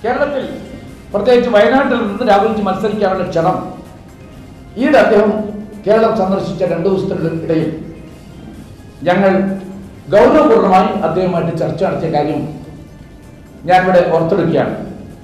കേരളത്തിൽ പ്രത്യേകിച്ച് വയനാട്ടിൽ നിന്ന് രാഹുൽജി മത്സരിക്കാനുള്ള ക്ഷണം ഈയിടെ അദ്ദേഹം കേരളം സന്ദർശിച്ച രണ്ടു ദിവസത്തിനിടയിൽ ഞങ്ങൾ ഗൗരവപൂർണ്ണമായി അദ്ദേഹവുമായിട്ട് ചർച്ച നടത്തിയ കാര്യം ഞാനിവിടെ ഓർത്തെടുക്കുകയാണ്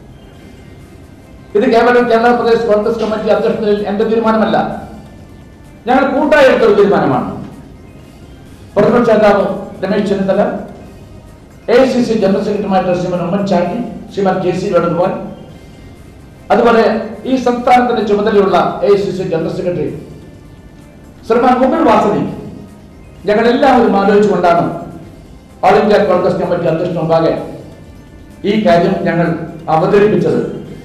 ഇത് കേവലം കേരള പ്രദേശ് കോൺഗ്രസ് കമ്മിറ്റി അധ്യക്ഷതയിൽ എന്റെ തീരുമാനമല്ല ഞങ്ങൾ കൂട്ടായി എടുത്തൊരു തീരുമാനമാണ് പ്രതിപക്ഷ നേതാവ് Ramesh Chennithala A C C general സെക്രട്ടറിമാരുടെ ശ്രീമൻ ഉമ്മൻചാണ്ടി ശ്രീമൻ കെ സി വേണുഗോപാൽ അതുപോലെ ഈ സംസ്ഥാനത്തിന്റെ ചുമതലയുള്ള A C C general secretary Shriman Mukul Wasnik ഞങ്ങൾ എല്ലാവരും ആലോചിച്ചുകൊണ്ടാണ് ഓൾ ഇന്ത്യ കോൺഗ്രസ് കമ്മിറ്റി അധ്യക്ഷന് മുമ്പാകെ ഈ കാര്യം ഞങ്ങൾ അവതരിപ്പിച്ചത്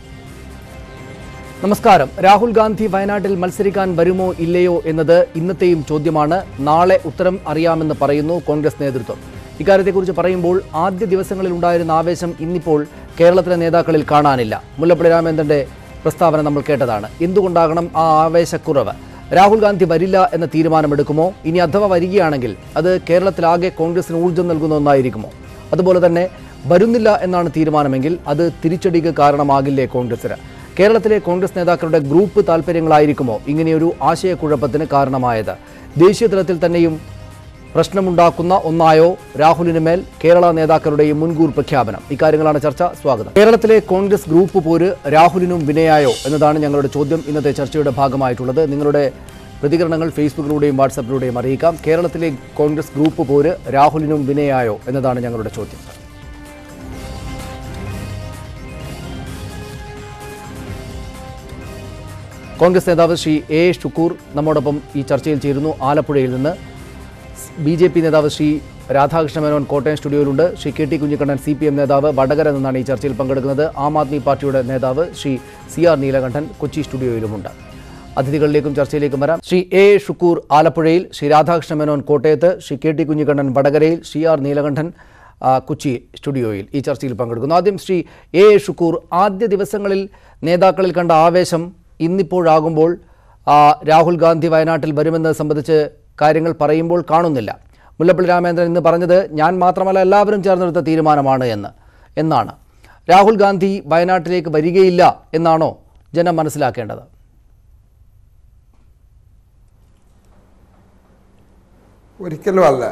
നമസ്കാരം രാഹുൽ ഗാന്ധി വയനാട്ടിൽ മത്സരിക്കാൻ വരുമോ ഇല്ലയോ എന്നത് ഇന്നത്തെയും ചോദ്യമാണ് നാളെ ഉത്തരം അറിയാമെന്ന് പറയുന്നു കോൺഗ്രസ് നേതൃത്വം ഇക്കാര്യത്തെക്കുറിച്ച് പറയുമ്പോൾ ആദ്യ ദിവസങ്ങളിൽ ഉണ്ടായിരുന്ന ആവേശം ഇന്നിപ്പോൾ കേരളത്തിലെ നേതാക്കളിൽ കാണാനില്ല മുല്ലപ്പള്ളി രാമചന്ദ്രന്റെ പ്രസ്താവന നമ്മൾ കേട്ടതാണ് എന്തുകൊണ്ടാകണം ആ ആവേശക്കുറവ് രാഹുൽ ഗാന്ധി വരില്ല എന്ന തീരുമാനമെടുക്കുമോ ഇനി അഥവാ വരികയാണെങ്കിൽ അത് കേരളത്തിലാകെ കോൺഗ്രസിന് ഊർജ്ജം നൽകുന്ന ഒന്നായിരിക്കുമോ അതുപോലെ തന്നെ വരുന്നില്ല എന്നാണ് തീരുമാനമെങ്കിൽ അത് തിരിച്ചടിക്ക് കാരണമാകില്ലേ കോൺഗ്രസിന് കേരളത്തിലെ കോൺഗ്രസ് നേതാക്കളുടെ ഗ്രൂപ്പ് താല്പര്യങ്ങളായിരിക്കുമോ ഇങ്ങനെയൊരു ആശയക്കുഴപ്പത്തിന് കാരണമായത് ദേശീയ തലത്തിൽ തന്നെയും പ്രശ്നമുണ്ടാക്കുന്ന ഒന്നായോ രാഹുലിന് മേൽ കേരള നേതാക്കളുടെയും മുൻകൂർ പ്രഖ്യാപനം ഇക്കാര്യങ്ങളാണ് ചർച്ച സ്വാഗതം കേരളത്തിലെ കോൺഗ്രസ് ഗ്രൂപ്പ് പോര് രാഹുലിനും വിനയായോ എന്നതാണ് ഞങ്ങളുടെ ചോദ്യം ഇന്നത്തെ ചർച്ചയുടെ ഭാഗമായിട്ടുള്ളത് നിങ്ങളുടെ പ്രതികരണങ്ങൾ ഫേസ്ബുക്കിലൂടെയും വാട്സപ്പിലൂടെയും അറിയിക്കാം കേരളത്തിലെ കോൺഗ്രസ് ഗ്രൂപ്പ് പോര് രാഹുലിനും വിനയായോ എന്നതാണ് ഞങ്ങളുടെ ചോദ്യം കോൺഗ്രസ് നേതാവ് ശ്രീ എ ഷുക്കൂർ നമ്മോടൊപ്പം ഈ ചർച്ചയിൽ ചേരുന്നു ആലപ്പുഴയിൽ നിന്ന് ബി ജെ പി നേതാവ് ശ്രീ രാധാകൃഷ്ണ മേനോൻ കോട്ടയം സ്റ്റുഡിയോയിലുണ്ട് Shri K T Kunhikannan C P M നേതാവ് വടകര നിന്നാണ് ഈ ചർച്ചയിൽ പങ്കെടുക്കുന്നത് ആം ആദ്മി പാർട്ടിയുടെ നേതാവ് ശ്രീ സി ആർ നീലകണ്ഠൻ കൊച്ചി സ്റ്റുഡിയോയിലുമുണ്ട് അതിഥികളിലേക്കും ചർച്ചയിലേക്കും വരാം ശ്രീ എ ഷുക്കൂർ ആലപ്പുഴയിൽ ശ്രീ രാധാകൃഷ്ണ മേനോൻ കോട്ടയത്ത് ശ്രീ കെ ടി കുഞ്ഞിക്കണ്ണൻ വടകരയിൽ ശ്രീ ആർ നീലകണ്ഠൻ ആ, കൊച്ചി സ്റ്റുഡിയോയിൽ ഈ ചർച്ചയിൽ പങ്കെടുക്കുന്നു ആദ്യം ശ്രീ എ ഷുക്കൂർ ആദ്യ ദിവസങ്ങളിൽ നേതാക്കളിൽ കണ്ട ആവേശം ഇന്നിപ്പോഴാകുമ്പോൾ ആ, രാഹുൽ ഗാന്ധി വയനാട്ടിൽ വരുമെന്നത് സംബന്ധിച്ച് കാര്യങ്ങൾ പറയുമ്പോൾ കാണുന്നില്ല മുല്ലപ്പള്ളി രാമചന്ദ്രൻ ഇന്ന് പറഞ്ഞത് ഞാൻ മാത്രമല്ല എല്ലാവരും ചേർന്നെടുത്ത തീരുമാനമാണ് എന്ന് എന്നാണ് രാഹുൽ ഗാന്ധി വയനാട്ടിലേക്ക് വരികയില്ല എന്നാണോ ജനം മനസ്സിലാക്കേണ്ടത് ഒരിക്കലും അല്ല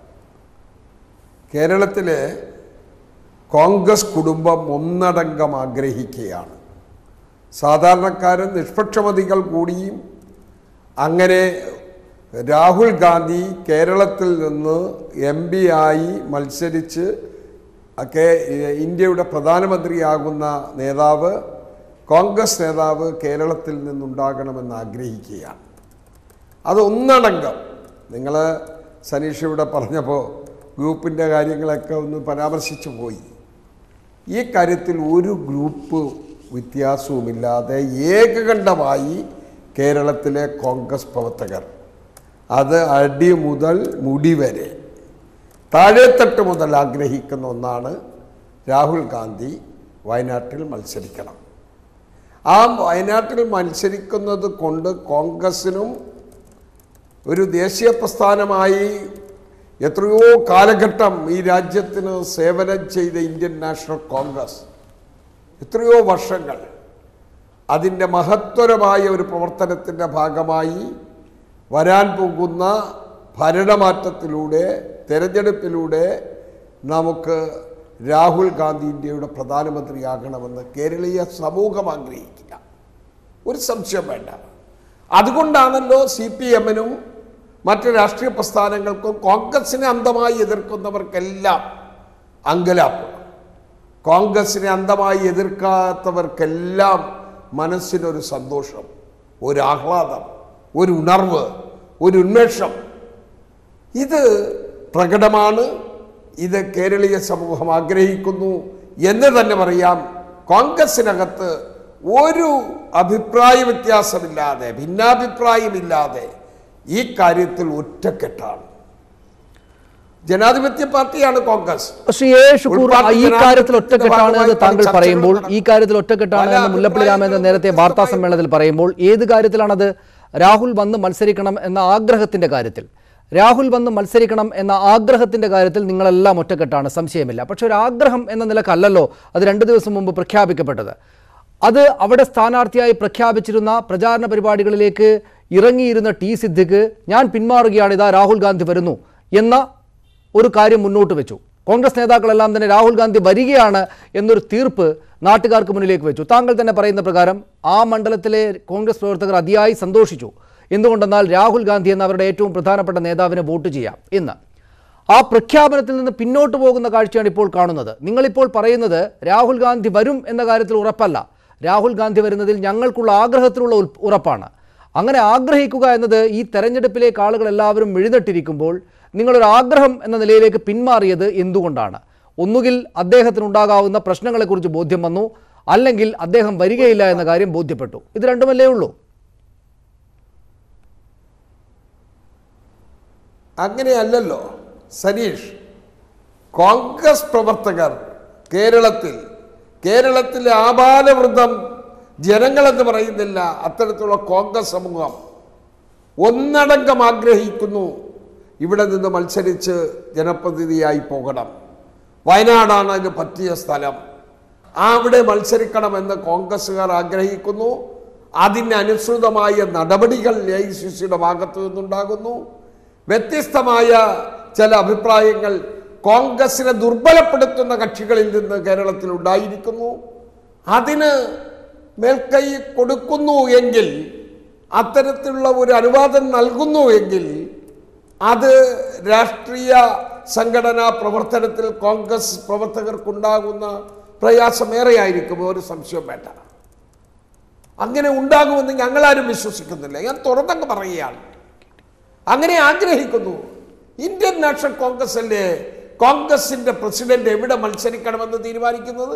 കേരളത്തിലെ കോൺഗ്രസ് കുടുംബം ഒന്നടങ്കം ആഗ്രഹിക്കുകയാണ് സാധാരണക്കാരൻ നിഷ്പക്ഷമതികൾ കൂടിയും അങ്ങനെ രാഹുൽ ഗാന്ധി കേരളത്തിൽ നിന്ന് എം പി ആയി മത്സരിച്ച് ഒക്കെ ഇന്ത്യയുടെ പ്രധാനമന്ത്രിയാകുന്ന നേതാവ് കോൺഗ്രസ് നേതാവ് കേരളത്തിൽ നിന്നുണ്ടാകണമെന്ന് ആഗ്രഹിക്കുകയാണ് അത് ഒന്നടങ്കം നിങ്ങൾ സനീഷ് ഇവിടെ പറഞ്ഞപ്പോൾ ഗ്രൂപ്പിൻ്റെ കാര്യങ്ങളൊക്കെ ഒന്ന് പരാമർശിച്ചു പോയി ഈ കാര്യത്തിൽ ഒരു ഗ്രൂപ്പ് വ്യത്യാസവുമില്ലാതെ ഏകകണ്ഠമായി കേരളത്തിലെ കോൺഗ്രസ് പ്രവർത്തകർ അത് അടി മുതൽ മുടി വരെ താഴെത്തട്ട് മുതൽ ആഗ്രഹിക്കുന്ന ഒന്നാണ് രാഹുൽ ഗാന്ധി വയനാട്ടിൽ മത്സരിക്കണം ആ വയനാട്ടിൽ മത്സരിക്കുന്നത് കൊണ്ട് കോൺഗ്രസിനും ഒരു ദേശീയ പ്രസ്ഥാനമായി എത്രയോ കാലഘട്ടം ഈ രാജ്യത്തിന് സേവനം ചെയ്ത ഇന്ത്യൻ നാഷണൽ കോൺഗ്രസ് എത്രയോ വർഷങ്ങൾ അതിൻ്റെ മഹത്വരമായ ഒരു പ്രവർത്തനത്തിൻ്റെ ഭാഗമായി വരാൻ പോകുന്ന ഭരണമാറ്റത്തിലൂടെ തെരഞ്ഞെടുപ്പിലൂടെ നമുക്ക് രാഹുൽ ഗാന്ധി ഇന്ത്യയുടെ പ്രധാനമന്ത്രിയാകണമെന്ന് കേരളീയ സമൂഹം ആഗ്രഹിക്കുക ഒരു സംശയം വേണ്ട അതുകൊണ്ടാണല്ലോ സി പി എമ്മിനും മറ്റ് രാഷ്ട്രീയ പ്രസ്ഥാനങ്ങൾക്കും കോൺഗ്രസിനെ അന്ധമായി എതിർക്കുന്നവർക്കെല്ലാം അങ്കലാപ്പ് കോൺഗ്രസിനെ അന്ധമായി എതിർക്കാത്തവർക്കെല്ലാം മനസ്സിനൊരു സന്തോഷം ഒരു ആഹ്ലാദം ഒരു ഉണർവ് ഒരു ഉന്മേഷം ഇത് പ്രകടമാണ് ഇത് കേരളീയ സമൂഹം ആഗ്രഹിക്കുന്നു എന്ന് തന്നെ പറയാം കോൺഗ്രസിനകത്ത് ഒരു അഭിപ്രായ വ്യത്യാസമില്ലാതെ ഭിന്നാഭിപ്രായമില്ലാതെ ഈ കാര്യത്തിൽ ഒറ്റക്കെട്ടാണ് ജനാധിപത്യ പാർട്ടിയാണ് കോൺഗ്രസ് ശ്രീ എ ഷുക്കൂർ ഈ കാര്യത്തിൽ ഒറ്റക്കെട്ടാണ് എന്ന് താങ്കൾ പറയുമ്പോൾ ഈ കാര്യത്തിൽ ഒറ്റക്കെട്ടാണ് എന്ന് മുല്ലപ്പള്ളി രാമചന്ദ്രൻ നേരത്തെ വാർത്താ സമ്മേളനത്തിൽ പറയുമ്പോൾ ഏത് കാര്യത്തിലാണത് രാഹുൽ വന്ന് മത്സരിക്കണം എന്ന ആഗ്രഹത്തിന്റെ കാര്യത്തിൽ രാഹുൽ വന്ന് മത്സരിക്കണം എന്ന ആഗ്രഹത്തിന്റെ കാര്യത്തിൽ നിങ്ങളെല്ലാം ഒറ്റക്കെട്ടാണ് സംശയമില്ല പക്ഷെ ഒരു ആഗ്രഹം എന്ന നിലക്കല്ലല്ലോ അത് രണ്ട് ദിവസം മുമ്പ് പ്രഖ്യാപിക്കപ്പെട്ടത് അത് അവിടെ സ്ഥാനാർത്ഥിയായി പ്രഖ്യാപിച്ചിരുന്ന പ്രചാരണ പരിപാടികളിലേക്ക് ഇറങ്ങിയിരുന്ന ടി സിദ്ദിഖ് ഞാൻ പിന്മാറുകയാണ് ഇതാ രാഹുൽ ഗാന്ധി വരുന്നു എന്ന ഒരു കാര്യം മുന്നോട്ട് വെച്ചു കോൺഗ്രസ് നേതാക്കളെല്ലാം തന്നെ രാഹുൽ ഗാന്ധി വരികയാണ് എന്നൊരു തീർപ്പ് നാട്ടുകാർക്ക് മുന്നിലേക്ക് വെച്ചു താങ്കൾ തന്നെ പറയുന്ന പ്രകാരം ആ മണ്ഡലത്തിലെ കോൺഗ്രസ് പ്രവർത്തകർ അതിയായി സന്തോഷിച്ചു എന്തുകൊണ്ടെന്നാൽ രാഹുൽ ഗാന്ധി എന്ന അവരുടെ ഏറ്റവും പ്രധാനപ്പെട്ട നേതാവിനെ വോട്ട് ചെയ്യാം എന്ന് ആ പ്രഖ്യാപനത്തിൽ നിന്ന് പിന്നോട്ട് പോകുന്ന കാഴ്ചയാണ് ഇപ്പോൾ കാണുന്നത് നിങ്ങളിപ്പോൾ പറയുന്നത് രാഹുൽ ഗാന്ധി വരും എന്ന കാര്യത്തിൽ ഉറപ്പല്ല രാഹുൽ ഗാന്ധി വരുന്നതിൽ ഞങ്ങൾക്കുള്ള ആഗ്രഹത്തിലുള്ള ഉൽ- ഉറപ്പാണ് അങ്ങനെ ആഗ്രഹിക്കുക എന്നത് ഈ തെരഞ്ഞെടുപ്പിലേക്ക് ആളുകൾ എല്ലാവരും എഴുന്നട്ടിരിക്കുമ്പോൾ നിങ്ങളൊരു ആഗ്രഹം എന്ന നിലയിലേക്ക് പിന്മാറിയത് എന്തുകൊണ്ടാണ് ഒന്നുകിൽ അദ്ദേഹത്തിനുണ്ടാകാവുന്ന പ്രശ്നങ്ങളെക്കുറിച്ച് ബോധ്യം വന്നു അല്ലെങ്കിൽ അദ്ദേഹം വരികയില്ല എന്ന കാര്യം ബോധ്യപ്പെട്ടു ഇത് രണ്ടുമല്ലേ ഉള്ളൂ അങ്ങനെയല്ലല്ലോ സനീഷ് കോൺഗ്രസ് പ്രവർത്തകർ കേരളത്തിൽ കേരളത്തിലെ ആബാലവൃദ്ധം ജനങ്ങളെന്ന് പറയുന്നില്ല അത്തരത്തിലുള്ള കോൺഗ്രസ് സമൂഹം ഒന്നടങ്കം ആഗ്രഹിക്കുന്നു ഇവിടെ നിന്ന് മത്സരിച്ച് ജനപ്രതിനിധിയായി പോകണം വയനാടാണ് അതിന് പറ്റിയ സ്ഥലം അവിടെ മത്സരിക്കണമെന്ന് കോൺഗ്രസ്സുകാർ ആഗ്രഹിക്കുന്നു അതിനനുസൃതമായ നടപടികൾ എ ഐ സി സിയുടെ ഭാഗത്തു നിന്നുണ്ടാകുന്നു വ്യത്യസ്തമായ ചില അഭിപ്രായങ്ങൾ കോൺഗ്രസിനെ ദുർബലപ്പെടുത്തുന്ന കക്ഷികളിൽ നിന്ന് കേരളത്തിൽ ഉണ്ടായിരിക്കുന്നു അതിന് മേൽക്കൈ കൊടുക്കുന്നു എങ്കിൽ അത്തരത്തിലുള്ള ഒരു അനുവാദം നൽകുന്നു എങ്കിൽ അത് രാഷ്ട്രീയ സംഘടനാ പ്രവർത്തനത്തിൽ കോൺഗ്രസ് പ്രവർത്തകർക്കുണ്ടാകുന്ന പ്രയാസമേറെയായിരിക്കും ഒരു സംശയവും വേണ്ട അങ്ങനെ ഉണ്ടാകുമെന്ന് ഞങ്ങളാരും വിശ്വസിക്കുന്നില്ല ഞാൻ തുറന്നങ്ങ് പറയുകയാണ് അങ്ങനെ ആഗ്രഹിക്കുന്നു ഇന്ത്യൻ നാഷണൽ കോൺഗ്രസ് അല്ലേ കോൺഗ്രസിന്റെ പ്രസിഡന്റ് എവിടെ മത്സരിക്കണമെന്ന് തീരുമാനിക്കുന്നത്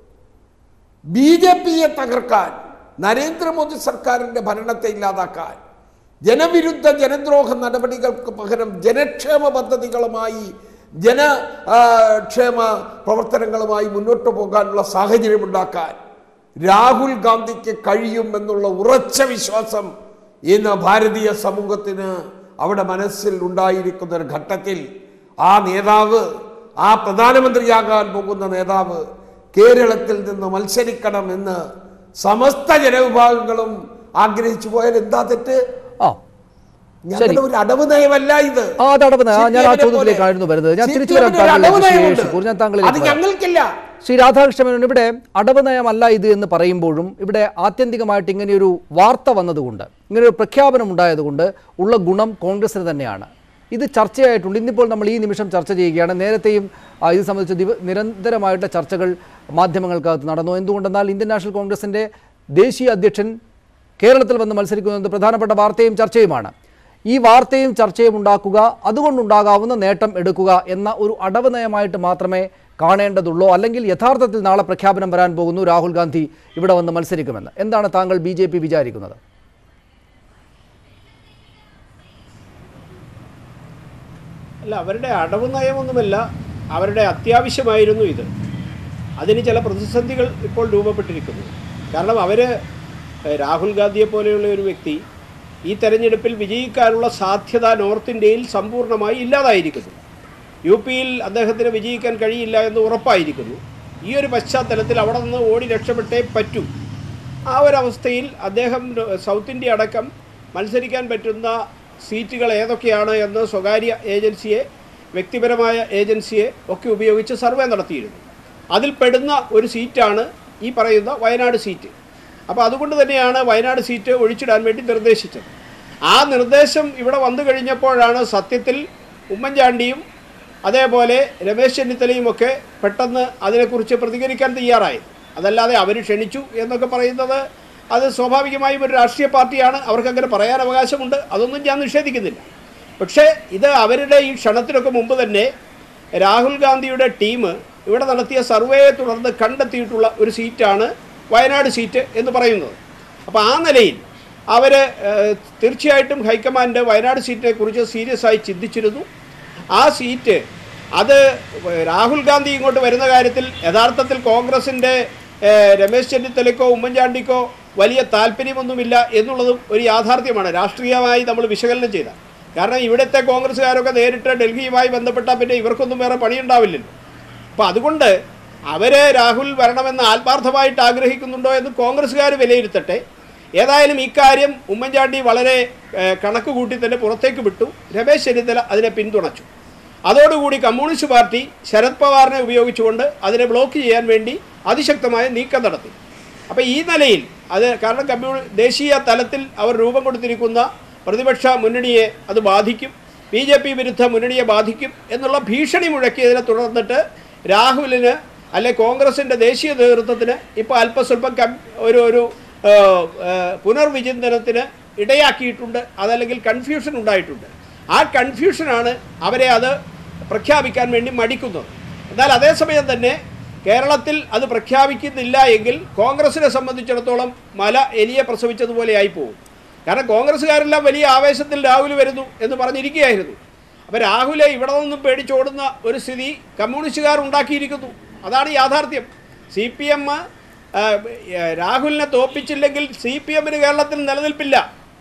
ബി ജെ പിയെ തകർക്കാൻ നരേന്ദ്രമോദി സർക്കാരിന്റെ ഭരണത്തെ ഇല്ലാതാക്കാൻ ജനവിരുദ്ധ ജനദ്രോഹ നടപടികൾക്ക് പകരം ജനക്ഷേമ പദ്ധതികളുമായി ജന ആ, ക്ഷേമ പ്രവർത്തനങ്ങളുമായി മുന്നോട്ട് പോകാനുള്ള സാഹചര്യം ഉണ്ടാക്കാൻ രാഹുൽ ഗാന്ധിക്ക് കഴിയും എന്നുള്ള ഉറച്ച വിശ്വാസം ഇന്ന് ഭാരതീയ സമൂഹത്തിന് അവിടെ മനസ്സിൽ ഉണ്ടായിരിക്കുന്ന ഒരു ഘട്ടത്തിൽ ആ നേതാവ് ആ പ്രധാനമന്ത്രിയാകാൻ പോകുന്ന നേതാവ് കേരളത്തിൽ നിന്ന് മത്സരിക്കണം എന്ന് സമസ്ത ജനവിഭാഗങ്ങളും ആഗ്രഹിച്ചു പോയാൽ എന്താ തെറ്റ് ആ ഞങ്ങളുടെ ഒരു അടവ് നയമല്ല ഇത് ആ, അത് അടവ് നയം. ആ, ഞാൻ ആ CPM നെ ചോദ്യത്തിലേക്കായിരുന്നു പോലെ. വരുന്നത്. ഞാൻ CPM തിരിച്ചു വരാം ന് ഒരു താങ്കളിലേക്ക്, അടവ് ശ്രീ നയമുണ്ട്. ഷുക്കൂർ. ഞാൻ താങ്കളിലേക്ക് അത് വരാം. ഞങ്ങൾക്കില്ല ശ്രീ രാധാകൃഷ്ണമേനോൻ ഇവിടെ അടവ് നയമല്ല ഇത് എന്ന് പറയുമ്പോഴും ഇവിടെ ആത്യന്തികമായിട്ട് ഇങ്ങനെയൊരു വാർത്ത വന്നതുകൊണ്ട് ഇങ്ങനെയൊരു പ്രഖ്യാപനം ഉണ്ടായതുകൊണ്ട് ഉള്ള ഗുണം കോൺഗ്രസിന് തന്നെയാണ് ഇത് ചർച്ചയായിട്ടുണ്ട് ഇന്നിപ്പോൾ നമ്മൾ ഈ നിമിഷം ചർച്ച ചെയ്യുകയാണ് നേരത്തെയും ആ, ഇത് സംബന്ധിച്ച് ദിവ നിരന്തരമായിട്ട് ചർച്ചകൾ മാധ്യമങ്ങൾക്കകത്ത് നടന്നു എന്തുകൊണ്ടെന്നാൽ ഇന്ത്യൻ നാഷണൽ കോൺഗ്രസിൻ്റെ ദേശീയ അധ്യക്ഷൻ കേരളത്തിൽ വന്ന് മത്സരിക്കുന്നത് പ്രധാനപ്പെട്ട വാർത്തയും ചർച്ചയുമാണ് ഈ വാർത്തയും ചർച്ചയും ഉണ്ടാക്കുക അതുകൊണ്ടുണ്ടാകാവുന്ന നേട്ടം എടുക്കുക എന്ന ഒരു അടവ് നയമായിട്ട് മാത്രമേ കാണേണ്ടതുള്ളൂ അല്ലെങ്കിൽ യഥാർത്ഥത്തിൽ നാളെ പ്രഖ്യാപനം വരാൻ പോകുന്നു രാഹുൽ ഗാന്ധി ഇവിടെ വന്ന് മത്സരിക്കുമെന്ന് എന്താണ് താങ്കൾ ബി ജെ പി വിചാരിക്കുന്നത് അല്ല അവരുടെ അടവ് നയമൊന്നുമല്ല അവരുടെ അത്യാവശ്യമായിരുന്നു ഇത് അതിന് ചില പ്രതിസന്ധികൾ ഇപ്പോൾ രൂപപ്പെട്ടിരിക്കുന്നു കാരണം അവർ രാഹുൽ ഗാന്ധിയെ പോലെയുള്ള ഒരു വ്യക്തി ഈ തെരഞ്ഞെടുപ്പിൽ വിജയിക്കാനുള്ള സാധ്യത നോർത്ത് ഇന്ത്യയിൽ സമ്പൂർണ്ണമായി ഇല്ലാതായിരിക്കുന്നു യു പിയിൽ അദ്ദേഹത്തിന് വിജയിക്കാൻ കഴിയില്ല എന്ന് ഉറപ്പായിരിക്കുന്നു ഈ ഒരു പശ്ചാത്തലത്തിൽ അവിടെ നിന്ന് ഓടി രക്ഷപ്പെട്ടേ പറ്റൂ ആ ഒരവസ്ഥയിൽ അദ്ദേഹം സൗത്ത് ഇന്ത്യ അടക്കം മത്സരിക്കാൻ പറ്റുന്ന സീറ്റുകൾ ഏതൊക്കെയാണ് എന്ന് സ്വകാര്യ ഏജൻസിയെ വ്യക്തിപരമായ ഏജൻസിയെ ഒക്കെ ഉപയോഗിച്ച് സർവേ നടത്തിയിരുന്നു അതിൽ പെടുന്ന ഒരു സീറ്റാണ് ഈ പറയുന്ന വയനാട് സീറ്റ് അപ്പോൾ അതുകൊണ്ട് തന്നെയാണ് വയനാട് സീറ്റ് ഒഴിച്ചിടാൻ വേണ്ടി നിർദ്ദേശിച്ചത് ആ നിർദ്ദേശം ഇവിടെ വന്നു കഴിഞ്ഞപ്പോഴാണ് സത്യത്തിൽ ഉമ്മൻചാണ്ടിയും അതേപോലെ രമേശ് ചെന്നിത്തലയും ഒക്കെ പെട്ടെന്ന് അതിനെക്കുറിച്ച് പ്രതികരിക്കാൻ തയ്യാറായത് അതല്ലാതെ അവർ ക്ഷണിച്ചു എന്നൊക്കെ പറയുന്നത് അത് സ്വാഭാവികമായും ഒരു രാഷ്ട്രീയ പാർട്ടിയാണ് അവർക്ക് അങ്ങനെ പറയാൻ അവകാശമുണ്ട് അതൊന്നും ഞാൻ നിഷേധിക്കുന്നില്ല പക്ഷേ ഇത് അവരുടെ ഈ ക്ഷണത്തിനൊക്കെ മുമ്പ് തന്നെ രാഹുൽ ഗാന്ധിയുടെ ടീം ഇവിടെ നടത്തിയ സർവേയെ തുടർന്ന് കണ്ടെത്തിയിട്ടുള്ള ഒരു സീറ്റാണ് വയനാട് സീറ്റ് എന്ന് പറയുന്നത് അപ്പോൾ ആ നിലയിൽ അവർ തീർച്ചയായിട്ടും ഹൈക്കമാൻഡ് വയനാട് സീറ്റിനെ കുറിച്ച് സീരിയസ് ആയി ചിന്തിച്ചിരുന്നു ആ സീറ്റ് അത് രാഹുൽ ഗാന്ധി ഇങ്ങോട്ട് വരുന്ന കാര്യത്തിൽ യഥാർത്ഥത്തിൽ കോൺഗ്രസിൻ്റെ ഏഹ്, രമേശ് ചെന്നിത്തലയ്ക്കോ ഉമ്മൻചാണ്ടിക്കോ വലിയ താല്പര്യമൊന്നുമില്ല എന്നുള്ളതും ഒരു യാഥാർത്ഥ്യമാണ് രാഷ്ട്രീയമായി നമ്മൾ വിശകലനം ചെയ്താൽ കാരണം ഇവിടുത്തെ കോൺഗ്രസ്സുകാരൊക്കെ നേരിട്ട് ഡൽഹിയുമായി ബന്ധപ്പെട്ടാൽ പിന്നെ ഇവർക്കൊന്നും വേറെ പണിയുണ്ടാവില്ലല്ലോ അപ്പോൾ അതുകൊണ്ട് അവരെ രാഹുൽ വരണമെന്ന് ആത്മാർത്ഥമായിട്ട് ആഗ്രഹിക്കുന്നുണ്ടോ എന്ന് കോൺഗ്രസ്സുകാർ വിലയിരുത്തട്ടെ ഏതായാലും ഇക്കാര്യം ഉമ്മൻചാണ്ടി വളരെ ഏഹ്, കണക്ക് കൂട്ടി തന്നെ പുറത്തേക്ക് വിട്ടു രമേശ് ചെന്നിത്തല അതിനെ പിന്തുണച്ചു അതോടുകൂടി കമ്മ്യൂണിസ്റ്റ് പാർട്ടി ശരത് പവാറിനെ ഉപയോഗിച്ചുകൊണ്ട് അതിനെ ബ്ലോക്ക് ചെയ്യാൻ വേണ്ടി അതിശക്തമായ നീക്കം നടത്തി അപ്പോൾ ഈ നിലയിൽ അത് കാരണം കമ്മ്യൂണി ദേശീയ തലത്തിൽ അവർ രൂപം കൊടുത്തിരിക്കുന്ന പ്രതിപക്ഷ മുന്നണിയെ അത് ബാധിക്കും ബി ജെ പി വിരുദ്ധ മുന്നണിയെ ബാധിക്കും എന്നുള്ള ഭീഷണി മുഴക്കിയതിനെ തുടർന്നിട്ട് രാഹുലിന് അല്ലെ കോൺഗ്രസിൻ്റെ ദേശീയ നേതൃത്വത്തിന് ഇപ്പോൾ അല്പസ്വല്പം കം ഒരു ഒരു ആ, ആ, പുനർവിചിന്തനത്തിന് ഇടയാക്കിയിട്ടുണ്ട് അതല്ലെങ്കിൽ കൺഫ്യൂഷൻ ഉണ്ടായിട്ടുണ്ട് ആ കൺഫ്യൂഷനാണ് അവരെ അത് പ്രഖ്യാപിക്കാൻ വേണ്ടി മടിക്കുന്നത് എന്നാൽ അതേസമയം തന്നെ കേരളത്തിൽ അത് പ്രഖ്യാപിക്കുന്നില്ല എങ്കിൽ കോൺഗ്രസിനെ സംബന്ധിച്ചിടത്തോളം മല എലിയെ പ്രസവിച്ചതുപോലെ ആയിപ്പോകും കാരണം കോൺഗ്രസ്സുകാരെല്ലാം വലിയ ആവേശത്തിൽ രാഹുൽ വരുന്നു എന്ന് പറഞ്ഞിരിക്കുകയായിരുന്നു അപ്പോൾ രാഹുലെ ഇവിടെ നിന്നും പേടിച്ചോടുന്ന ഒരു സ്ഥിതി കമ്മ്യൂണിസ്റ്റുകാർ ഉണ്ടാക്കിയിരിക്കുന്നു അതാണ് യാഥാർത്ഥ്യം സി പി എം രാഹുലിനെ തോപ്പിച്ചില്ലെങ്കിൽ സി പി എമ്മിന് കേരളത്തിൽ നിലനിൽപ്പില്ല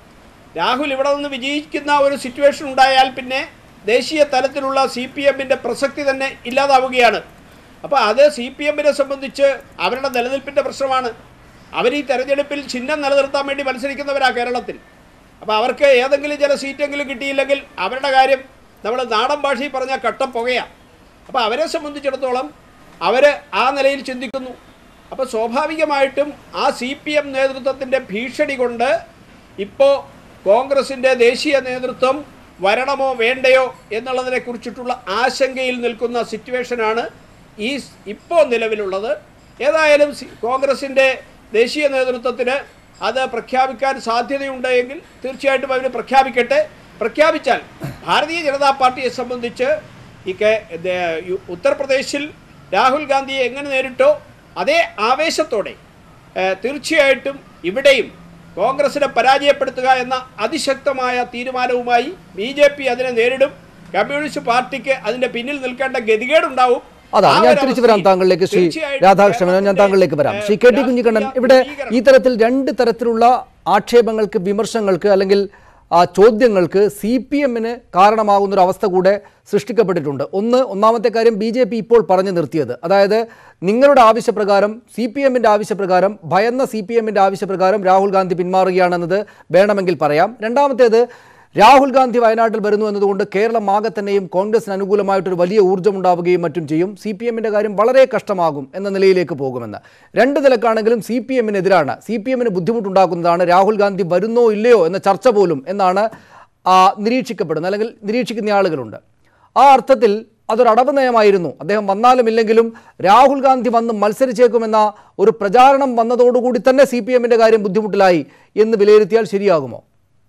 രാഹുൽ ഇവിടെ നിന്ന് വിജയിക്കുന്ന ഒരു സിറ്റുവേഷൻ ഉണ്ടായാൽ പിന്നെ ദേശീയ തലത്തിലുള്ള സി പി എമ്മിൻ്റെ പ്രസക്തി തന്നെ ഇല്ലാതാവുകയാണ് അപ്പോൾ അത് സി പി എമ്മിനെ സംബന്ധിച്ച് അവരുടെ നിലനിൽപ്പിൻ്റെ പ്രശ്നമാണ് അവർ ഈ തെരഞ്ഞെടുപ്പിൽ ചിഹ്നം നിലനിർത്താൻ വേണ്ടി മത്സരിക്കുന്നവരാ കേരളത്തിൽ അപ്പോൾ അവർക്ക് ഏതെങ്കിലും ചില സീറ്റെങ്കിലും കിട്ടിയില്ലെങ്കിൽ അവരുടെ കാര്യം നമ്മൾ നാടൻ ഭാഷയിൽ പറഞ്ഞാൽ കട്ടപ്പുകയാണ് അപ്പോൾ അവരെ സംബന്ധിച്ചിടത്തോളം അവർ ആ നിലയിൽ ചിന്തിക്കുന്നു അപ്പോൾ സ്വാഭാവികമായിട്ടും ആ സി പി എം നേതൃത്വത്തിൻ്റെ ഭീഷണി കൊണ്ട് ഇപ്പോൾ കോൺഗ്രസിൻ്റെ ദേശീയ നേതൃത്വം വരണമോ വേണ്ടയോ എന്നുള്ളതിനെ കുറിച്ചിട്ടുള്ള ആശങ്കയിൽ നിൽക്കുന്ന സിറ്റുവേഷനാണ് ഈ സ് ഇപ്പോൾ നിലവിലുള്ളത് ഏതായാലും സി- കോൺഗ്രസിൻ്റെ ദേശീയ നേതൃത്വത്തിന് അത് പ്രഖ്യാപിക്കാൻ സാധ്യതയുണ്ടെങ്കിൽ തീർച്ചയായിട്ടും അവർ പ്രഖ്യാപിക്കട്ടെ പ്രഖ്യാപിച്ചാൽ ഭാരതീയ ജനതാ പാർട്ടിയെ സംബന്ധിച്ച് ഈ കേ- ദേ- യു- ഉത്തർപ്രദേശിൽ രാഹുൽ ഗാന്ധിയെ എങ്ങനെ നേരിട്ടോ അതേ ആവേശത്തോടെ ഏഹ്, തീർച്ചയായിട്ടും ഇവിടെയും കോൺഗ്രസിനെ പരാജയപ്പെടുത്തുക എന്ന അതിശക്തമായ തീരുമാനവുമായി ബി ജെ പി അതിനെ നേരിടും കമ്മ്യൂണിസ്റ്റ് പാർട്ടിക്ക് അതിന്റെ പിന്നിൽ നിൽക്കേണ്ട ഗതികേടുണ്ടാവും അതാണ് ആ ഞാൻ ഒരു തിരിച്ചു വരാം അവസ്ഥയിൽ താങ്കളിലേക്ക് ശ്രീ തീർച്ചയായിട്ടും രാധാകൃഷ്ണൻ മേനോൻ, ഞാൻ കേരളത്തിന്റെ, താങ്കളിലേക്ക് വരാം ഏഹ്, ശ്രീ കെ ടി കുഞ്ഞിക്കണ്ണൻ രാഷ്ട്രീയ ഇവിടെ ധ്രുവീകരണം. ഈ തരത്തിൽ രണ്ട് തരത്തിലുള്ള ആക്ഷേപങ്ങൾക്ക് വിമർശങ്ങൾക്ക് അല്ലെങ്കിൽ ആ ചോദ്യങ്ങൾക്ക് സി പി എമ്മിന് കാരണമാകുന്ന ഒരു അവസ്ഥ കൂടെ സൃഷ്ടിക്കപ്പെട്ടിട്ടുണ്ട് ഒന്ന് ഒന്നാമത്തെ കാര്യം ബി ജെ പി ഇപ്പോൾ പറഞ്ഞു നിർത്തിയത് അതായത് നിങ്ങളുടെ ആവശ്യപ്രകാരം സി പി എമ്മിൻ്റെ ആവശ്യപ്രകാരം ഭയന്ന സി പി എമ്മിൻ്റെ ആവശ്യപ്രകാരം രാഹുൽ ഗാന്ധി പിന്മാറുകയാണെന്നത് വേണമെങ്കിൽ പറയാം രണ്ടാമത്തേത് രാഹുൽ ഗാന്ധി വയനാട്ടിൽ വരുന്നു എന്നതുകൊണ്ട് കേരളം ആകെ തന്നെയും കോൺഗ്രസിന് അനുകൂലമായിട്ടൊരു വലിയ ഊർജ്ജം ഉണ്ടാവുകയും മറ്റും ചെയ്യും സി പി എമ്മിൻ്റെ കാര്യം വളരെ കഷ്ടമാകും എന്ന നിലയിലേക്ക് പോകുമെന്ന് രണ്ട് നിലക്കാണെങ്കിലും സി പി എമ്മിനെതിരാണ് സി പി എമ്മിന് ബുദ്ധിമുട്ടുണ്ടാക്കുന്നതാണ് രാഹുൽ ഗാന്ധി വരുന്നോ ഇല്ലയോ എന്ന ചർച്ച പോലും എന്നാണ് ആ, നിരീക്ഷിക്കപ്പെടുന്നത് അല്ലെങ്കിൽ നിരീക്ഷിക്കുന്ന ആളുകളുണ്ട് ആ അർത്ഥത്തിൽ അതൊരു അടവ് നയമായിരുന്നു അദ്ദേഹം വന്നാലും ഇല്ലെങ്കിലും രാഹുൽ ഗാന്ധി വന്ന് മത്സരിച്ചേക്കുമെന്ന ഒരു പ്രചാരണം വന്നതോടുകൂടി തന്നെ സി പി എമ്മിൻ്റെ കാര്യം ബുദ്ധിമുട്ടിലായി എന്ന് വിലയിരുത്തിയാൽ ശരിയാകുമോ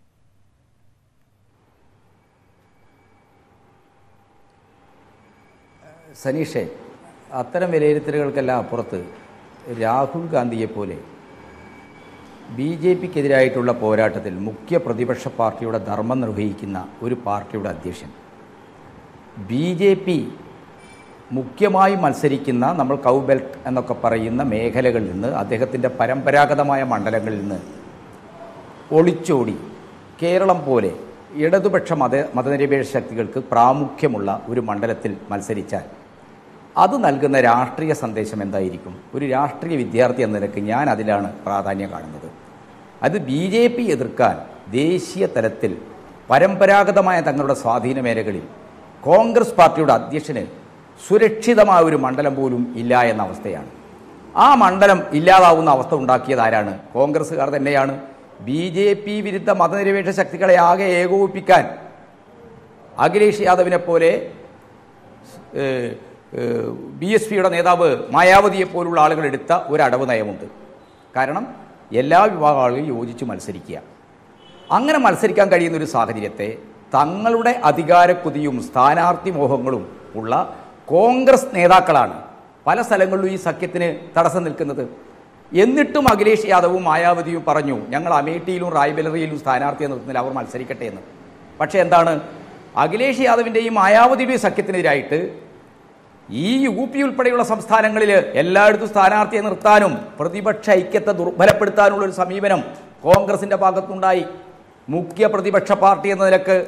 സനീഷെ അത്തരം വിലയിരുത്തലുകൾക്കെല്ലാം അപ്പുറത്ത് രാഹുൽ ഗാന്ധിയെപ്പോലെ ബി ജെ പിക്കെതിരായിട്ടുള്ള പോരാട്ടത്തിൽ മുഖ്യ പ്രതിപക്ഷ പാർട്ടിയുടെ ധർമ്മം നിർവഹിക്കുന്ന ഒരു പാർട്ടിയുടെ അധ്യക്ഷൻ ബി ജെ പി മുഖ്യമായി മത്സരിക്കുന്ന നമ്മൾ കൗ ബെൽറ്റ് എന്നൊക്കെ പറയുന്ന മേഖലകളിൽ നിന്ന് അദ്ദേഹത്തിൻ്റെ പരമ്പരാഗതമായ മണ്ഡലങ്ങളിൽ നിന്ന് ഒളിച്ചോടി കേരളം പോലെ ഇടതുപക്ഷ മത മതനിരപേക്ഷ ശക്തികൾക്ക് പ്രാമുഖ്യമുള്ള ഒരു മണ്ഡലത്തിൽ മത്സരിച്ചാൽ അത് നൽകുന്ന രാഷ്ട്രീയ സന്ദേശം എന്തായിരിക്കും ഒരു രാഷ്ട്രീയ വിദ്യാർത്ഥി എന്ന നിലയ്ക്ക് ഞാൻ അതിലാണ് പ്രാധാന്യം കാണുന്നത് അത് ബി ജെ പി എതിർക്കാൻ ദേശീയ തലത്തിൽ പരമ്പരാഗതമായ തങ്ങളുടെ സ്വാധീന മേഖലകളിൽ കോൺഗ്രസ് പാർട്ടിയുടെ അധ്യക്ഷന് സുരക്ഷിതമായ ഒരു മണ്ഡലം പോലും ഇല്ല എന്ന അവസ്ഥയാണ് ആ മണ്ഡലം ഇല്ലാതാവുന്ന അവസ്ഥ ഉണ്ടാക്കിയത് ആരാണ് കോൺഗ്രസ്സുകാർ തന്നെയാണ് ബി ജെ പി വിരുദ്ധ മതനിരപേക്ഷ ശക്തികളെ ആകെ ഏകോപിപ്പിക്കാൻ അഖിലേഷ് യാദവിനെ പോലെ ബി എസ് പിയുടെ നേതാവ് മായാവതിയെ പോലുള്ള ആളുകൾ എടുത്ത ഒരു അടവ് നയമുണ്ട് കാരണം എല്ലാ വിഭാഗം ആളുകളും യോജിച്ച് മത്സരിക്കുക അങ്ങനെ മത്സരിക്കാൻ കഴിയുന്ന ഒരു സാഹചര്യത്തെ തങ്ങളുടെ അധികാരക്കുതിയും സ്ഥാനാർത്ഥി മോഹങ്ങളും ഉള്ള കോൺഗ്രസ് നേതാക്കളാണ് പല സ്ഥലങ്ങളിലും ഈ സഖ്യത്തിന് തടസ്സം നിൽക്കുന്നത് എന്നിട്ടും അഖിലേഷ് യാദവും മായാവതിയും പറഞ്ഞു ഞങ്ങൾ അമേഠിയിലും റായ്ബലറിയിലും സ്ഥാനാർത്ഥിയെ നിർത്തുന്നില്ല അവർ മത്സരിക്കട്ടെ എന്ന് പക്ഷേ എന്താണ് അഖിലേഷ് യാദവിൻ്റെയും മായാവതിയുടെയും സഖ്യത്തിനെതിരായിട്ട് ഈ യു പി ഉൾപ്പെടെയുള്ള സംസ്ഥാനങ്ങളിൽ എല്ലായിടത്തും സ്ഥാനാർത്ഥിയെ നിർത്താനും പ്രതിപക്ഷ ഐക്യത്തെ ദുർബലപ്പെടുത്താനുള്ള ഒരു സമീപനം കോൺഗ്രസിന്റെ ഭാഗത്തുണ്ടായി മുഖ്യ പ്രതിപക്ഷ പാർട്ടി എന്ന നിലക്ക്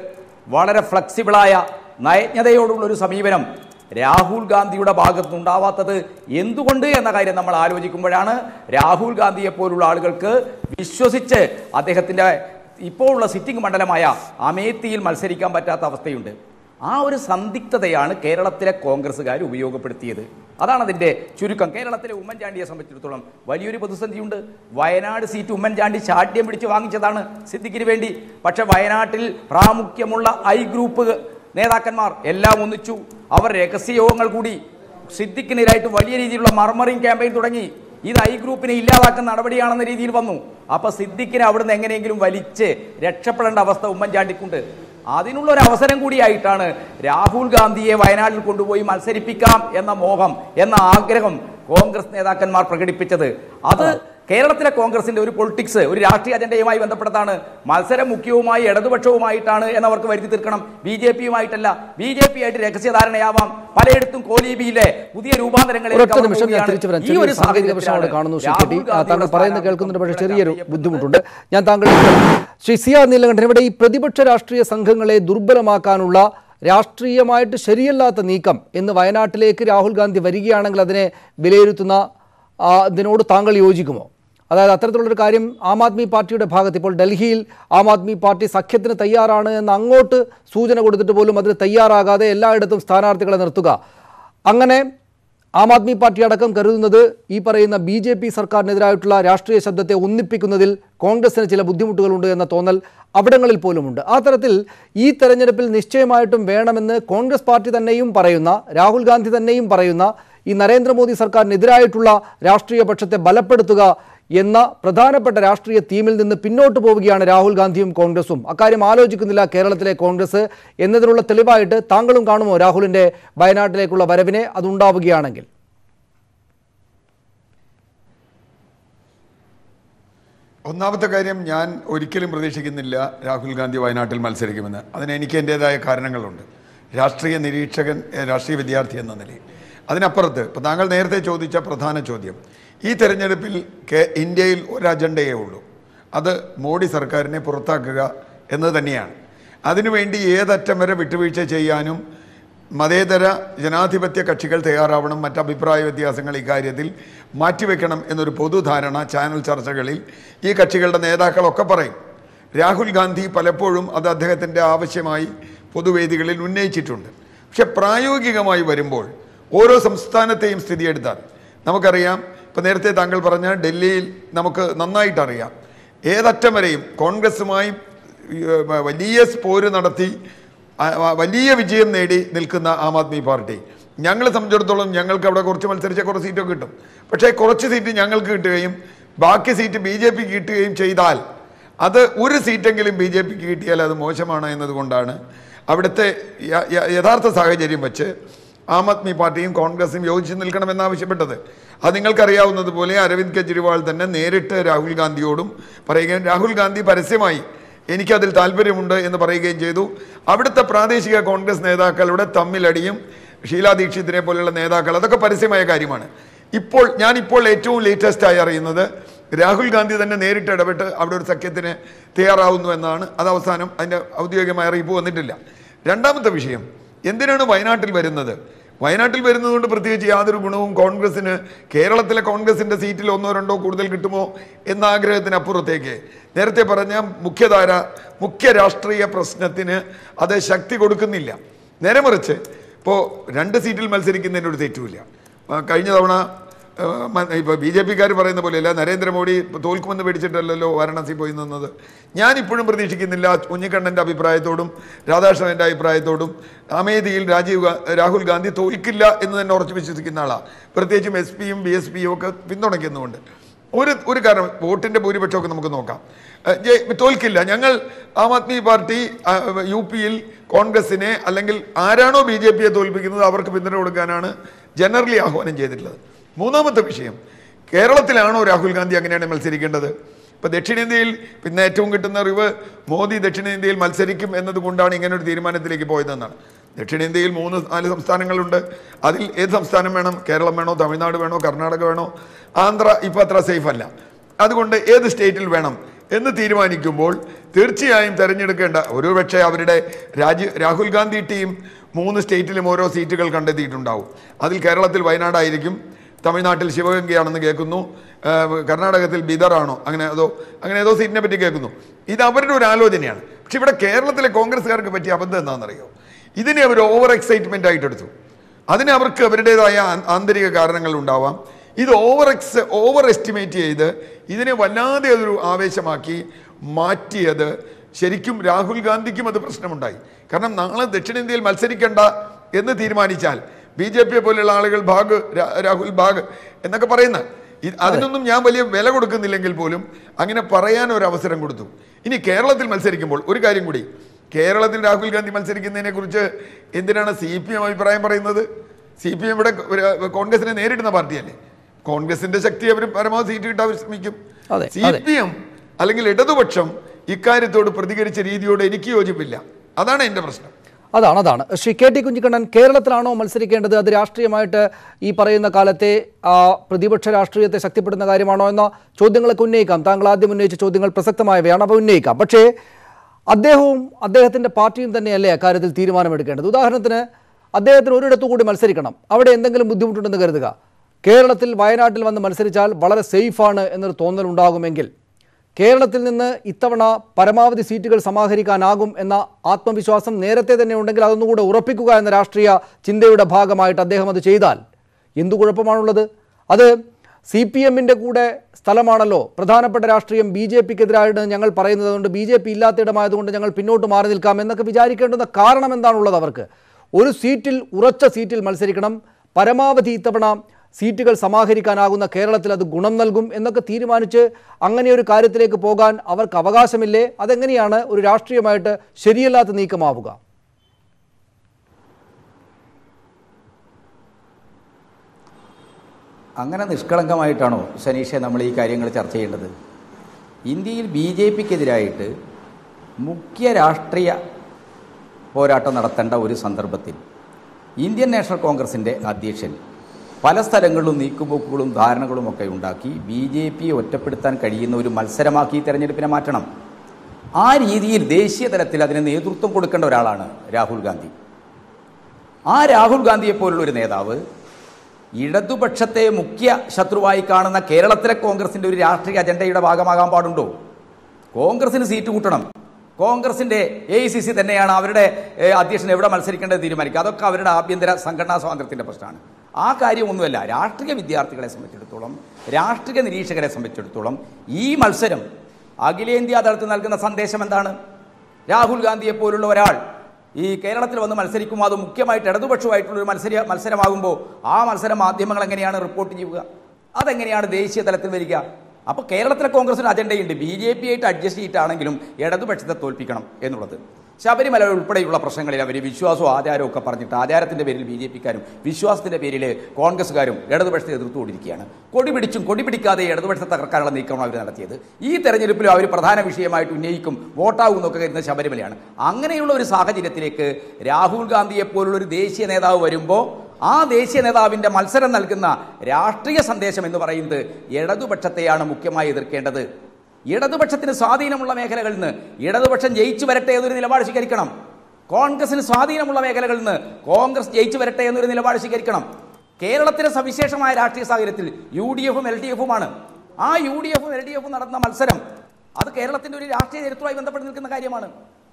വളരെ ഫ്ലെക്സിബിളായ നയജ്ഞതയോടുള്ള ഒരു സമീപനം രാഹുൽ ഗാന്ധിയുടെ ഭാഗത്തുനിന്നുണ്ടാവാത്തത് എന്തുകൊണ്ട് എന്ന കാര്യം നമ്മൾ ആലോചിക്കുമ്പോഴാണ് രാഹുൽ ഗാന്ധിയെ പോലുള്ള ആളുകൾക്ക് വിശ്വസിച്ച് അദ്ദേഹത്തിൻ്റെ ഇപ്പോൾ ഉള്ള സിറ്റിംഗ് മണ്ഡലമായ അമേത്തിയിൽ മത്സരിക്കാൻ പറ്റാത്ത അവസ്ഥയുണ്ട് ആ ഒരു സന്ദിഗ്ധതയാണ് കേരളത്തിലെ കോൺഗ്രസ്സുകാർ ഉപയോഗപ്പെടുത്തിയത് അതാണ് അതിൻ്റെ ചുരുക്കം കേരളത്തിലെ ഉമ്മൻചാണ്ടിയെ സംബന്ധിച്ചിടത്തോളം വലിയൊരു പ്രതിസന്ധിയുണ്ട് വയനാട് സീറ്റ് ഉമ്മൻചാണ്ടി ശാഠ്യം പിടിച്ച് വാങ്ങിച്ചതാണ് സിദ്ദിഖിന് വേണ്ടി പക്ഷെ വയനാട്ടിൽ പ്രാമുഖ്യമുള്ള ഐ ഗ്രൂപ്പ് നേതാക്കന്മാർ എല്ലാം ഒന്നിച്ചു അവർ രഹസ്യയോഗങ്ങൾ കൂടി സിദ്ദിഖിനെതിരായിട്ട് വലിയ രീതിയിലുള്ള മർമറിംഗ് ക്യാമ്പയിൻ തുടങ്ങി ഇത് ഐ ഗ്രൂപ്പിനെ ഇല്ലാതാക്കുന്ന നടപടിയാണെന്ന രീതിയിൽ വന്നു അപ്പൊ സിദ്ദിഖിനെ അവിടുന്ന് എങ്ങനെയെങ്കിലും വലിച്ച് രക്ഷപ്പെടേണ്ട അവസ്ഥ ഉമ്മൻചാണ്ടിക്കുണ്ട് അതിനുള്ള ഒരു അവസരം കൂടിയായിട്ടാണ് രാഹുൽ ഗാന്ധിയെ വയനാട്ടിൽ കൊണ്ടുപോയി മത്സരിപ്പിക്കാം എന്ന മോഹം എന്ന ആഗ്രഹം കോൺഗ്രസ് നേതാക്കന്മാർ പ്രകടിപ്പിച്ചത് അത് കേരളത്തിലെ കോൺഗ്രസിന്റെ ഒരു പൊളിറ്റിക്സ് ഒരു രാഷ്ട്രീയ അജണ്ടയുമായി ബന്ധപ്പെട്ടതാണ് മത്സരം മുഖ്യവുമായി ഇടതുപക്ഷവുമായിട്ടാണ് എന്നവർക്ക് വരുത്തി തീർക്കണം ബി ജെ പിയുമായിട്ടല്ല ബി ജെ പി ആയിട്ട് രഹസ്യധാരണയാവാം പലയിടത്തും കോലീബിയിലെ പുതിയ രൂപാന്തരങ്ങളെ ഒരൊറ്റ നിമിഷം ഞാൻ തിരിച്ചു വരാം ചെറിയൊരു സാങ്കേതിക പ്രശ്നം അവിടെ കാണുന്നു ശ്രീ കെ ടി ആ, താങ്കൾ പറയുന്നത് കേൾക്കുന്നുണ്ട് പക്ഷേ ചെറിയൊരു ബുദ്ധിമുട്ടുണ്ട് ഞാൻ താങ്കൾ ശ്രീ സി ആർ നീലകണ്ഠൻ ഇവിടെ ഈ പ്രതിപക്ഷ രാഷ്ട്രീയ സംഘങ്ങളെ ദുർബലമാക്കാനുള്ള രാഷ്ട്രീയമായിട്ട് ശരിയല്ലാത്ത നീക്കം എന്ന് വയനാട്ടിലേക്ക് രാഹുൽ ഗാന്ധി വരികയാണെങ്കിൽ അതിനെ വിലയിരുത്തുന്ന ആ, ഇതിനോട് താങ്കൾ യോജിക്കുമോ അതായത് അത്തരത്തിലുള്ളൊരു കാര്യം ആം ആദ്മി പാർട്ടിയുടെ ഭാഗത്ത് ഇപ്പോൾ ഡൽഹിയിൽ ആം ആദ്മി പാർട്ടി സഖ്യത്തിന് തയ്യാറാണ് എന്ന് അങ്ങോട്ട് സൂചന കൊടുത്തിട്ട് പോലും അതിന് തയ്യാറാകാതെ എല്ലായിടത്തും സ്ഥാനാർത്ഥികളെ നിർത്തുക അങ്ങനെ ആം ആദ്മി പാർട്ടി അടക്കം കരുതുന്നത് ഈ പറയുന്ന ബി ജെ പി സർക്കാരിനെതിരായിട്ടുള്ള രാഷ്ട്രീയ ശബ്ദത്തെ ഒന്നിപ്പിക്കുന്നതിൽ കോൺഗ്രസിന് ചില ബുദ്ധിമുട്ടുകളുണ്ട് എന്ന തോന്നൽ അവിടങ്ങളിൽ പോലുമുണ്ട് ആ തരത്തിൽ ഈ തെരഞ്ഞെടുപ്പിൽ നിശ്ചയമായിട്ടും വേണമെന്ന് കോൺഗ്രസ് പാർട്ടി തന്നെയും പറയുന്ന രാഹുൽ ഗാന്ധി തന്നെയും പറയുന്ന ഈ നരേന്ദ്രമോദി സർക്കാരിനെതിരായിട്ടുള്ള രാഷ്ട്രീയ പക്ഷത്തെ ബലപ്പെടുത്തുക എന്ന പ്രധാനപ്പെട്ട രാഷ്ട്രീയ തീമിൽ നിന്ന് പിന്നോട്ട് പോവുകയാണ് രാഹുൽ ഗാന്ധിയും കോൺഗ്രസും അക്കാര്യം ആലോചിക്കുന്നില്ല കേരളത്തിലെ കോൺഗ്രസ് എന്നതിനുള്ള തെളിവായിട്ട് താങ്കളും കാണുമോ രാഹുലിന്റെ വയനാട്ടിലേക്കുള്ള വരവിനെ അതുണ്ടാവുകയാണെങ്കിൽ ഒന്നാമത്തെ കാര്യം ഞാൻ ഒരിക്കലും പ്രതീക്ഷിക്കുന്നില്ല രാഹുൽ ഗാന്ധി വയനാട്ടിൽ മത്സരിക്കുമെന്ന് അതിന് എനിക്ക് എൻ്റേതായ കാരണങ്ങളുണ്ട് രാഷ്ട്രീയ നിരീക്ഷകൻ ഏഹ്, രാഷ്ട്രീയ വിദ്യാർത്ഥി എന്ന നിലയിൽ അതിനപ്പുറത്ത് ഇപ്പം താങ്കൾ നേരത്തെ ചോദിച്ച പ്രധാന ചോദ്യം ഈ തെരഞ്ഞെടുപ്പിൽ കേ ഇന്ത്യയിൽ ഒരു അജണ്ടയേ ഉള്ളൂ അത് മോഡി സർക്കാരിനെ പുറത്താക്കുക എന്നത് തന്നെയാണ് അതിനുവേണ്ടി ഏതറ്റം വരെ വിട്ടുവീഴ്ച ചെയ്യാനും മതേതര ജനാധിപത്യ കക്ഷികൾ തയ്യാറാവണം മറ്റ് അഭിപ്രായ വ്യത്യാസങ്ങൾ ഇക്കാര്യത്തിൽ മാറ്റിവെക്കണം എന്നൊരു പൊതുധാരണ ചാനൽ ചർച്ചകളിൽ ഈ കക്ഷികളുടെ നേതാക്കളൊക്കെ പറയും രാഹുൽ ഗാന്ധി പലപ്പോഴും അത് അദ്ദേഹത്തിൻ്റെ ആവശ്യമായി പൊതുവേദികളിൽ ഉന്നയിച്ചിട്ടുണ്ട് പക്ഷെ പ്രായോഗികമായി വരുമ്പോൾ ഓരോ സംസ്ഥാനത്തെയും സ്ഥിതി എടുത്താൽ നമുക്കറിയാം ഇപ്പം നേരത്തെ താങ്കൾ പറഞ്ഞ ഡൽഹിയിൽ നമുക്ക് നന്നായിട്ടറിയാം ഏതറ്റം വരെയും കോൺഗ്രസുമായി ഏഹ്, വലിയ പോര് നടത്തി ആ- ആ വലിയ വിജയം നേടി നിൽക്കുന്ന ആം ആദ്മി പാർട്ടി ഞങ്ങളെ സംബന്ധിച്ചിടത്തോളം ഞങ്ങൾക്ക് അവിടെ കുറച്ച് മത്സരിച്ച കുറച്ച് സീറ്റൊക്കെ കിട്ടും പക്ഷേ കുറച്ച് സീറ്റ് ഞങ്ങൾക്ക് കിട്ടുകയും ബാക്കി സീറ്റ് ബി ജെ പിക്ക് കിട്ടുകയും ചെയ്താൽ അത് ഒരു സീറ്റെങ്കിലും ബി ജെ പിക്ക് കിട്ടിയാൽ അത് മോശമാണ് എന്നതുകൊണ്ടാണ് അവിടുത്തെ യ- യ- യഥാർത്ഥ സാഹചര്യം വെച്ച് ആം ആദ്മി പാർട്ടിയും കോൺഗ്രസും യോജിച്ച് നിൽക്കണമെന്നാവശ്യപ്പെട്ടത് അത് നിങ്ങൾക്കറിയാവുന്നതുപോലെ അരവിന്ദ് കെജ്രിവാൾ തന്നെ നേരിട്ട് രാഹുൽ ഗാന്ധിയോടും പറയുകയും രാഹുൽ ഗാന്ധി പരസ്യമായി എനിക്കതിൽ താല്പര്യമുണ്ട് എന്ന് പറയുകയും ചെയ്തു അവിടുത്തെ പ്രാദേശിക കോൺഗ്രസ് നേതാക്കളുടെ തമ്മിലടിയും ഷീലാ ദീക്ഷിത്തിനെ പോലെയുള്ള നേതാക്കൾ അതൊക്കെ പരസ്യമായ കാര്യമാണ് ഇപ്പോൾ ഞാനിപ്പോൾ ഏറ്റവും ലേറ്റസ്റ്റ് ആയി അറിയുന്നത് രാഹുൽ ഗാന്ധി തന്നെ നേരിട്ട് ഇടപെട്ട് അവിടെ ഒരു സഖ്യത്തിന് തയ്യാറാവുന്നു എന്നാണ് അത് അവസാനം അതിൻ്റെ ഔദ്യോഗികമായ അറിയിപ്പ് വന്നിട്ടില്ല രണ്ടാമത്തെ വിഷയം എന്തിനാണ് വയനാട്ടിൽ വരുന്നത് വയനാട്ടിൽ വരുന്നതുകൊണ്ട് പ്രത്യേകിച്ച് യാതൊരു ഗുണവും കോൺഗ്രസിന് കേരളത്തിലെ കോൺഗ്രസിന്റെ സീറ്റിൽ ഒന്നോ രണ്ടോ കൂടുതൽ കിട്ടുമോ എന്ന ആഗ്രഹത്തിനപ്പുറത്തേക്ക് നേരത്തെ പറഞ്ഞ മുഖ്യധാര മുഖ്യ രാഷ്ട്രീയ പ്രശ്നത്തിന് അത് ശക്തി കൊടുക്കുന്നില്ല നേരെ മറിച്ച് ഇപ്പോൾ രണ്ട് സീറ്റിൽ മത്സരിക്കുന്നതിന് ഒരു തെറ്റുമില്ല ആ, കഴിഞ്ഞ തവണ ഇപ്പോൾ ബി ജെ പിക്കാർ പറയുന്ന പോലെയല്ല നരേന്ദ്രമോദി തോൽക്കുമെന്ന് പേടിച്ചിട്ടല്ലല്ലോ വാരണാസി പോയി നിന്നത് ഞാനിപ്പോഴും പ്രതീക്ഷിക്കുന്നില്ല ഉണ്ണിക്കണ്ണൻ്റെ അഭിപ്രായത്തോടും രാധാകൃഷ്ണൻ്റെ അഭിപ്രായത്തോടും അമേധിയിൽ രാജീവ് ഗാ- രാഹുൽ ഗാന്ധി തോൽക്കില്ല എന്ന് തന്നെ ഉറച്ചു വിശ്വസിക്കുന്ന ആളാണ് പ്രത്യേകിച്ചും എസ് പിയും ബി എസ് പിയും ഒക്കെ പിന്തുണയ്ക്കുന്നുമുണ്ട് ഒരു ഒരു കാരണം വോട്ടിൻ്റെ ഭൂരിപക്ഷമൊക്കെ നമുക്ക് നോക്കാം ഏഹ് ജയ്- തോൽക്കില്ല ഞങ്ങൾ ആം ആദ്മി പാർട്ടി ആ, യു പിയിൽ കോൺഗ്രസിനെ അല്ലെങ്കിൽ ആരാണോ ബി ജെ പിയെ തോൽപ്പിക്കുന്നത് അവർക്ക് പിന്തുണ കൊടുക്കാനാണ് ജനറലി ആഹ്വാനം ചെയ്തിട്ടുള്ളത് മൂന്നാമത്തെ വിഷയം കേരളത്തിലാണോ രാഹുൽ ഗാന്ധി അങ്ങനെയാണ് മത്സരിക്കേണ്ടത് ഇപ്പൊ ദക്ഷിണേന്ത്യയിൽ പിന്നെ ഏറ്റവും കിട്ടുന്ന അറിവ് മോദി ദക്ഷിണേന്ത്യയിൽ മത്സരിക്കും എന്നതുകൊണ്ടാണ് ഇങ്ങനെ ഒരു തീരുമാനത്തിലേക്ക് പോയതെന്നാണ് ദക്ഷിണേന്ത്യയിൽ മൂന്ന് നാല് സംസ്ഥാനങ്ങളുണ്ട് അതിൽ ഏത് സംസ്ഥാനം വേണം കേരളം വേണോ തമിഴ്നാട് വേണോ കർണാടക വേണോ ആന്ധ്ര ഇപ്പം അത്ര സേഫ് അല്ല അതുകൊണ്ട് ഏത് സ്റ്റേറ്റിൽ വേണം എന്ന് തീരുമാനിക്കുമ്പോൾ തീർച്ചയായും തെരഞ്ഞെടുക്കേണ്ട ഒരുപക്ഷെ അവരുടെ രാജീവ് രാഹുൽ ഗാന്ധി ടീം മൂന്ന് സ്റ്റേറ്റിലും ഓരോ സീറ്റുകൾ കണ്ടെത്തിയിട്ടുണ്ടാവും അതിൽ കേരളത്തിൽ വയനാടായിരിക്കും തമിഴ്നാട്ടിൽ ശിവഗംഗയാണെന്ന് കേൾക്കുന്നു ആ, കർണാടകത്തിൽ ബിദറാണോ അങ്ങനെ അതോ അങ്ങനെ ഏതോ സീറ്റിനെ പറ്റി കേൾക്കുന്നു ഇത് അവരുടെ ഒരു ആലോചനയാണ് പക്ഷെ ഇവിടെ കേരളത്തിലെ കോൺഗ്രസ്സുകാർക്ക് പറ്റിയ അബദ്ധം എന്താണെന്നറിയോ ഇതിനെ അവർ ഓവർ എക്സൈറ്റ്മെന്റ് ആയിട്ട് എടുത്തു അതിന് അവർക്ക് അവരുടേതായ ആ- ആന്തരിക കാരണങ്ങൾ ഉണ്ടാവാം ഇത് ഓവർ എക്സ് ഓവർ എസ്റ്റിമേറ്റ് ചെയ്ത് ഇതിനെ വല്ലാതെ അതൊരു ആവേശമാക്കി മാറ്റിയത് ശരിക്കും രാഹുൽ ഗാന്ധിക്കും അത് പ്രശ്നമുണ്ടായി കാരണം നാളെ ദക്ഷിണേന്ത്യയിൽ മത്സരിക്കണ്ട എന്ന് തീരുമാനിച്ചാൽ ബി ജെ പിയെ പോലെയുള്ള ആളുകൾ ഭാഗ് രാ- രാഹുൽ ഭാഗ് എന്നൊക്കെ പറയുന്ന ഇത് അതിനൊന്നും ഞാൻ വലിയ വില കൊടുക്കുന്നില്ലെങ്കിൽ പോലും അങ്ങനെ പറയാൻ ഒരു അവസരം കൊടുത്തു ഇനി കേരളത്തിൽ മത്സരിക്കുമ്പോൾ ഒരു കാര്യം കൂടി കേരളത്തിൽ രാഹുൽ ഗാന്ധി മത്സരിക്കുന്നതിനെ കുറിച്ച് എന്തിനാണ് സി പി എം അഭിപ്രായം പറയുന്നത് സി പി എം ഇവിടെ ഒരു- കോൺഗ്രസിനെ നേരിടുന്ന പാർട്ടിയല്ലേ കോൺഗ്രസിന്റെ ശക്തി അവർ പരമാവധി സീറ്റ് കിട്ടാൻ അവർ ശ്രമിക്കും അതെ, സി അതെ. പി എം അല്ലെങ്കിൽ ഇടതുപക്ഷം ഇക്കാര്യത്തോട് പ്രതികരിച്ച രീതിയോട് എനിക്ക് യോജിപ്പില്ല അതാണ് എന്റെ പ്രശ്നം അതാണ് അതാണ് ശ്രീ കെ ടി കുഞ്ഞിക്കണ്ണൻ കേരളത്തിലാണോ മത്സരിക്കേണ്ടത് അത് രാഷ്ട്രീയമായിട്ട് ഈ പറയുന്ന കാലത്തെ ആ, പ്രതിപക്ഷ രാഷ്ട്രീയത്തെ ശക്തിപ്പെടുന്ന കാര്യമാണോ എന്ന ചോദ്യങ്ങളൊക്കെ ഉന്നയിക്കാം താങ്കൾ ആദ്യം ഉന്നയിച്ച ചോദ്യങ്ങൾ പ്രസക്തമായവയാണ് അപ്പോൾ ഉന്നയിക്കാം പക്ഷേ അദ്ദേഹവും അദ്ദേഹത്തിൻ്റെ പാർട്ടിയും തന്നെയല്ലേ അക്കാര്യത്തിൽ തീരുമാനമെടുക്കേണ്ടത് ഉദാഹരണത്തിന് അദ്ദേഹത്തിന് ഒരിടത്തു കൂടി മത്സരിക്കണം അവിടെ എന്തെങ്കിലും ബുദ്ധിമുട്ടുണ്ടെന്ന് കരുതുക കേരളത്തിൽ വയനാട്ടിൽ വന്ന് മത്സരിച്ചാൽ വളരെ സേഫാണ് എന്നൊരു തോന്നലുണ്ടാകുമെങ്കിൽ കേരളത്തിൽ നിന്ന് ഇത്തവണ പരമാവധി സീറ്റുകൾ സമാഹരിക്കാനാകും എന്ന ആത്മവിശ്വാസം നേരത്തെ തന്നെ ഉണ്ടെങ്കിൽ അതൊന്നുകൂടെ ഉറപ്പിക്കുക എന്ന രാഷ്ട്രീയ ചിന്തയുടെ ഭാഗമായിട്ട് അദ്ദേഹം അത് ചെയ്താൽ എന്തു കുഴപ്പമാണുള്ളത് അത് സി പി എമ്മിൻ്റെ കൂടെ സ്ഥലമാണല്ലോ പ്രധാനപ്പെട്ട രാഷ്ട്രീയം ബി ജെ പിക്കെതിരായിട്ട് ഞങ്ങൾ പറയുന്നത് കൊണ്ട് ബി ജെ പി ഇല്ലാത്തിടമായതുകൊണ്ട് ഞങ്ങൾ പിന്നോട്ട് മാറി നിൽക്കാം എന്നൊക്കെ വിചാരിക്കേണ്ടുന്ന കാരണം എന്താണുള്ളത് അവർക്ക് ഒരു സീറ്റിൽ ഉറച്ച സീറ്റിൽ മത്സരിക്കണം പരമാവധി ഇത്തവണ സീറ്റുകൾ സമാഹരിക്കാനാകുന്ന കേരളത്തിൽ അത് ഗുണം നൽകും എന്നൊക്കെ തീരുമാനിച്ച് അങ്ങനെ ഒരു കാര്യത്തിലേക്ക് പോകാൻ അവർക്ക് അവകാശമില്ലേ അതെങ്ങനെയാണ് ഒരു രാഷ്ട്രീയമായിട്ട് ശരിയല്ലാത്ത നീക്കമാവുക അങ്ങനെ നിഷ്കളങ്കമായിട്ടാണോ സനീഷെ നമ്മൾ ഈ കാര്യങ്ങൾ ചർച്ച ചെയ്യേണ്ടത് ഇന്ത്യയിൽ ബി ജെ പിക്കെതിരായിട്ട് മുഖ്യ രാഷ്ട്രീയ പോരാട്ടം നടത്തേണ്ട ഒരു സന്ദർഭത്തിൽ ഇന്ത്യൻ നാഷണൽ കോൺഗ്രസിൻ്റെ അധ്യക്ഷൻ പല സ്ഥലങ്ങളിലും നീക്കുപോക്കുകളും ധാരണകളും ഒക്കെ ഉണ്ടാക്കി ബി ജെ പിയെ ഒറ്റപ്പെടുത്താൻ കഴിയുന്ന ഒരു മത്സരമാക്കി ഈ തെരഞ്ഞെടുപ്പിനെ മാറ്റണം ആ രീതിയിൽ ദേശീയ തലത്തിൽ അതിന് നേതൃത്വം കൊടുക്കേണ്ട ഒരാളാണ് രാഹുൽ ഗാന്ധി ആ രാഹുൽ ഗാന്ധിയെ പോലുള്ള ഒരു നേതാവ് ഇടതുപക്ഷത്തെ മുഖ്യ ശത്രുവായി കാണുന്ന കേരളത്തിലെ കോൺഗ്രസിന്റെ ഒരു രാഷ്ട്രീയ അജണ്ടയുടെ ഭാഗമാകാൻ പാടുണ്ടോ കോൺഗ്രസിന് സീറ്റ് കൂട്ടണം കോൺഗ്രസിന്റെ എ ഐ സി സി തന്നെയാണ് അവരുടെ ഏ, അധ്യക്ഷൻ എവിടെ മത്സരിക്കേണ്ടത് തീരുമാനിക്കുക അതൊക്കെ അവരുടെ ആഭ്യന്തര സംഘടനാ സ്വാതന്ത്ര്യത്തിന്റെ പ്രശ്നമാണ് ആ കാര്യമൊന്നുമല്ല രാഷ്ട്രീയ വിദ്യാർത്ഥികളെ സംബന്ധിച്ചിടത്തോളം രാഷ്ട്രീയ നിരീക്ഷകരെ സംബന്ധിച്ചിടത്തോളം ഈ മത്സരം അഖിലേന്ത്യാ തലത്തിൽ നൽകുന്ന സന്ദേശം എന്താണ് രാഹുൽ ഗാന്ധിയെ പോലുള്ള ഒരാൾ ഈ കേരളത്തിൽ വന്ന് മത്സരിക്കും അത് മുഖ്യമായിട്ട് ഇടതുപക്ഷമായിട്ടുള്ള ഒരു മത്സര മത്സരമാകുമ്പോൾ ആ മത്സരം മാധ്യമങ്ങൾ എങ്ങനെയാണ് റിപ്പോർട്ട് ചെയ്യുക അതെങ്ങനെയാണ് ദേശീയ തലത്തിൽ വരിക അപ്പോൾ കേരളത്തിലെ കോൺഗ്രസിന് അജണ്ടയുണ്ട് ബി ജെ പി ആയിട്ട് അഡ്ജസ്റ്റ് ചെയ്തിട്ടാണെങ്കിലും ഇടതുപക്ഷത്തെ തോൽപ്പിക്കണം എന്നുള്ളത് ശബരിമല ഉൾപ്പെടെയുള്ള പ്രശ്നങ്ങളിൽ അവർ വിശ്വാസവും ആചാരവും ഒക്കെ പറഞ്ഞിട്ട് ആചാരത്തിന്റെ പേരിൽ ബി ജെ പിക്കാരും വിശ്വാസത്തിന്റെ പേരിൽ കോൺഗ്രസ്സുകാരും ഇടതുപക്ഷത്തെ എതിർത്തുകൊണ്ടിരിക്കുകയാണ് കൊടി പിടിച്ചും കൊടി പിടിക്കാതെ ഇടതുപക്ഷത്തെ തകർക്കാനുള്ള നീക്കമാണ് അവർ നടത്തിയത് ഈ തെരഞ്ഞെടുപ്പിലും അവർ പ്രധാന വിഷയമായിട്ട് ഉന്നയിക്കും വോട്ടാകും എന്നൊക്കെ കരുതുന്ന ശബരിമലയാണ് അങ്ങനെയുള്ള ഒരു സാഹചര്യത്തിലേക്ക് രാഹുൽ ഗാന്ധിയെ പോലുള്ള ഒരു ദേശീയ നേതാവ് വരുമ്പോൾ ആ ദേശീയ നേതാവിന്റെ മത്സരം നൽകുന്ന രാഷ്ട്രീയ സന്ദേശം എന്ന് പറയുന്നത് ഇടതുപക്ഷത്തെയാണ് മുഖ്യമായി എതിർക്കേണ്ടത് ഇടതുപക്ഷത്തിന് സ്വാധീനമുള്ള മേഖലകളിൽ നിന്ന് ഇടതുപക്ഷം ജയിച്ചു വരട്ടെ എന്നൊരു നിലപാട് സ്വീകരിക്കണം കോൺഗ്രസിന് സ്വാധീനമുള്ള മേഖലകളിൽ നിന്ന് കോൺഗ്രസ് ജയിച്ചു വരട്ടെ എന്നൊരു നിലപാട് സ്വീകരിക്കണം കേരളത്തിലെ സവിശേഷമായ രാഷ്ട്രീയ സാഹചര്യത്തിൽ യു ഡി എഫും എൽ ഡി എഫുമാണ് ആ യു ഡി എഫും എൽ ഡി എഫും നടന്ന മത്സരം അത് കേരളത്തിന്റെ ഒരു രാഷ്ട്രീയ ചരിത്രവുമായി ബന്ധപ്പെട്ട് നിൽക്കുന്ന കാര്യമാണ്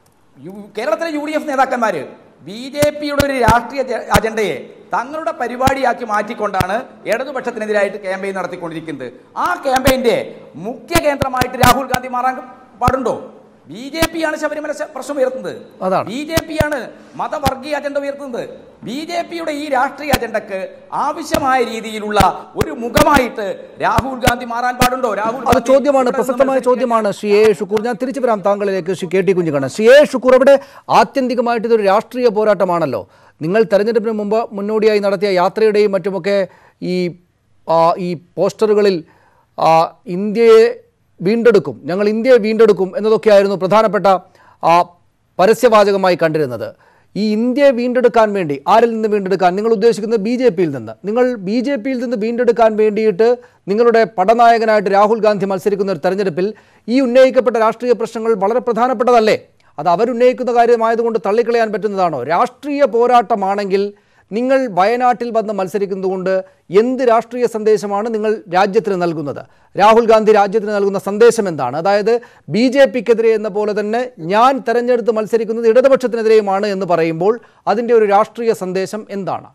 യു- കേരളത്തിലെ യു ഡി എഫ് നേതാക്കന്മാര് ബി ജെ പിയുടെ ഒരു രാഷ്ട്രീയ ജ- അജണ്ടയെ തങ്ങളുടെ പരിപാടിയാക്കി മാറ്റിക്കൊണ്ടാണ് ഇടതുപക്ഷത്തിനെതിരായിട്ട് ക്യാമ്പയിൻ നടത്തിക്കൊണ്ടിരിക്കുന്നത് ആ ക്യാമ്പയിന്റെ മുഖ്യ കേന്ദ്രമായിട്ട് രാഹുൽ ഗാന്ധി മാറാൻ പാടുണ്ടോ ബി ജെ പി ആണ് ശബരിമല ശ- പ്രശ്നം ഉയർത്തുന്നത് അതാണ്. ബി ജെ പി ആണ് മതവർഗീയ അജണ്ട ഉയർത്തുന്നത് ബി ജെ പിയുടെ ഈ രാഷ്ട്രീയ അജണ്ടക്ക് ആവശ്യമായ രീതിയിലുള്ള ഒരു മുഖമായിട്ട് രാഹുൽ ഗാന്ധി മാറാൻ പാടുണ്ടോ രാഹുൽ അത് ഗാന്ധി ചോദ്യമാണ് ഇവിടെ നിന്ന് പ്രസക്തമായ മത്സരിക്കാൻ- ചോദ്യമാണ് ശ്രീ എ ഷുക്കൂർ ഞാൻ തിരിച്ചു വരാം താങ്കളിലേക്ക് Shri K T Kunhukannan Shri A Shukkur അവിടെ ആത്യന്തികമായിട്ട് ഇതൊരു രാഷ്ട്രീയ പോരാട്ടമാണല്ലോ നിങ്ങൾ തെരഞ്ഞെടുപ്പിന് മുമ്പ് മുന്നോടിയായി നടത്തിയ യാത്രയുടെയും മറ്റുമൊക്കെ ഈ ആ, ഈ പോസ്റ്ററുകളിൽ ആ, ഇന്ത്യയെ വീണ്ടെടുക്കും ഞങ്ങൾ ഇന്ത്യയെ വീണ്ടെടുക്കും എന്നതൊക്കെയായിരുന്നു പ്രധാനപ്പെട്ട ആ, പരസ്യവാചകമായി കണ്ടിരുന്നത് ഈ ഇന്ത്യയെ വീണ്ടെടുക്കാൻ വേണ്ടി ആരിൽ നിന്ന് വീണ്ടെടുക്കാൻ നിങ്ങൾ ഉദ്ദേശിക്കുന്നത് ബി ജെ പിയിൽ നിന്ന് നിങ്ങൾ ബി ജെ പിയിൽ നിന്ന് വീണ്ടെടുക്കാൻ വേണ്ടിയിട്ട് നിങ്ങളുടെ പടനായകനായിട്ട് രാഹുൽ ഗാന്ധി മത്സരിക്കുന്ന ഒരു തെരഞ്ഞെടുപ്പിൽ ഈ ഉന്നയിക്കപ്പെട്ട രാഷ്ട്രീയ പ്രശ്നങ്ങൾ വളരെ പ്രധാനപ്പെട്ടതല്ലേ അത് അവരുന്നയിക്കുന്ന കാര്യമായതുകൊണ്ട് തള്ളിക്കളയാൻ പറ്റുന്നതാണോ രാഷ്ട്രീയ പോരാട്ടമാണെങ്കിൽ നിങ്ങൾ വയനാട്ടിൽ വന്ന് മത്സരിക്കുന്നതുകൊണ്ട് എന്ത് രാഷ്ട്രീയ സന്ദേശമാണ് നിങ്ങൾ രാജ്യത്തിന് നൽകുന്നത് രാഹുൽ ഗാന്ധി രാജ്യത്തിന് നൽകുന്ന സന്ദേശം എന്താണ് അതായത് ബി ജെ പിക്കെതിരെ എന്ന പോലെ തന്നെ ഞാൻ തെരഞ്ഞെടുത്ത് മത്സരിക്കുന്നത് ഇടതുപക്ഷത്തിനെതിരെയുമാണ് എന്ന് പറയുമ്പോൾ അതിൻ്റെ ഒരു രാഷ്ട്രീയ സന്ദേശം എന്താണ്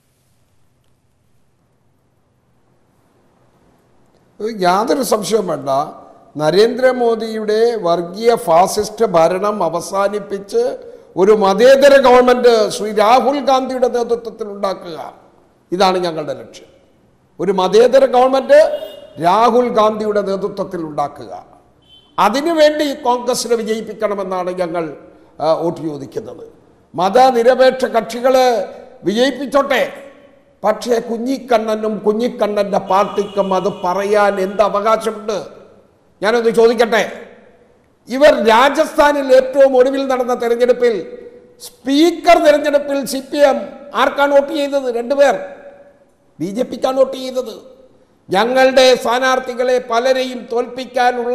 യാതൊരു സംശയവും വേണ്ട നരേന്ദ്രമോദിയുടെ വർഗീയ ഫാസിസ്റ്റ് ഭരണം അവസാനിപ്പിച്ച് ഒരു മതേതര ഗവൺമെന്റ് ശ്രീ രാഹുൽ ഗാന്ധിയുടെ നേതൃത്വത്തിൽ ഉണ്ടാക്കുക ഇതാണ് ഞങ്ങളുടെ ലക്ഷ്യം ഒരു മതേതര ഗവൺമെന്റ് രാഹുൽ ഗാന്ധിയുടെ നേതൃത്വത്തിൽ ഉണ്ടാക്കുക അതിനുവേണ്ടി കോൺഗ്രസിനെ വിജയിപ്പിക്കണമെന്നാണ് ഞങ്ങൾ ആ, വോട്ട് ചോദിക്കുന്നത് മതനിരപേക്ഷ കക്ഷികളെ വിജയിപ്പിച്ചോട്ടെ പക്ഷേ കുഞ്ഞിക്കണ്ണനും കുഞ്ഞിക്കണ്ണൻ്റെ പാർട്ടിക്കും അത് പറയാൻ എന്ത് അവകാശമുണ്ട് ഞാനൊന്ന് ചോദിക്കട്ടെ ഇവർ രാജസ്ഥാനിൽ ഏറ്റവും ഒടുവിൽ നടന്ന തെരഞ്ഞെടുപ്പിൽ സ്പീക്കർ തെരഞ്ഞെടുപ്പിൽ സി പി എം ആർക്കാണ് വോട്ട് ചെയ്തത് രണ്ടുപേർ ബി ജെ പിക്കാണ് വോട്ട് ചെയ്തത് ഞങ്ങളുടെ സ്ഥാനാർത്ഥികളെ പലരെയും തോൽപ്പിക്കാനുള്ള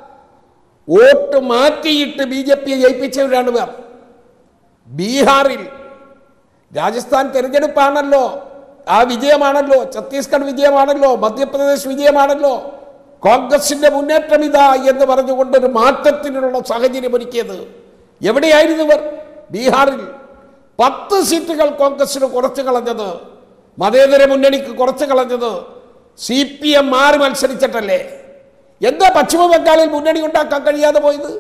വോട്ട് മാറ്റിയിട്ട് ബി ജെ പിയെ ജയിപ്പിച്ചവരാണ് ഇവർ ബീഹാറിൽ രാജസ്ഥാൻ തെരഞ്ഞെടുപ്പാണല്ലോ ആ വിജയമാണല്ലോ ഛത്തീസ്ഗഡ് വിജയമാണല്ലോ മധ്യപ്രദേശ് വിജയമാണല്ലോ കോൺഗ്രസിന്റെ മുന്നേറ്റം ഇതാ എന്ന് പറഞ്ഞുകൊണ്ട് ഒരു മാറ്റത്തിനുള്ള സാഹചര്യം ഒരുക്കിയത് എവിടെയായിരുന്നു ഇവർ ബീഹാറിൽ പത്ത് സീറ്റുകൾ കോൺഗ്രസിന് കുറച്ച് കളഞ്ഞത് മതേതര മുന്നണിക്ക് കുറച്ച് കളഞ്ഞത് സി പി എം മാറി മത്സരിച്ചിട്ടല്ലേ എന്താ പശ്ചിമ ബംഗാളിൽ മുന്നണി ഉണ്ടാക്കാൻ കഴിയാതെ പോയത്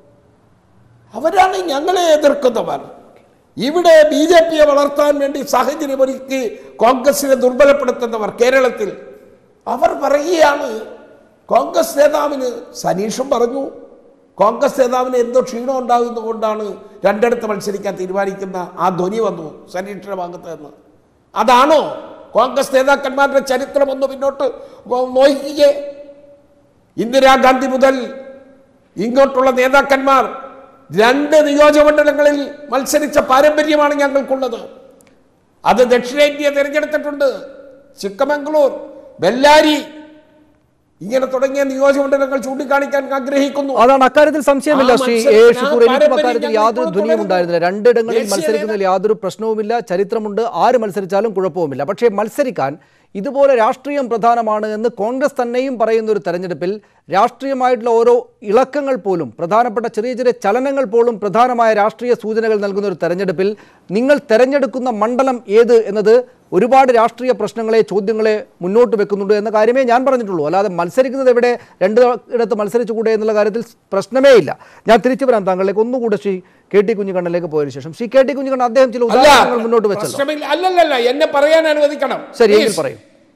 അവരാണ് ഞങ്ങളെ എതിർക്കുന്നവർ ഇവിടെ ബി ജെ പിയെ വളർത്താൻ വേണ്ടി സാഹചര്യമൊരുക്കി കോൺഗ്രസിനെ ദുർബലപ്പെടുത്തുന്നവർ കേരളത്തിൽ അവർ പറയുകയാണ് കോൺഗ്രസ് നേതാവിന് സനീഷും പറഞ്ഞു കോൺഗ്രസ് നേതാവിന് എന്തോ ക്ഷീണം ഉണ്ടാകുന്നതുകൊണ്ടാണ് രണ്ടിടത്ത് മത്സരിക്കാൻ തീരുമാനിക്കുന്ന ആ ധ്വനി വന്നു സനീഷിന്റെ ഭാഗത്ത് നിന്ന് അതാണോ കോൺഗ്രസ് നേതാക്കന്മാരുടെ ചരിത്രം ഒന്ന് പിന്നോട്ട് നോക്കിയേ ഇന്ദിരാഗാന്ധി മുതൽ ഇങ്ങോട്ടുള്ള നേതാക്കന്മാർ രണ്ട് നിയോജകമണ്ഡലങ്ങളിൽ മത്സരിച്ച പാരമ്പര്യമാണ് ഞങ്ങൾക്കുള്ളത് അത് ദക്ഷിണേന്ത്യ തിരഞ്ഞെടുത്തിട്ടുണ്ട് ചിക്കമംഗളൂർ ബെല്ലാരി ഇങ്ങനെ തുടങ്ങിയ നിയോജകമണ്ഡലങ്ങൾ ചൂണ്ടിക്കാണിക്കാൻ ആഗ്രഹിക്കുന്നു അതാണ് അക്കാര്യത്തിൽ സംശയമില്ല ആ ശ്രീ മത്സര- എ ആ ഷുക്കൂർ എനിക്കും പാരമ്പര്യം അക്കാര്യത്തിൽ ഞങ്ങൾ യാതൊരു ഇപ്പോൾ ധ്വനിയും തുടരുന്നു. ഉണ്ടായിരുന്നില്ല രണ്ടിടങ്ങളിൽ ദേശീയ മത്സരിക്കുന്നതിൽ യാതൊരു പ്രശ്നവുമില്ല ചരിത്രമുണ്ട് ആര് മത്സരിച്ചാലും കുഴപ്പവുമില്ല പക്ഷേ മത്സരിക്കാൻ ഇതുപോലെ രാഷ്ട്രീയം പ്രധാനമാണ് എന്ന് കോൺഗ്രസ് തന്നെയും പറയുന്ന ഒരു തെരഞ്ഞെടുപ്പിൽ രാഷ്ട്രീയമായിട്ടുള്ള ഓരോ ഇളക്കങ്ങൾ പോലും പ്രധാനപ്പെട്ട ചെറിയ ചെറിയ ചലനങ്ങൾ പോലും പ്രധാനമായ രാഷ്ട്രീയ സൂചനകൾ നൽകുന്ന ഒരു തെരഞ്ഞെടുപ്പിൽ നിങ്ങൾ തെരഞ്ഞെടുക്കുന്ന മണ്ഡലം ഏത് എന്നത് ഒരുപാട് രാഷ്ട്രീയ പ്രശ്നങ്ങളെ ചോദ്യങ്ങളെ മുന്നോട്ട് വെക്കുന്നുണ്ട് എന്ന കാര്യമേ ഞാൻ പറഞ്ഞിട്ടുള്ളൂ അല്ലാതെ മത്സരിക്കുന്നത് എവിടെ രണ്ട് ഇടത്ത് മത്സരിച്ചുകൂടെ എന്നുള്ള കാര്യത്തിൽ പ്രശ്നമേ ഇല്ല ഞാൻ തിരിച്ചു വരാം താങ്കളിലേക്ക് ഒന്നുകൂടെ ശ്രീ കെ ടി കുഞ്ഞിക്കണ്ണനിലേക്ക് പോയതിനു ശേഷം ശ്രീ കെ ടി കുഞ്ഞിക്കണ്ണൻ അദ്ദേഹം ചില അല്ല ഉദാഹരണങ്ങൾ മുന്നോട്ട് വെച്ചല്ലോ പ്രശ്നമില്ല അല്ലല്ലല്ല എന്നെ പറയാൻ അനുവദിക്കണം ശരി എങ്കിൽ Please. പറയൂ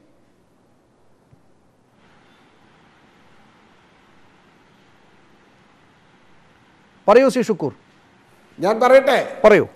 പറയൂ ശ്രീ ഷുക്കൂർ ഞാൻ പറയട്ടെ പറയൂ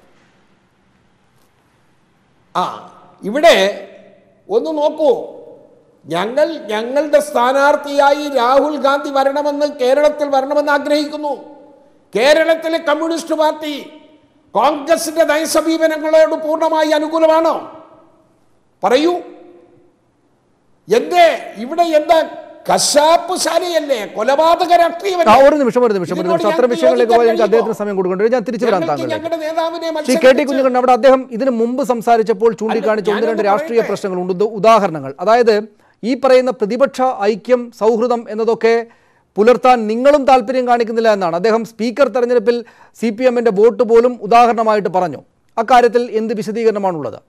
ആ ഇവിടെ ഒന്ന് നോക്കൂ ഞങ്ങൾ ഞങ്ങളുടെ സ്ഥാനാർത്ഥിയായി രാഹുൽ ഗാന്ധി വരണമെന്ന് കേരളത്തിൽ വരണമെന്ന് ആഗ്രഹിക്കുന്നു കേരളത്തിലെ കമ്മ്യൂണിസ്റ്റ് പാർട്ടി കോൺഗ്രസിന്റെ നയസമീപനങ്ങളോട് പൂർണ്ണമായി അനുകൂലമാണോ പറയൂ എന്തേ ഇവിടെ എന്താ കശാപ്പ് ശാലയല്ലേ കൊലപാതക ആ, രാഷ്ട്രീയമല്ലേ ഒരു നിമിഷം ഒരു നിമിഷം ഒരു ഇതിനോട് നിമിഷം അത്തരം ഞങ്ങൾക്ക് വിഷയങ്ങളിലേക്ക് പോയാൽ എനിക്ക് യോജിക്കാൻ അദ്ദേഹത്തിന് കഴിയുമോ? സമയം കൊടുക്കേണ്ടി ഞാൻ തിരിച്ചു വരാം ഞങ്ങൾക്ക് താങ്കളിലേക്ക് ഞങ്ങളുടെ നേതാവിനെ ശ്രീ കെ ടി മത്സരിപ്പിച്ച് കുഞ്ഞുകണ്ണൻ അവിടെ അദ്ദേഹം ഇതിനു മുമ്പ് സംസാരിച്ചപ്പോൾ ചൂണ്ടിക്കാണിച്ച ഒന്ന് രണ്ട് ഞാനൊന്ന് രാഷ്ട്രീയ പറയട്ടെ. പ്രശ്നങ്ങളുണ്ട് ഉദ- ഉദാഹരണങ്ങൾ അതായത് ഈ പറയുന്ന പ്രതിപക്ഷ ഐക്യം സൗഹൃദം എന്നതൊക്കെ പുലർത്താൻ നിങ്ങളും താല്പര്യം കാണിക്കുന്നില്ല എന്നാണ് അദ്ദേഹം സ്പീക്കർ തെരഞ്ഞെടുപ്പിൽ സി പി എമ്മിന്റെ വോട്ട് പോലും ഉദാഹരണമായിട്ട് പറഞ്ഞു അക്കാര്യത്തിൽ എന്ത് വിശദീകരണമാണുള്ളത്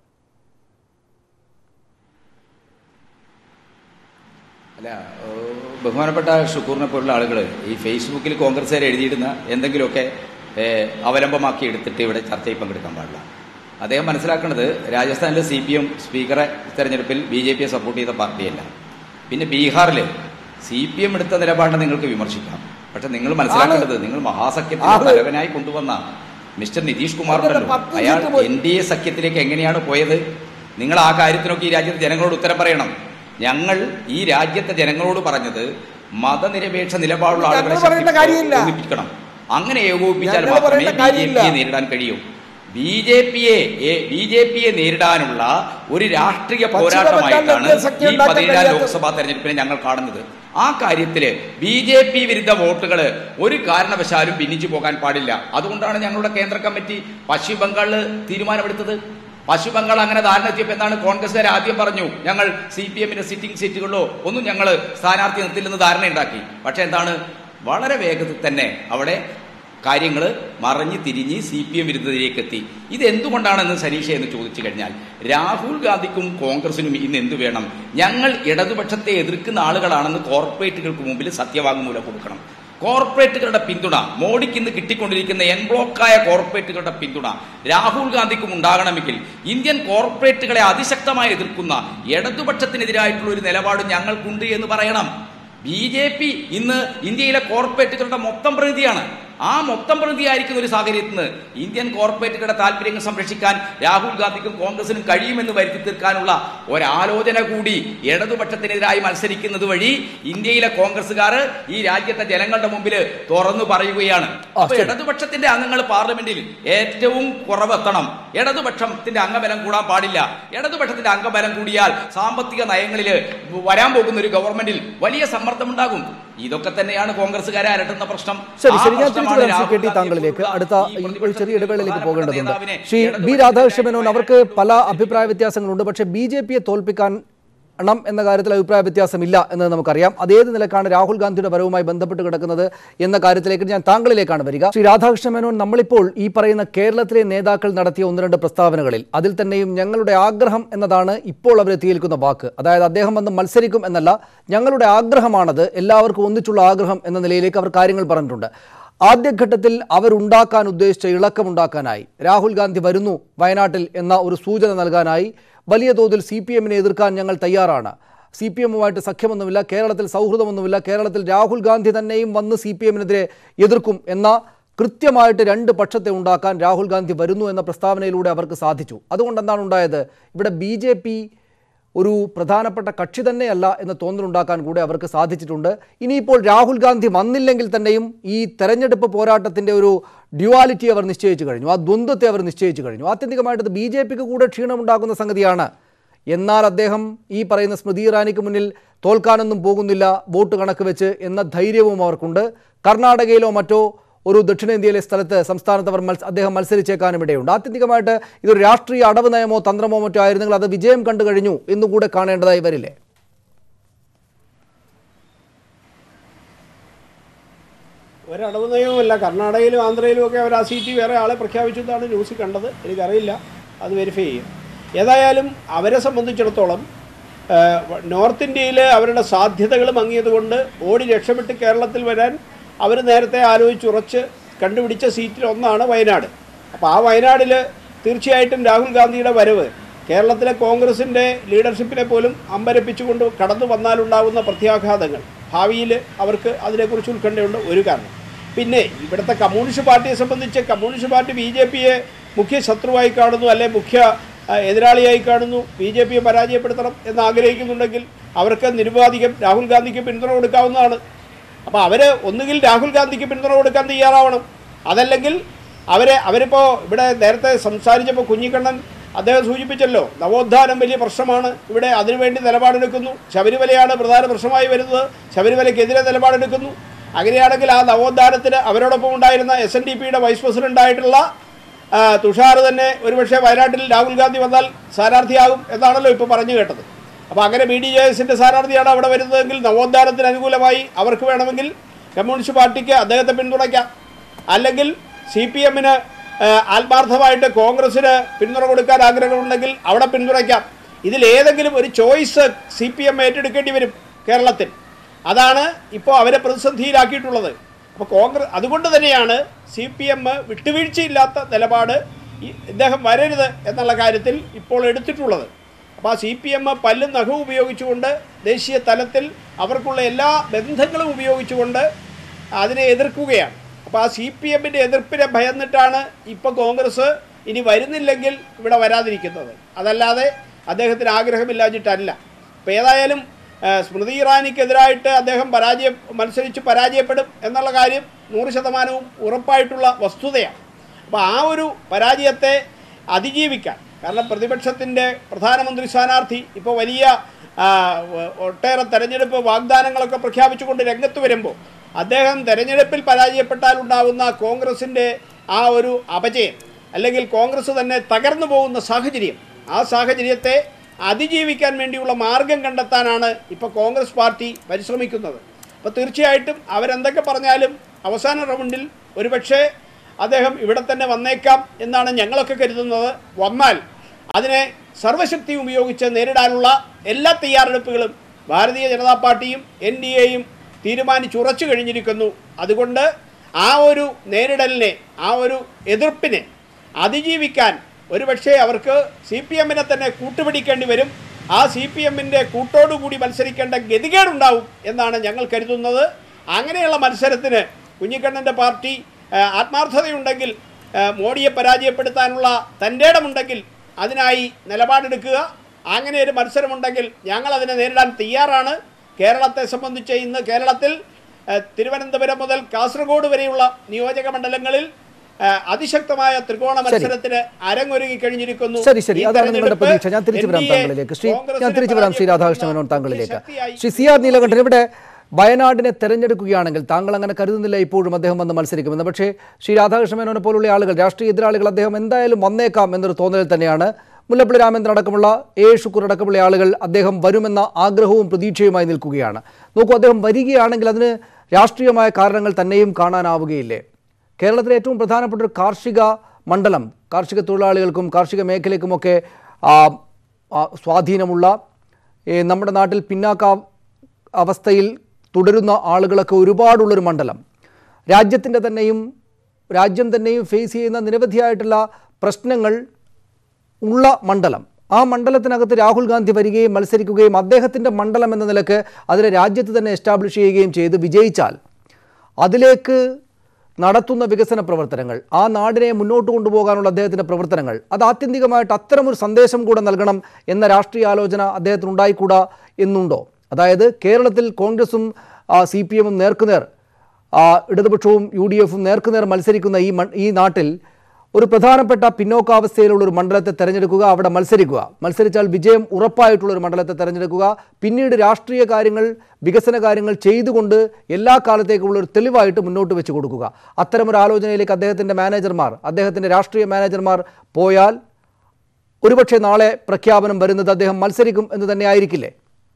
അല്ല ഏഹ്, ബഹുമാനപ്പെട്ട ഷുക്കൂറിനെ പോലുള്ള ആളുകൾ ഈ ഫേസ്ബുക്കിൽ കോൺഗ്രസ്സുകാർ എഴുതിയിടുന്ന എന്തെങ്കിലുമൊക്കെ ഏഹ്, അവലംബമാക്കി എടുത്തിട്ട് ഇവിടെ ചർച്ചയിൽ പങ്കെടുക്കാൻ പാടില്ല അദ്ദേഹം മനസ്സിലാക്കേണ്ടത് രാജസ്ഥാനിലെ സി പി എം സ്പീക്കറെ തെരഞ്ഞെടുപ്പിൽ ബി ജെ പിയെ സപ്പോർട്ട് ചെയ്ത പാർട്ടിയല്ല പിന്നെ ബീഹാറിൽ സി പി എം എടുത്ത നിലപാടിനെ നിങ്ങൾക്ക് വിമർശിക്കാം പക്ഷെ നിങ്ങൾ മനസ്സിലാക്കേണ്ടത് നിങ്ങൾ മഹാസഖ്യത്തിന്റെ ആണ്. തലവനായി കൊണ്ടുവന്ന മിസ്റ്റർ നിതീഷ് കുമാർ ഉണ്ടല്ലോ അതിന്റെ പത്ത് അയാൾ സീറ്റ് പോയി. എൻ ഡി എ സഖ്യത്തിലേക്ക് എങ്ങനെയാണ് പോയത് നിങ്ങൾ ആ കാര്യത്തിനൊക്കെ ഈ രാജ്യത്തെ ജനങ്ങളോട് ഉത്തരം പറയണം ഞങ്ങൾ ഈ രാജ്യത്തെ ജനങ്ങളോട് പറഞ്ഞത് മതനിരപേക്ഷ നിലപാടുള്ള ഞങ്ങൾ ആളുകളെ പറയേണ്ട ശക്തി- കാര്യമില്ല. ഏകോപിപ്പിക്കണം അങ്ങനെ ഏകോപിപ്പിച്ചാൽ ഞങ്ങൾ മാത്രമേ പറയേണ്ട ബി ജെ കാര്യമില്ല. പിയെ നേരിടാൻ കഴിയൂ ബി ജെ പിയെ ബി ജെ പിയെ നേരിടാനുള്ള ഒരു രാഷ്ട്രീയ പശ്ചിമ പോരാട്ടമായിട്ടാണ് ബംഗാളിൽ സഖ്യം ഈ ഉണ്ടാക്കാൻ പതിനേഴാം കഴിയാത്ത- ലോക്സഭാ തെരഞ്ഞെടുപ്പിനെ ഞങ്ങൾ കാണുന്നത് ആ കാര്യത്തില് ബി ജെ പി വിരുദ്ധ വോട്ടുകൾ ഒരു കാരണവശാലും ഭിന്നിച്ചു പോകാൻ പാടില്ല അതുകൊണ്ടാണ് ഞങ്ങളുടെ കേന്ദ്ര കമ്മിറ്റി പശ്ചിമ ബംഗാളിൽ തീരുമാനമെടുത്തത് പശ്ചിമ ബംഗാൾ അങ്ങനെ ധാരണ എത്തിയപ്പോൾ എന്താണ് കോൺഗ്രസ്സുകാർ ആദ്യം പറഞ്ഞു ഞങ്ങൾ സി പി എമ്മിന്റെ സിറ്റിംഗ് സീറ്റുകളിലോ ഒന്നും ഞങ്ങൾ സ്ഥാനാർത്ഥി നിർത്തില്ലെന്ന് ധാരണയുണ്ടാക്കി പക്ഷെ എന്താണ് വളരെ വേഗത്തിൽ തന്നെ അവിടെ കാര്യങ്ങൾ മറിഞ്ഞ് തിരിഞ്ഞ് സി പി എം വിരുദ്ധതയിലേക്ക് എത്തി ഇത് എന്തുകൊണ്ടാണെന്ന് സനീഷ എന്ന് ചോദിച്ചു കഴിഞ്ഞാൽ രാഹുൽ ഗാന്ധിക്കും കോൺഗ്രസിനും ഇന്ന് എന്തു വേണം ഞങ്ങൾ ഇടതുപക്ഷത്തെ എതിർക്കുന്ന ആളുകളാണെന്ന് കോർപ്പറേറ്റുകൾക്ക് മുമ്പിൽ സത്യവാങ്മൂലം കൊടുക്കണം കോർപ്പറേറ്റുകളുടെ പിന്തുണ മോഡിക്ക് ഇന്ന് കിട്ടിക്കൊണ്ടിരിക്കുന്ന എൻ ബ്ലോക്കായ കോർപ്പറേറ്റുകളുടെ പിന്തുണ രാഹുൽ ഗാന്ധിക്കും ഉണ്ടാകണമെങ്കിൽ ഇന്ത്യൻ കോർപ്പറേറ്റുകളെ അതിശക്തമായി എതിർക്കുന്ന ഇടതുപക്ഷത്തിനെതിരായിട്ടുള്ള ഒരു നിലപാട് ഞങ്ങൾക്കുണ്ട് എന്ന് പറയണം ബി ജെ പി ഇന്ന് ഇന്ത്യയിലെ കോർപ്പറേറ്റുകളുടെ മൊത്തം പ്രതിനിധിയാണ് ആ മൊത്തം പ്രതിനിധിയായിരിക്കുന്ന ഒരു സാഹചര്യത്തിൽ നിന്ന് ഇന്ത്യൻ കോർപ്പറേറ്റുകളുടെ താല്പര്യങ്ങൾ സംരക്ഷിക്കാൻ രാഹുൽ ഗാന്ധിക്കും കോൺഗ്രസിനും കഴിയുമെന്ന് വരുത്തി തീർക്കാനുള്ള ഒരാലോചന കൂടി ഇടതുപക്ഷത്തിനെതിരായി മത്സരിക്കുന്നത് വഴി ഇന്ത്യയിലെ കോൺഗ്രസ്സുകാർ ഈ രാജ്യത്തെ ജനങ്ങളുടെ മുമ്പിൽ തുറന്നു പറയുകയാണ് അപ്പൊ ഇടതുപക്ഷത്തിന്റെ അംഗങ്ങൾ പാർലമെന്റിൽ ഏറ്റവും കുറവെത്തണം ഇടതുപക്ഷത്തിന്റെ അംഗബലം കൂടാൻ പാടില്ല ഇടതുപക്ഷത്തിന്റെ അംഗബലം കൂടിയാൽ സാമ്പത്തിക നയങ്ങളിൽ വരാൻ പോകുന്ന ഒരു ഗവൺമെന്റിൽ വലിയ സമ്മർദ്ദമുണ്ടാകും ഇതൊക്കെ തന്നെയാണ് കോൺഗ്രസ്സുകാരെ അലട്ടുന്ന പ്രശ്നം ശരി ആ ശരി ഞാൻ പ്രശ്നമാണ് തിരിച്ചു വരാം ശ്രീ രാഹുൽ കെ ടി ഗാന്ധി താങ്കളിലേക്ക് പോലുള്ള അടുത്ത ഈ ഈ ഒരു പ്രതിപക്ഷത്തിന്റെ ചെറിയ ഇടവേളയിലേക്ക് പോകേണ്ടതുണ്ട് നേതാവിനെ ശ്രീ ബി ഇടതുപക്ഷത്തിന്റെ രാധാകൃഷ്ണ മേനോൻ നേതാവിനെ അവർക്ക് പല അഭിപ്രായ വ്യത്യാസങ്ങളുണ്ട് പക്ഷേ ബി ജെ പിയെ തോൽപ്പിക്കാൻ ണം എന്ന കാര്യത്തിൽ അഭിപ്രായ വ്യത്യാസമില്ല എന്ന് നമുക്കറിയാം അതേത് നിലക്കാണ് രാഹുൽ ഗാന്ധിയുടെ വരവുമായി ബന്ധപ്പെട്ട് കിടക്കുന്നത് എന്ന കാര്യത്തിലേക്ക് ഞാൻ താങ്കളിലേക്കാണ് വരിക ശ്രീ രാധാകൃഷ്ണ മേനോൻ നമ്മളിപ്പോൾ ഈ പറയുന്ന കേരളത്തിലെ നേതാക്കൾ നടത്തിയ ഒന്ന് രണ്ട് പ്രസ്താവനകളിൽ അതിൽ തന്നെയും ഞങ്ങളുടെ ആഗ്രഹം എന്നതാണ് ഇപ്പോൾ അവർ എത്തിയേൽക്കുന്ന വാക്ക് അതായത് അദ്ദേഹം വന്ന് മത്സരിക്കും എന്നല്ല ഞങ്ങളുടെ ആഗ്രഹമാണത് എല്ലാവർക്കും ഒന്നിച്ചുള്ള ആഗ്രഹം എന്ന നിലയിലേക്ക് അവർ കാര്യങ്ങൾ പറഞ്ഞിട്ടുണ്ട് ആദ്യഘട്ടത്തിൽ അവരുണ്ടാക്കാൻ ഉദ്ദേശിച്ച ഇളക്കമുണ്ടാക്കാനായി രാഹുൽ ഗാന്ധി വരുന്നു വയനാട്ടിൽ എന്ന ഒരു സൂചന നൽകാനായി വലിയ തോതിൽ സി പി എമ്മിനെ എതിർക്കാൻ ഞങ്ങൾ തയ്യാറാണ് സി പി എമ്മുമായിട്ട് സഖ്യമൊന്നുമില്ല കേരളത്തിൽ സൗഹൃദമൊന്നുമില്ല കേരളത്തിൽ രാഹുൽ ഗാന്ധി തന്നെയും വന്ന് സി പി എമ്മിനെതിരെ എതിർക്കും എന്ന കൃത്യമായിട്ട് രണ്ട് പക്ഷത്തെ ഉണ്ടാക്കാൻ രാഹുൽ ഗാന്ധി വരുന്നു എന്ന പ്രസ്താവനയിലൂടെ അവർക്ക് സാധിച്ചു അതുകൊണ്ട് എന്താണ് ഉണ്ടായത് ഇവിടെ ബി ജെ പി ഒരു പ്രധാനപ്പെട്ട കക്ഷി തന്നെയല്ല എന്ന തോന്നലുണ്ടാക്കാൻ കൂടെ അവർക്ക് സാധിച്ചിട്ടുണ്ട് ഇനിയിപ്പോൾ രാഹുൽ ഗാന്ധി വന്നില്ലെങ്കിൽ തന്നെയും ഈ തെരഞ്ഞെടുപ്പ് പോരാട്ടത്തിൻ്റെ ഒരു ഡ്യുവാലിറ്റി അവർ നിശ്ചയിച്ചു കഴിഞ്ഞു ആ ദ്വന്ദ്വത്തെ അവർ നിശ്ചയിച്ചു കഴിഞ്ഞു ആത്യന്തികമായിട്ട് ബി ജെ പിക്ക് കൂടെ ക്ഷീണമുണ്ടാക്കുന്ന സംഗതിയാണ് എന്നാൽ അദ്ദേഹം ഈ പറയുന്ന സ്മൃതി ഇറാനിക്ക് മുന്നിൽ തോൽക്കാനൊന്നും പോകുന്നില്ല വോട്ട് കണക്ക് വെച്ച് എന്ന ധൈര്യവും അവർക്കുണ്ട് കർണാടകയിലോ മറ്റോ ഒരു ദക്ഷിണേന്ത്യയിലെ സ്ഥലത്ത് സംസ്ഥാനത്ത് അവർ മത്സ അദ്ദേഹം മത്സരിച്ചേക്കാനും ഇടയുണ്ട് ആത്യന്തികമായിട്ട് ഇതൊരു രാഷ്ട്രീയ അടവ് നയമോ തന്ത്രമോ മറ്റോ ആയിരുന്നെങ്കിൽ അത് വിജയം കണ്ടു കഴിഞ്ഞു എന്നുകൂടെ കാണേണ്ടതായി വരില്ലേ ഒരടവ് നയവുമല്ല കർണാടകയിലും ആന്ധ്രയിലും ഒക്കെ അവർ ആ സീറ്റ് വേറെ ആളെ പ്രഖ്യാപിച്ചതാണ് ന്യൂസിൽ കണ്ടത് എനിക്കറിയില്ല അത് വെരിഫൈ ചെയ്യും ഏതായാലും അവരെ സംബന്ധിച്ചിടത്തോളം ആ, നോർത്ത് ഇന്ത്യയിൽ അവരുടെ സാധ്യതകൾ മങ്ങിയതുകൊണ്ട് ഓടി രക്ഷപ്പെട്ട് കേരളത്തിൽ വരാൻ അവർ നേരത്തെ ആലോചിച്ചുറച്ച് കണ്ടുപിടിച്ച സീറ്റിൽ ഒന്നാണ് വയനാട് അപ്പോൾ ആ വയനാടിൽ തീർച്ചയായിട്ടും രാഹുൽ ഗാന്ധിയുടെ വരവ് കേരളത്തിലെ കോൺഗ്രസിൻ്റെ ലീഡർഷിപ്പിനെ പോലും അമ്പരപ്പിച്ചുകൊണ്ട് കടന്നു വന്നാലുണ്ടാകുന്ന പ്രത്യാഘാതങ്ങൾ ഭാവിയിൽ അവർക്ക് അതിനെക്കുറിച്ച് ഉത്കണ്ഠയുണ്ട് ഒരു കാരണം പിന്നെ ഇവിടുത്തെ കമ്മ്യൂണിസ്റ്റ് പാർട്ടിയെ സംബന്ധിച്ച് കമ്മ്യൂണിസ്റ്റ് പാർട്ടി ബി ജെ പിയെ മുഖ്യ ശത്രുവായി കാണുന്നു അല്ലെ മുഖ്യ ആ, എതിരാളിയായി കാണുന്നു ബി ജെ പിയെ പരാജയപ്പെടുത്തണം എന്ന് ആഗ്രഹിക്കുന്നുണ്ടെങ്കിൽ അവർക്ക് നിരുപാധികം രാഹുൽ ഗാന്ധിക്ക് പിന്തുണ കൊടുക്കാവുന്നതാണ് അപ്പോൾ അവർ ഒന്നുകിൽ രാഹുൽ ഗാന്ധിക്ക് പിന്തുണ കൊടുക്കാൻ തയ്യാറാവണം അതല്ലെങ്കിൽ അവരെ അവരിപ്പോൾ ഇവിടെ നേരത്തെ സംസാരിച്ചപ്പോൾ കുഞ്ഞിക്കണ്ണൻ അദ്ദേഹം സൂചിപ്പിച്ചല്ലോ നവോത്ഥാനം വലിയ പ്രശ്നമാണ് ഇവിടെ അതിനുവേണ്ടി നിലപാടെടുക്കുന്നു ശബരിമലയാണ് പ്രധാന പ്രശ്നമായി വരുന്നത് ശബരിമലയ്ക്കെതിരെ നിലപാടെടുക്കുന്നു അങ്ങനെയാണെങ്കിൽ ആ നവോത്ഥാനത്തിന് അവരോടൊപ്പം ഉണ്ടായിരുന്ന എസ് എൻ ഡി പിയുടെ വൈസ് പ്രസിഡന്റായിട്ടുള്ള ആ, തുഷാർ തന്നെ ഒരുപക്ഷെ വയനാട്ടിൽ രാഹുൽ ഗാന്ധി വന്നാൽ സ്ഥാനാർത്ഥിയാകും എന്നാണല്ലോ ഇപ്പോൾ പറഞ്ഞു കേട്ടത് അപ്പോൾ അങ്ങനെ ബി ഡി ജെ എസിൻ്റെ സ്ഥാനാർത്ഥിയാണ് അവിടെ വരുന്നതെങ്കിൽ നവോത്ഥാനത്തിന് അനുകൂലമായി അവർക്ക് വേണമെങ്കിൽ കമ്മ്യൂണിസ്റ്റ് പാർട്ടിക്ക് അദ്ദേഹത്തെ പിന്തുണയ്ക്കാം അല്ലെങ്കിൽ സി പി എമ്മിന് ആത്മാർത്ഥമായിട്ട് കോൺഗ്രസ്സിന് പിന്തുണ കൊടുക്കാൻ ആഗ്രഹമുണ്ടെങ്കിൽ അവിടെ പിന്തുണയ്ക്കാം ഇതിലേതെങ്കിലും ഒരു ചോയ്സ് സി പി എം ഏറ്റെടുക്കേണ്ടി വരും കേരളത്തിൽ അതാണ് ഇപ്പോൾ അവരെ പ്രതിസന്ധിയിലാക്കിയിട്ടുള്ളത് അപ്പോൾ കോൺഗ്രസ് അതുകൊണ്ട് തന്നെയാണ് സി പി എം വിട്ടുവീഴ്ചയില്ലാത്ത നിലപാട് ഈ ഇദ്ദേഹം വരരുത് എന്നുള്ള കാര്യത്തിൽ ഇപ്പോൾ എടുത്തിട്ടുള്ളത് അപ്പോൾ ആ സി പി എം പല്ലും നഖവും ഉപയോഗിച്ചുകൊണ്ട് ദേശീയ തലത്തിൽ അവർക്കുള്ള എല്ലാ ബന്ധങ്ങളും ഉപയോഗിച്ചുകൊണ്ട് അതിനെ എതിർക്കുകയാണ് അപ്പോൾ ആ സി പി എമ്മിൻ്റെ എതിർപ്പിനെ ഭയന്നിട്ടാണ് ഇപ്പോൾ കോൺഗ്രസ് ഇനി വരുന്നില്ലെങ്കിൽ ഇവിടെ വരാതിരിക്കുന്നത് അതല്ലാതെ അദ്ദേഹത്തിന് ആഗ്രഹമില്ലാഞ്ഞിട്ടല്ല അപ്പോൾ ഏതായാലും ആ, സ്മൃതി ഇറാനിക്കെതിരായിട്ട് അദ്ദേഹം പരാജയം മത്സരിച്ച് പരാജയപ്പെടും എന്നുള്ള കാര്യം നൂറ് ശതമാനവും ഉറപ്പായിട്ടുള്ള വസ്തുതയാണ് അപ്പോൾ ആ ഒരു പരാജയത്തെ അതിജീവിക്കാൻ കാരണം പ്രതിപക്ഷത്തിൻ്റെ പ്രധാനമന്ത്രി സ്ഥാനാർത്ഥി ഇപ്പോൾ വലിയ ആ, ഒ- ഒട്ടേറെ തെരഞ്ഞെടുപ്പ് വാഗ്ദാനങ്ങളൊക്കെ പ്രഖ്യാപിച്ചുകൊണ്ട് രംഗത്ത് വരുമ്പോൾ അദ്ദേഹം തെരഞ്ഞെടുപ്പിൽ പരാജയപ്പെട്ടാൽ ഉണ്ടാകുന്ന കോൺഗ്രസിൻ്റെ ആ ഒരു അപജയം അല്ലെങ്കിൽ കോൺഗ്രസ് തന്നെ തകർന്നു പോകുന്ന സാഹചര്യം ആ സാഹചര്യത്തെ അതിജീവിക്കാൻ വേണ്ടിയുള്ള മാർഗം കണ്ടെത്താനാണ് ഇപ്പോൾ കോൺഗ്രസ് പാർട്ടി പരിശ്രമിക്കുന്നത് അപ്പോൾ തീർച്ചയായിട്ടും അവരെന്തൊക്കെ പറഞ്ഞാലും അവസാന റൗണ്ടിൽ ഒരുപക്ഷേ അദ്ദേഹം ഇവിടെ തന്നെ വന്നേക്കാം എന്നാണ് ഞങ്ങളൊക്കെ കരുതുന്നത് വന്നാൽ അതിനെ സർവശക്തി ഉപയോഗിച്ച് നേരിടാനുള്ള എല്ലാ തയ്യാറെടുപ്പുകളും ഭാരതീയ ജനതാ പാർട്ടിയും എൻ ഡി എയും തീരുമാനിച്ചുറച്ചു കഴിഞ്ഞിരിക്കുന്നു അതുകൊണ്ട് ആ ഒരു നേരിടലിനെ ആ ഒരു എതിർപ്പിനെ അതിജീവിക്കാൻ ഒരുപക്ഷെ അവർക്ക് സി പി എമ്മിനെ തന്നെ കൂട്ടുപിടിക്കേണ്ടി വരും ആ സി പി എമ്മിൻ്റെ കൂട്ടോടുകൂടി മത്സരിക്കേണ്ട ഗതികേടുണ്ടാവും എന്നാണ് ഞങ്ങൾ കരുതുന്നത് അങ്ങനെയുള്ള മത്സരത്തിന് കുഞ്ഞിക്കണ്ണൻ്റെ പാർട്ടി ആ, ആത്മാർത്ഥതയുണ്ടെങ്കിൽ ആ, മോഡിയെ പരാജയപ്പെടുത്താനുള്ള തൻ്റെ ഇടമുണ്ടെങ്കിൽ അതിനായി നിലപാടെടുക്കുക അങ്ങനെ ഒരു മത്സരമുണ്ടെങ്കിൽ ഞങ്ങൾ അതിനെ നേരിടാൻ തയ്യാറാണ് കേരളത്തെ സംബന്ധിച്ച് ഇന്ന് കേരളത്തിൽ ആ, തിരുവനന്തപുരം മുതൽ കാസർഗോഡ് വരെയുള്ള നിയോജക മണ്ഡലങ്ങളിൽ ആ, അതിശക്തമായ ത്രികോണ മത്സരത്തിന് അരങ്ങൊരുങ്ങി കഴിഞ്ഞിരിക്കുന്നു ശരി ശരി ഈ അതാണ് നിങ്ങളുടെ തെരഞ്ഞെടുപ്പ് പ്രതീക്ഷ ഞാൻ തിരിച്ചു വരാം NDA താങ്കളിലേക്ക് ശ്രീ ഞാൻ കോൺഗ്രസിനെ തിരിച്ചു വരാം ശ്രീ രാധാകൃഷ്ണ മേനോൻ പരാജയപ്പെടുത്താനുള്ള താങ്കളിലേക്ക് ശക്തിയായി ശ്രീ സി ആർ നീലകണ്ഠൻ ഇവിടെ വയനാടിനെ തെരഞ്ഞെടുക്കുകയാണെങ്കിൽ താങ്കൾ അങ്ങനെ കരുതുന്നില്ല ഇപ്പോഴും അദ്ദേഹം വന്ന് മത്സരിക്കുമെന്ന് പക്ഷേ ശ്രീ രാധാകൃഷ്ണ മേനോനെ പോലുള്ള ആളുകൾ രാഷ്ട്രീയ എതിരാളികൾ അദ്ദേഹം എന്തായാലും വന്നേക്കാം എന്നൊരു തോന്നൽ തന്നെയാണ് മുല്ലപ്പള്ളി രാമേന്ദ്രൻ അടക്കമുള്ള എ ഷുക്കൂർ അടക്കമുള്ള ആളുകൾ അദ്ദേഹം വരുമെന്ന ആഗ്രഹവും പ്രതീക്ഷയുമായി നിൽക്കുകയാണ് നോക്കൂ അദ്ദേഹം വരികയാണെങ്കിൽ അതിന് രാഷ്ട്രീയമായ കാരണങ്ങൾ തന്നെയും കാണാനാവുകയില്ലേ കേരളത്തിലെ ഏറ്റവും പ്രധാനപ്പെട്ട ഒരു കാർഷിക മണ്ഡലം കാർഷിക തൊഴിലാളികൾക്കും കാർഷിക മേഖലയ്ക്കുമൊക്കെ ആ, ആ, സ്വാധീനമുള്ള ഏ, നമ്മുടെ നാട്ടിൽ പിന്നാക്ക അവസ്ഥയിൽ തുടരുന്ന ആളുകളൊക്കെ ഒരുപാടുള്ളൊരു മണ്ഡലം രാജ്യത്തിൻ്റെ തന്നെയും രാജ്യം തന്നെയും ഫേസ് ചെയ്യുന്ന നിരവധിയായിട്ടുള്ള പ്രശ്നങ്ങൾ ഉള്ള മണ്ഡലം ആ മണ്ഡലത്തിനകത്ത് രാഹുൽ ഗാന്ധി വരികയും മത്സരിക്കുകയും അദ്ദേഹത്തിൻ്റെ മണ്ഡലം എന്ന നിലക്ക് അതിനെ രാജ്യത്ത് തന്നെ എസ്റ്റാബ്ലിഷ് ചെയ്യുകയും ചെയ്ത് വിജയിച്ചാൽ അതിലേക്ക് നടത്തുന്ന വികസന പ്രവർത്തനങ്ങൾ ആ നാടിനെ മുന്നോട്ട് കൊണ്ടുപോകാനുള്ള അദ്ദേഹത്തിൻ്റെ പ്രവർത്തനങ്ങൾ അത് ആത്യന്തികമായിട്ട് അത്തരമൊരു സന്ദേശം കൂടെ നൽകണം എന്ന രാഷ്ട്രീയ ആലോചന അദ്ദേഹത്തിന് ഉണ്ടായിക്കൂടാ എന്നുണ്ടോ അതായത് കേരളത്തിൽ കോൺഗ്രസും സി പി എമ്മും നേർക്കുനേർ ആ, ഇടതുപക്ഷവും യു ഡി എഫും നേർക്കുനേർ മത്സരിക്കുന്ന ഈ മൺ- ഈ നാട്ടിൽ ഒരു പ്രധാനപ്പെട്ട പിന്നോക്കാവസ്ഥയിലുള്ള ഒരു മണ്ഡലത്തെ തെരഞ്ഞെടുക്കുക അവിടെ മത്സരിക്കുക മത്സരിച്ചാൽ വിജയം ഉറപ്പായിട്ടുള്ള ഒരു മണ്ഡലത്തെ തെരഞ്ഞെടുക്കുക പിന്നീട് രാഷ്ട്രീയ കാര്യങ്ങൾ വികസന കാര്യങ്ങൾ ചെയ്തുകൊണ്ട് എല്ലാ കാലത്തേക്കുമുള്ള ഒരു തെളിവായിട്ട് മുന്നോട്ട് വെച്ച് കൊടുക്കുക അത്തരമൊരു ആലോചനയിലേക്ക് അദ്ദേഹത്തിൻ്റെ മാനേജർമാർ അദ്ദേഹത്തിൻ്റെ രാഷ്ട്രീയ മാനേജർമാർ പോയാൽ ഒരുപക്ഷെ നാളെ പ്രഖ്യാപനം വരുന്നത് അദ്ദേഹം മത്സരിക്കും എന്ന് തന്നെ ആയിരിക്കില്ലേ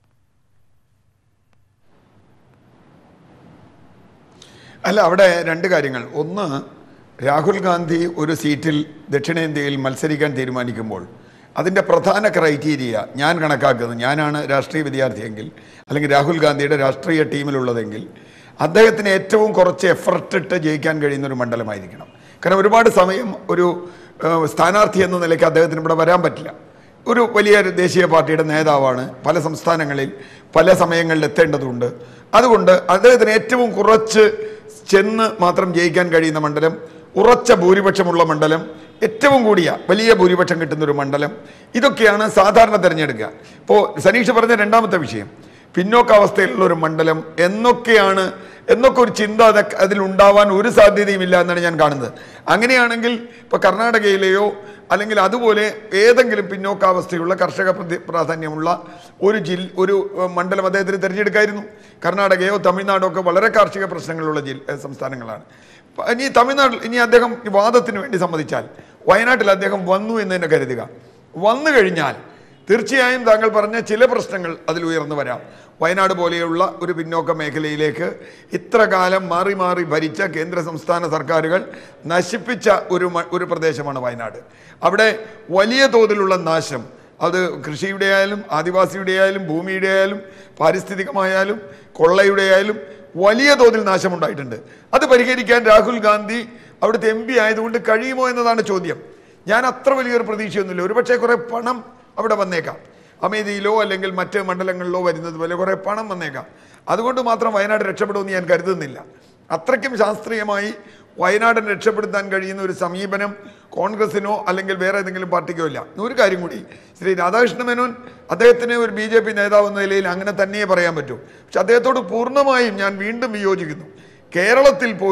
അല്ല അവിടെ രണ്ട് കാര്യങ്ങൾ ഒന്ന് രാഹുൽ ഗാന്ധി ഒരു സീറ്റിൽ ദക്ഷിണേന്ത്യയിൽ മത്സരിക്കാൻ തീരുമാനിക്കുമ്പോൾ അതിൻ്റെ പ്രധാന ക്രൈറ്റീരിയ ഞാൻ കണക്കാക്കുന്നത് ഞാനാണ് രാഷ്ട്രീയ വിദ്യാർത്ഥിയെങ്കിൽ അല്ലെങ്കിൽ രാഹുൽ ഗാന്ധിയുടെ രാഷ്ട്രീയ ടീമിലുള്ളതെങ്കിൽ അദ്ദേഹത്തിന് ഏറ്റവും കുറച്ച് എഫർട്ട് ഇട്ട് ജയിക്കാൻ കഴിയുന്ന ഒരു മണ്ഡലമായിരിക്കണം കാരണം ഒരുപാട് സമയം ഒരു ഏഹ്, സ്ഥാനാർത്ഥി എന്ന നിലയ്ക്ക് അദ്ദേഹത്തിന് ഇവിടെ വരാൻ പറ്റില്ല ഒരു വലിയ ഒരു ദേശീയ പാർട്ടിയുടെ നേതാവാണ് പല സംസ്ഥാനങ്ങളിൽ പല സമയങ്ങളിൽ എത്തേണ്ടതുണ്ട് അതുകൊണ്ട് അദ്ദേഹത്തിന് ഏറ്റവും കുറച്ച് ചെന്ന് മാത്രം ജയിക്കാൻ കഴിയുന്ന മണ്ഡലം ഉറച്ച ഭൂരിപക്ഷമുള്ള മണ്ഡലം ഏറ്റവും കൂടിയ വലിയ ഭൂരിപക്ഷം കിട്ടുന്ന ഒരു മണ്ഡലം ഇതൊക്കെയാണ് സാധാരണ തിരഞ്ഞെടുക്കുക ഇപ്പോൾ സനീഷ് പറഞ്ഞ രണ്ടാമത്തെ വിഷയം പിന്നോക്കാവസ്ഥയിലുള്ള ഒരു മണ്ഡലം എന്നൊക്കെയാണ് എന്നൊക്കെ ഒരു ചിന്ത അതൊക്കെ അതിലുണ്ടാവാൻ ഒരു സാധ്യതയുമില്ല എന്നാണ് ഞാൻ കാണുന്നത് അങ്ങനെയാണെങ്കിൽ ഇപ്പോൾ കർണാടകയിലെയോ അല്ലെങ്കിൽ അതുപോലെ ഏതെങ്കിലും പിന്നോക്കാവസ്ഥയുള്ള കർഷക പ്രതി പ്രാധാന്യമുള്ള ഒരു ജില്ല ഒരു ഏഹ്, മണ്ഡലം അദ്ദേഹത്തിന് തിരഞ്ഞെടുക്കായിരുന്നു കർണാടകയോ തമിഴ്നാടോ ഒക്കെ വളരെ കാർഷിക പ്രശ്നങ്ങളുള്ള ജില്ല ഏഹ്, സംസ്ഥാനങ്ങളാണ് പ- ഇനി തമിഴ്നാട്ടിൽ ഇനി അദ്ദേഹം ഈ വാദത്തിന് വേണ്ടി സമ്മതിച്ചാൽ വയനാട്ടിൽ അദ്ദേഹം വന്നു എന്ന് തന്നെ കരുതുക വന്നു കഴിഞ്ഞാൽ തീർച്ചയായും താങ്കൾ പറഞ്ഞ ചില പ്രശ്നങ്ങൾ അതിൽ ഉയർന്നു വരാം വയനാട് പോലെയുള്ള ഒരു പിന്നോക്ക മേഖലയിലേക്ക് ഇത്ര കാലം മാറി മാറി ഭരിച്ച കേന്ദ്ര സംസ്ഥാന സർക്കാരുകൾ നശിപ്പിച്ച ഒരു മ- ഒരു പ്രദേശമാണ് വയനാട് അവിടെ വലിയ തോതിലുള്ള നാശം അത് കൃഷിയുടെ ആയാലും ആദിവാസിയുടെ ആയാലും ഭൂമിയുടെ ആയാലും പാരിസ്ഥിതികമായാലും കൊള്ളയുടെ ആയാലും വലിയ തോതിൽ നാശമുണ്ടായിട്ടുണ്ട് അത് പരിഹരിക്കാൻ രാഹുൽ ഗാന്ധി അവിടുത്തെ എം പി ആയതുകൊണ്ട് കഴിയുമോ എന്നതാണ് ചോദ്യം ഞാൻ അത്ര വലിയൊരു പ്രതീക്ഷയൊന്നുമില്ല ഒരുപക്ഷെ കുറെ പണം അവിടെ വന്നേക്കാം അമേധിയിലോ അല്ലെങ്കിൽ മറ്റ് മണ്ഡലങ്ങളിലോ വരുന്നത് പോലെ കുറെ പണം വന്നേക്കാം അതുകൊണ്ട് മാത്രം വയനാട് രക്ഷപ്പെടുമെന്ന് ഞാൻ കരുതുന്നില്ല അത്രയ്ക്കും ശാസ്ത്രീയമായി വയനാടിനെ രക്ഷപ്പെടുത്താൻ കഴിയുന്ന ഒരു സമീപനം കോൺഗ്രസിനോ അല്ലെങ്കിൽ വേറെ ഏതെങ്കിലും പാർട്ടിക്കോ ഇല്ല ഒരു കാര്യം കൂടി ശ്രീ രാധാകൃഷ്ണ മേനോൻ അദ്ദേഹത്തിന് ഒരു ബി ജെ പി നേതാവ് എന്ന നിലയിൽ അങ്ങനെ തന്നെയേ പറയാൻ പറ്റൂ പക്ഷെ അദ്ദേഹത്തോട് പൂർണ്ണമായും ഞാൻ വീണ്ടും വിയോജിക്കുന്നു കേരളത്തിൽ പോലും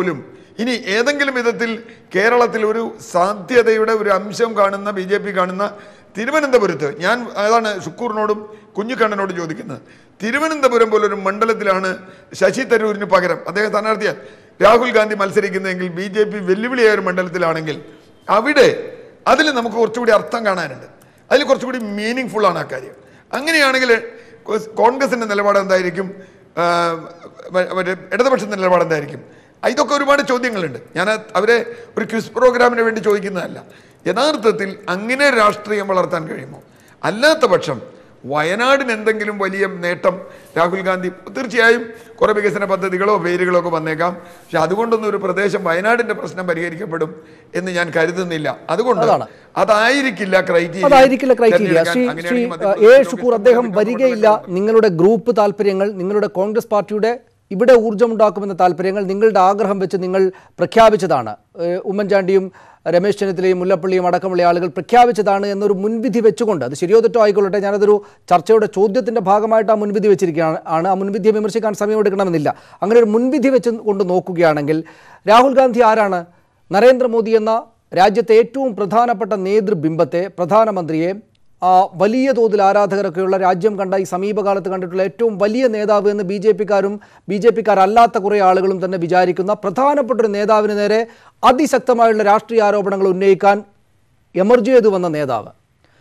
ഇനി ഏതെങ്കിലും വിധത്തിൽ കേരളത്തിൽ ഒരു സാധ്യതയുടെ ഒരു അംശം കാണുന്ന ബി ജെ പി കാണുന്ന തിരുവനന്തപുരത്ത് ഞാൻ അതാണ് ഷുക്കൂറിനോടും കുഞ്ഞുകണ്ണനോടും ചോദിക്കുന്നത് തിരുവനന്തപുരം പോലൊരു മണ്ഡലത്തിലാണ് ശശി തരൂരിന് പകരം അദ്ദേഹം സ്ഥാനാർത്ഥിയാൽ രാഹുൽ ഗാന്ധി മത്സരിക്കുന്നതെങ്കിൽ ബി ജെ പി വെല്ലുവിളിയായ ഒരു മണ്ഡലത്തിലാണെങ്കിൽ അവിടെ അതിൽ നമുക്ക് കുറച്ചുകൂടി അർത്ഥം കാണാനുണ്ട് അതിൽ കുറച്ചുകൂടി മീനിങ് ഫുൾ ആണ് ആ കാര്യം അങ്ങനെയാണെങ്കിൽ കോസ് കോൺഗ്രസിന്റെ നിലപാട് എന്തായിരിക്കും ആ, മ- മറ്റേ ഇടതുപക്ഷത്തിന്റെ നിലപാട് എന്തായിരിക്കും ആ, ഇതൊക്കെ ഒരുപാട് ചോദ്യങ്ങളുണ്ട് ഞാൻ അത് അവരെ ഒരു ക്വിസ് പ്രോഗ്രാമിന് വേണ്ടി ചോദിക്കുന്നതല്ല യഥാർത്ഥത്തിൽ അങ്ങനെ രാഷ്ട്രീയം വളർത്താൻ കഴിയുമോ അല്ലാത്ത പക്ഷം വയനാടിന് എന്തെങ്കിലും വലിയ നേട്ടം രാഹുൽ ഗാന്ധി തീർച്ചയായും കുറെ വികസന പദ്ധതികളോ പേരുകളോ ഒക്കെ വന്നേക്കാം പക്ഷെ അതുകൊണ്ടൊന്നും ഒരു പ്രദേശം വയനാടിന്റെ പ്രശ്നം പരിഹരിക്കപ്പെടും എന്ന് ഞാൻ കരുതുന്നില്ല അതുകൊണ്ട് അതാണ്. അതായിരിക്കില്ല ക്രൈറ്റീരിയ അതായിരിക്കില്ല ക്രൈറ്റീരിയ തെരഞ്ഞെടുക്കാൻ. ശ്രീ ശ്രീ അങ്ങനെയാണെങ്കിൽ എ മധ്യപ്രദേശിലൊക്കെ ഷുക്കൂർ അദ്ദേഹം ഇഷ്ടംപോലെ വരികയില്ല നിങ്ങളുടെ ഗ്രൂപ്പ് താല്പര്യങ്ങൾ നിങ്ങളുടെ കോൺഗ്രസ് പാർട്ടിയുടെ ഇവിടെ ഊർജ്ജമുണ്ടാക്കുമെന്ന താല്പര്യങ്ങൾ നിങ്ങളുടെ ആഗ്രഹം വെച്ച് നിങ്ങൾ പ്രഖ്യാപിച്ചതാണ് ഏഹ് ഉമ്മൻചാണ്ടിയും രമേശ് ചെന്നിത്തലയും മുല്ലപ്പള്ളിയും അടക്കമുള്ള ആളുകൾ പ്രഖ്യാപിച്ചതാണ് എന്നൊരു മുൻവിധി വെച്ചുകൊണ്ട് അത് ശരിയോ തെറ്റോ ആയിക്കൊള്ളട്ടെ ഞാനതൊരു ചർച്ചയുടെ ചോദ്യത്തിന്റെ ഭാഗമായിട്ട് ആ മുൻവിധി വെച്ചിരിക്കുകയാണ് ആണ് ആ മുൻവിധിയെ വിമർശിക്കാൻ സമയമെടുക്കണമെന്നില്ല അങ്ങനെ ഒരു മുൻവിധി വെച്ച് കൊണ്ട് നോക്കുകയാണെങ്കിൽ രാഹുൽ ഗാന്ധി ആരാണ് നരേന്ദ്രമോദി എന്ന രാജ്യത്തെ ഏറ്റവും പ്രധാനപ്പെട്ട നേതൃബിംബത്തെ പ്രധാനമന്ത്രിയെ ആ, വലിയ തോതിൽ ആരാധകരൊക്കെയുള്ള രാജ്യം കണ്ട ഈ സമീപകാലത്ത് കണ്ടിട്ടുള്ള ഏറ്റവും വലിയ നേതാവ് എന്ന് ബി ജെ പിക്കാരും ബി ജെ പിക്കാരല്ലാത്ത കുറേ ആളുകളും തന്നെ വിചാരിക്കുന്ന പ്രധാനപ്പെട്ട ഒരു നേതാവിന് നേരെ അതിശക്തമായുള്ള രാഷ്ട്രീയ ആരോപണങ്ങൾ ഉന്നയിക്കാൻ എമർജ് ചെയ്തു വന്ന നേതാവ്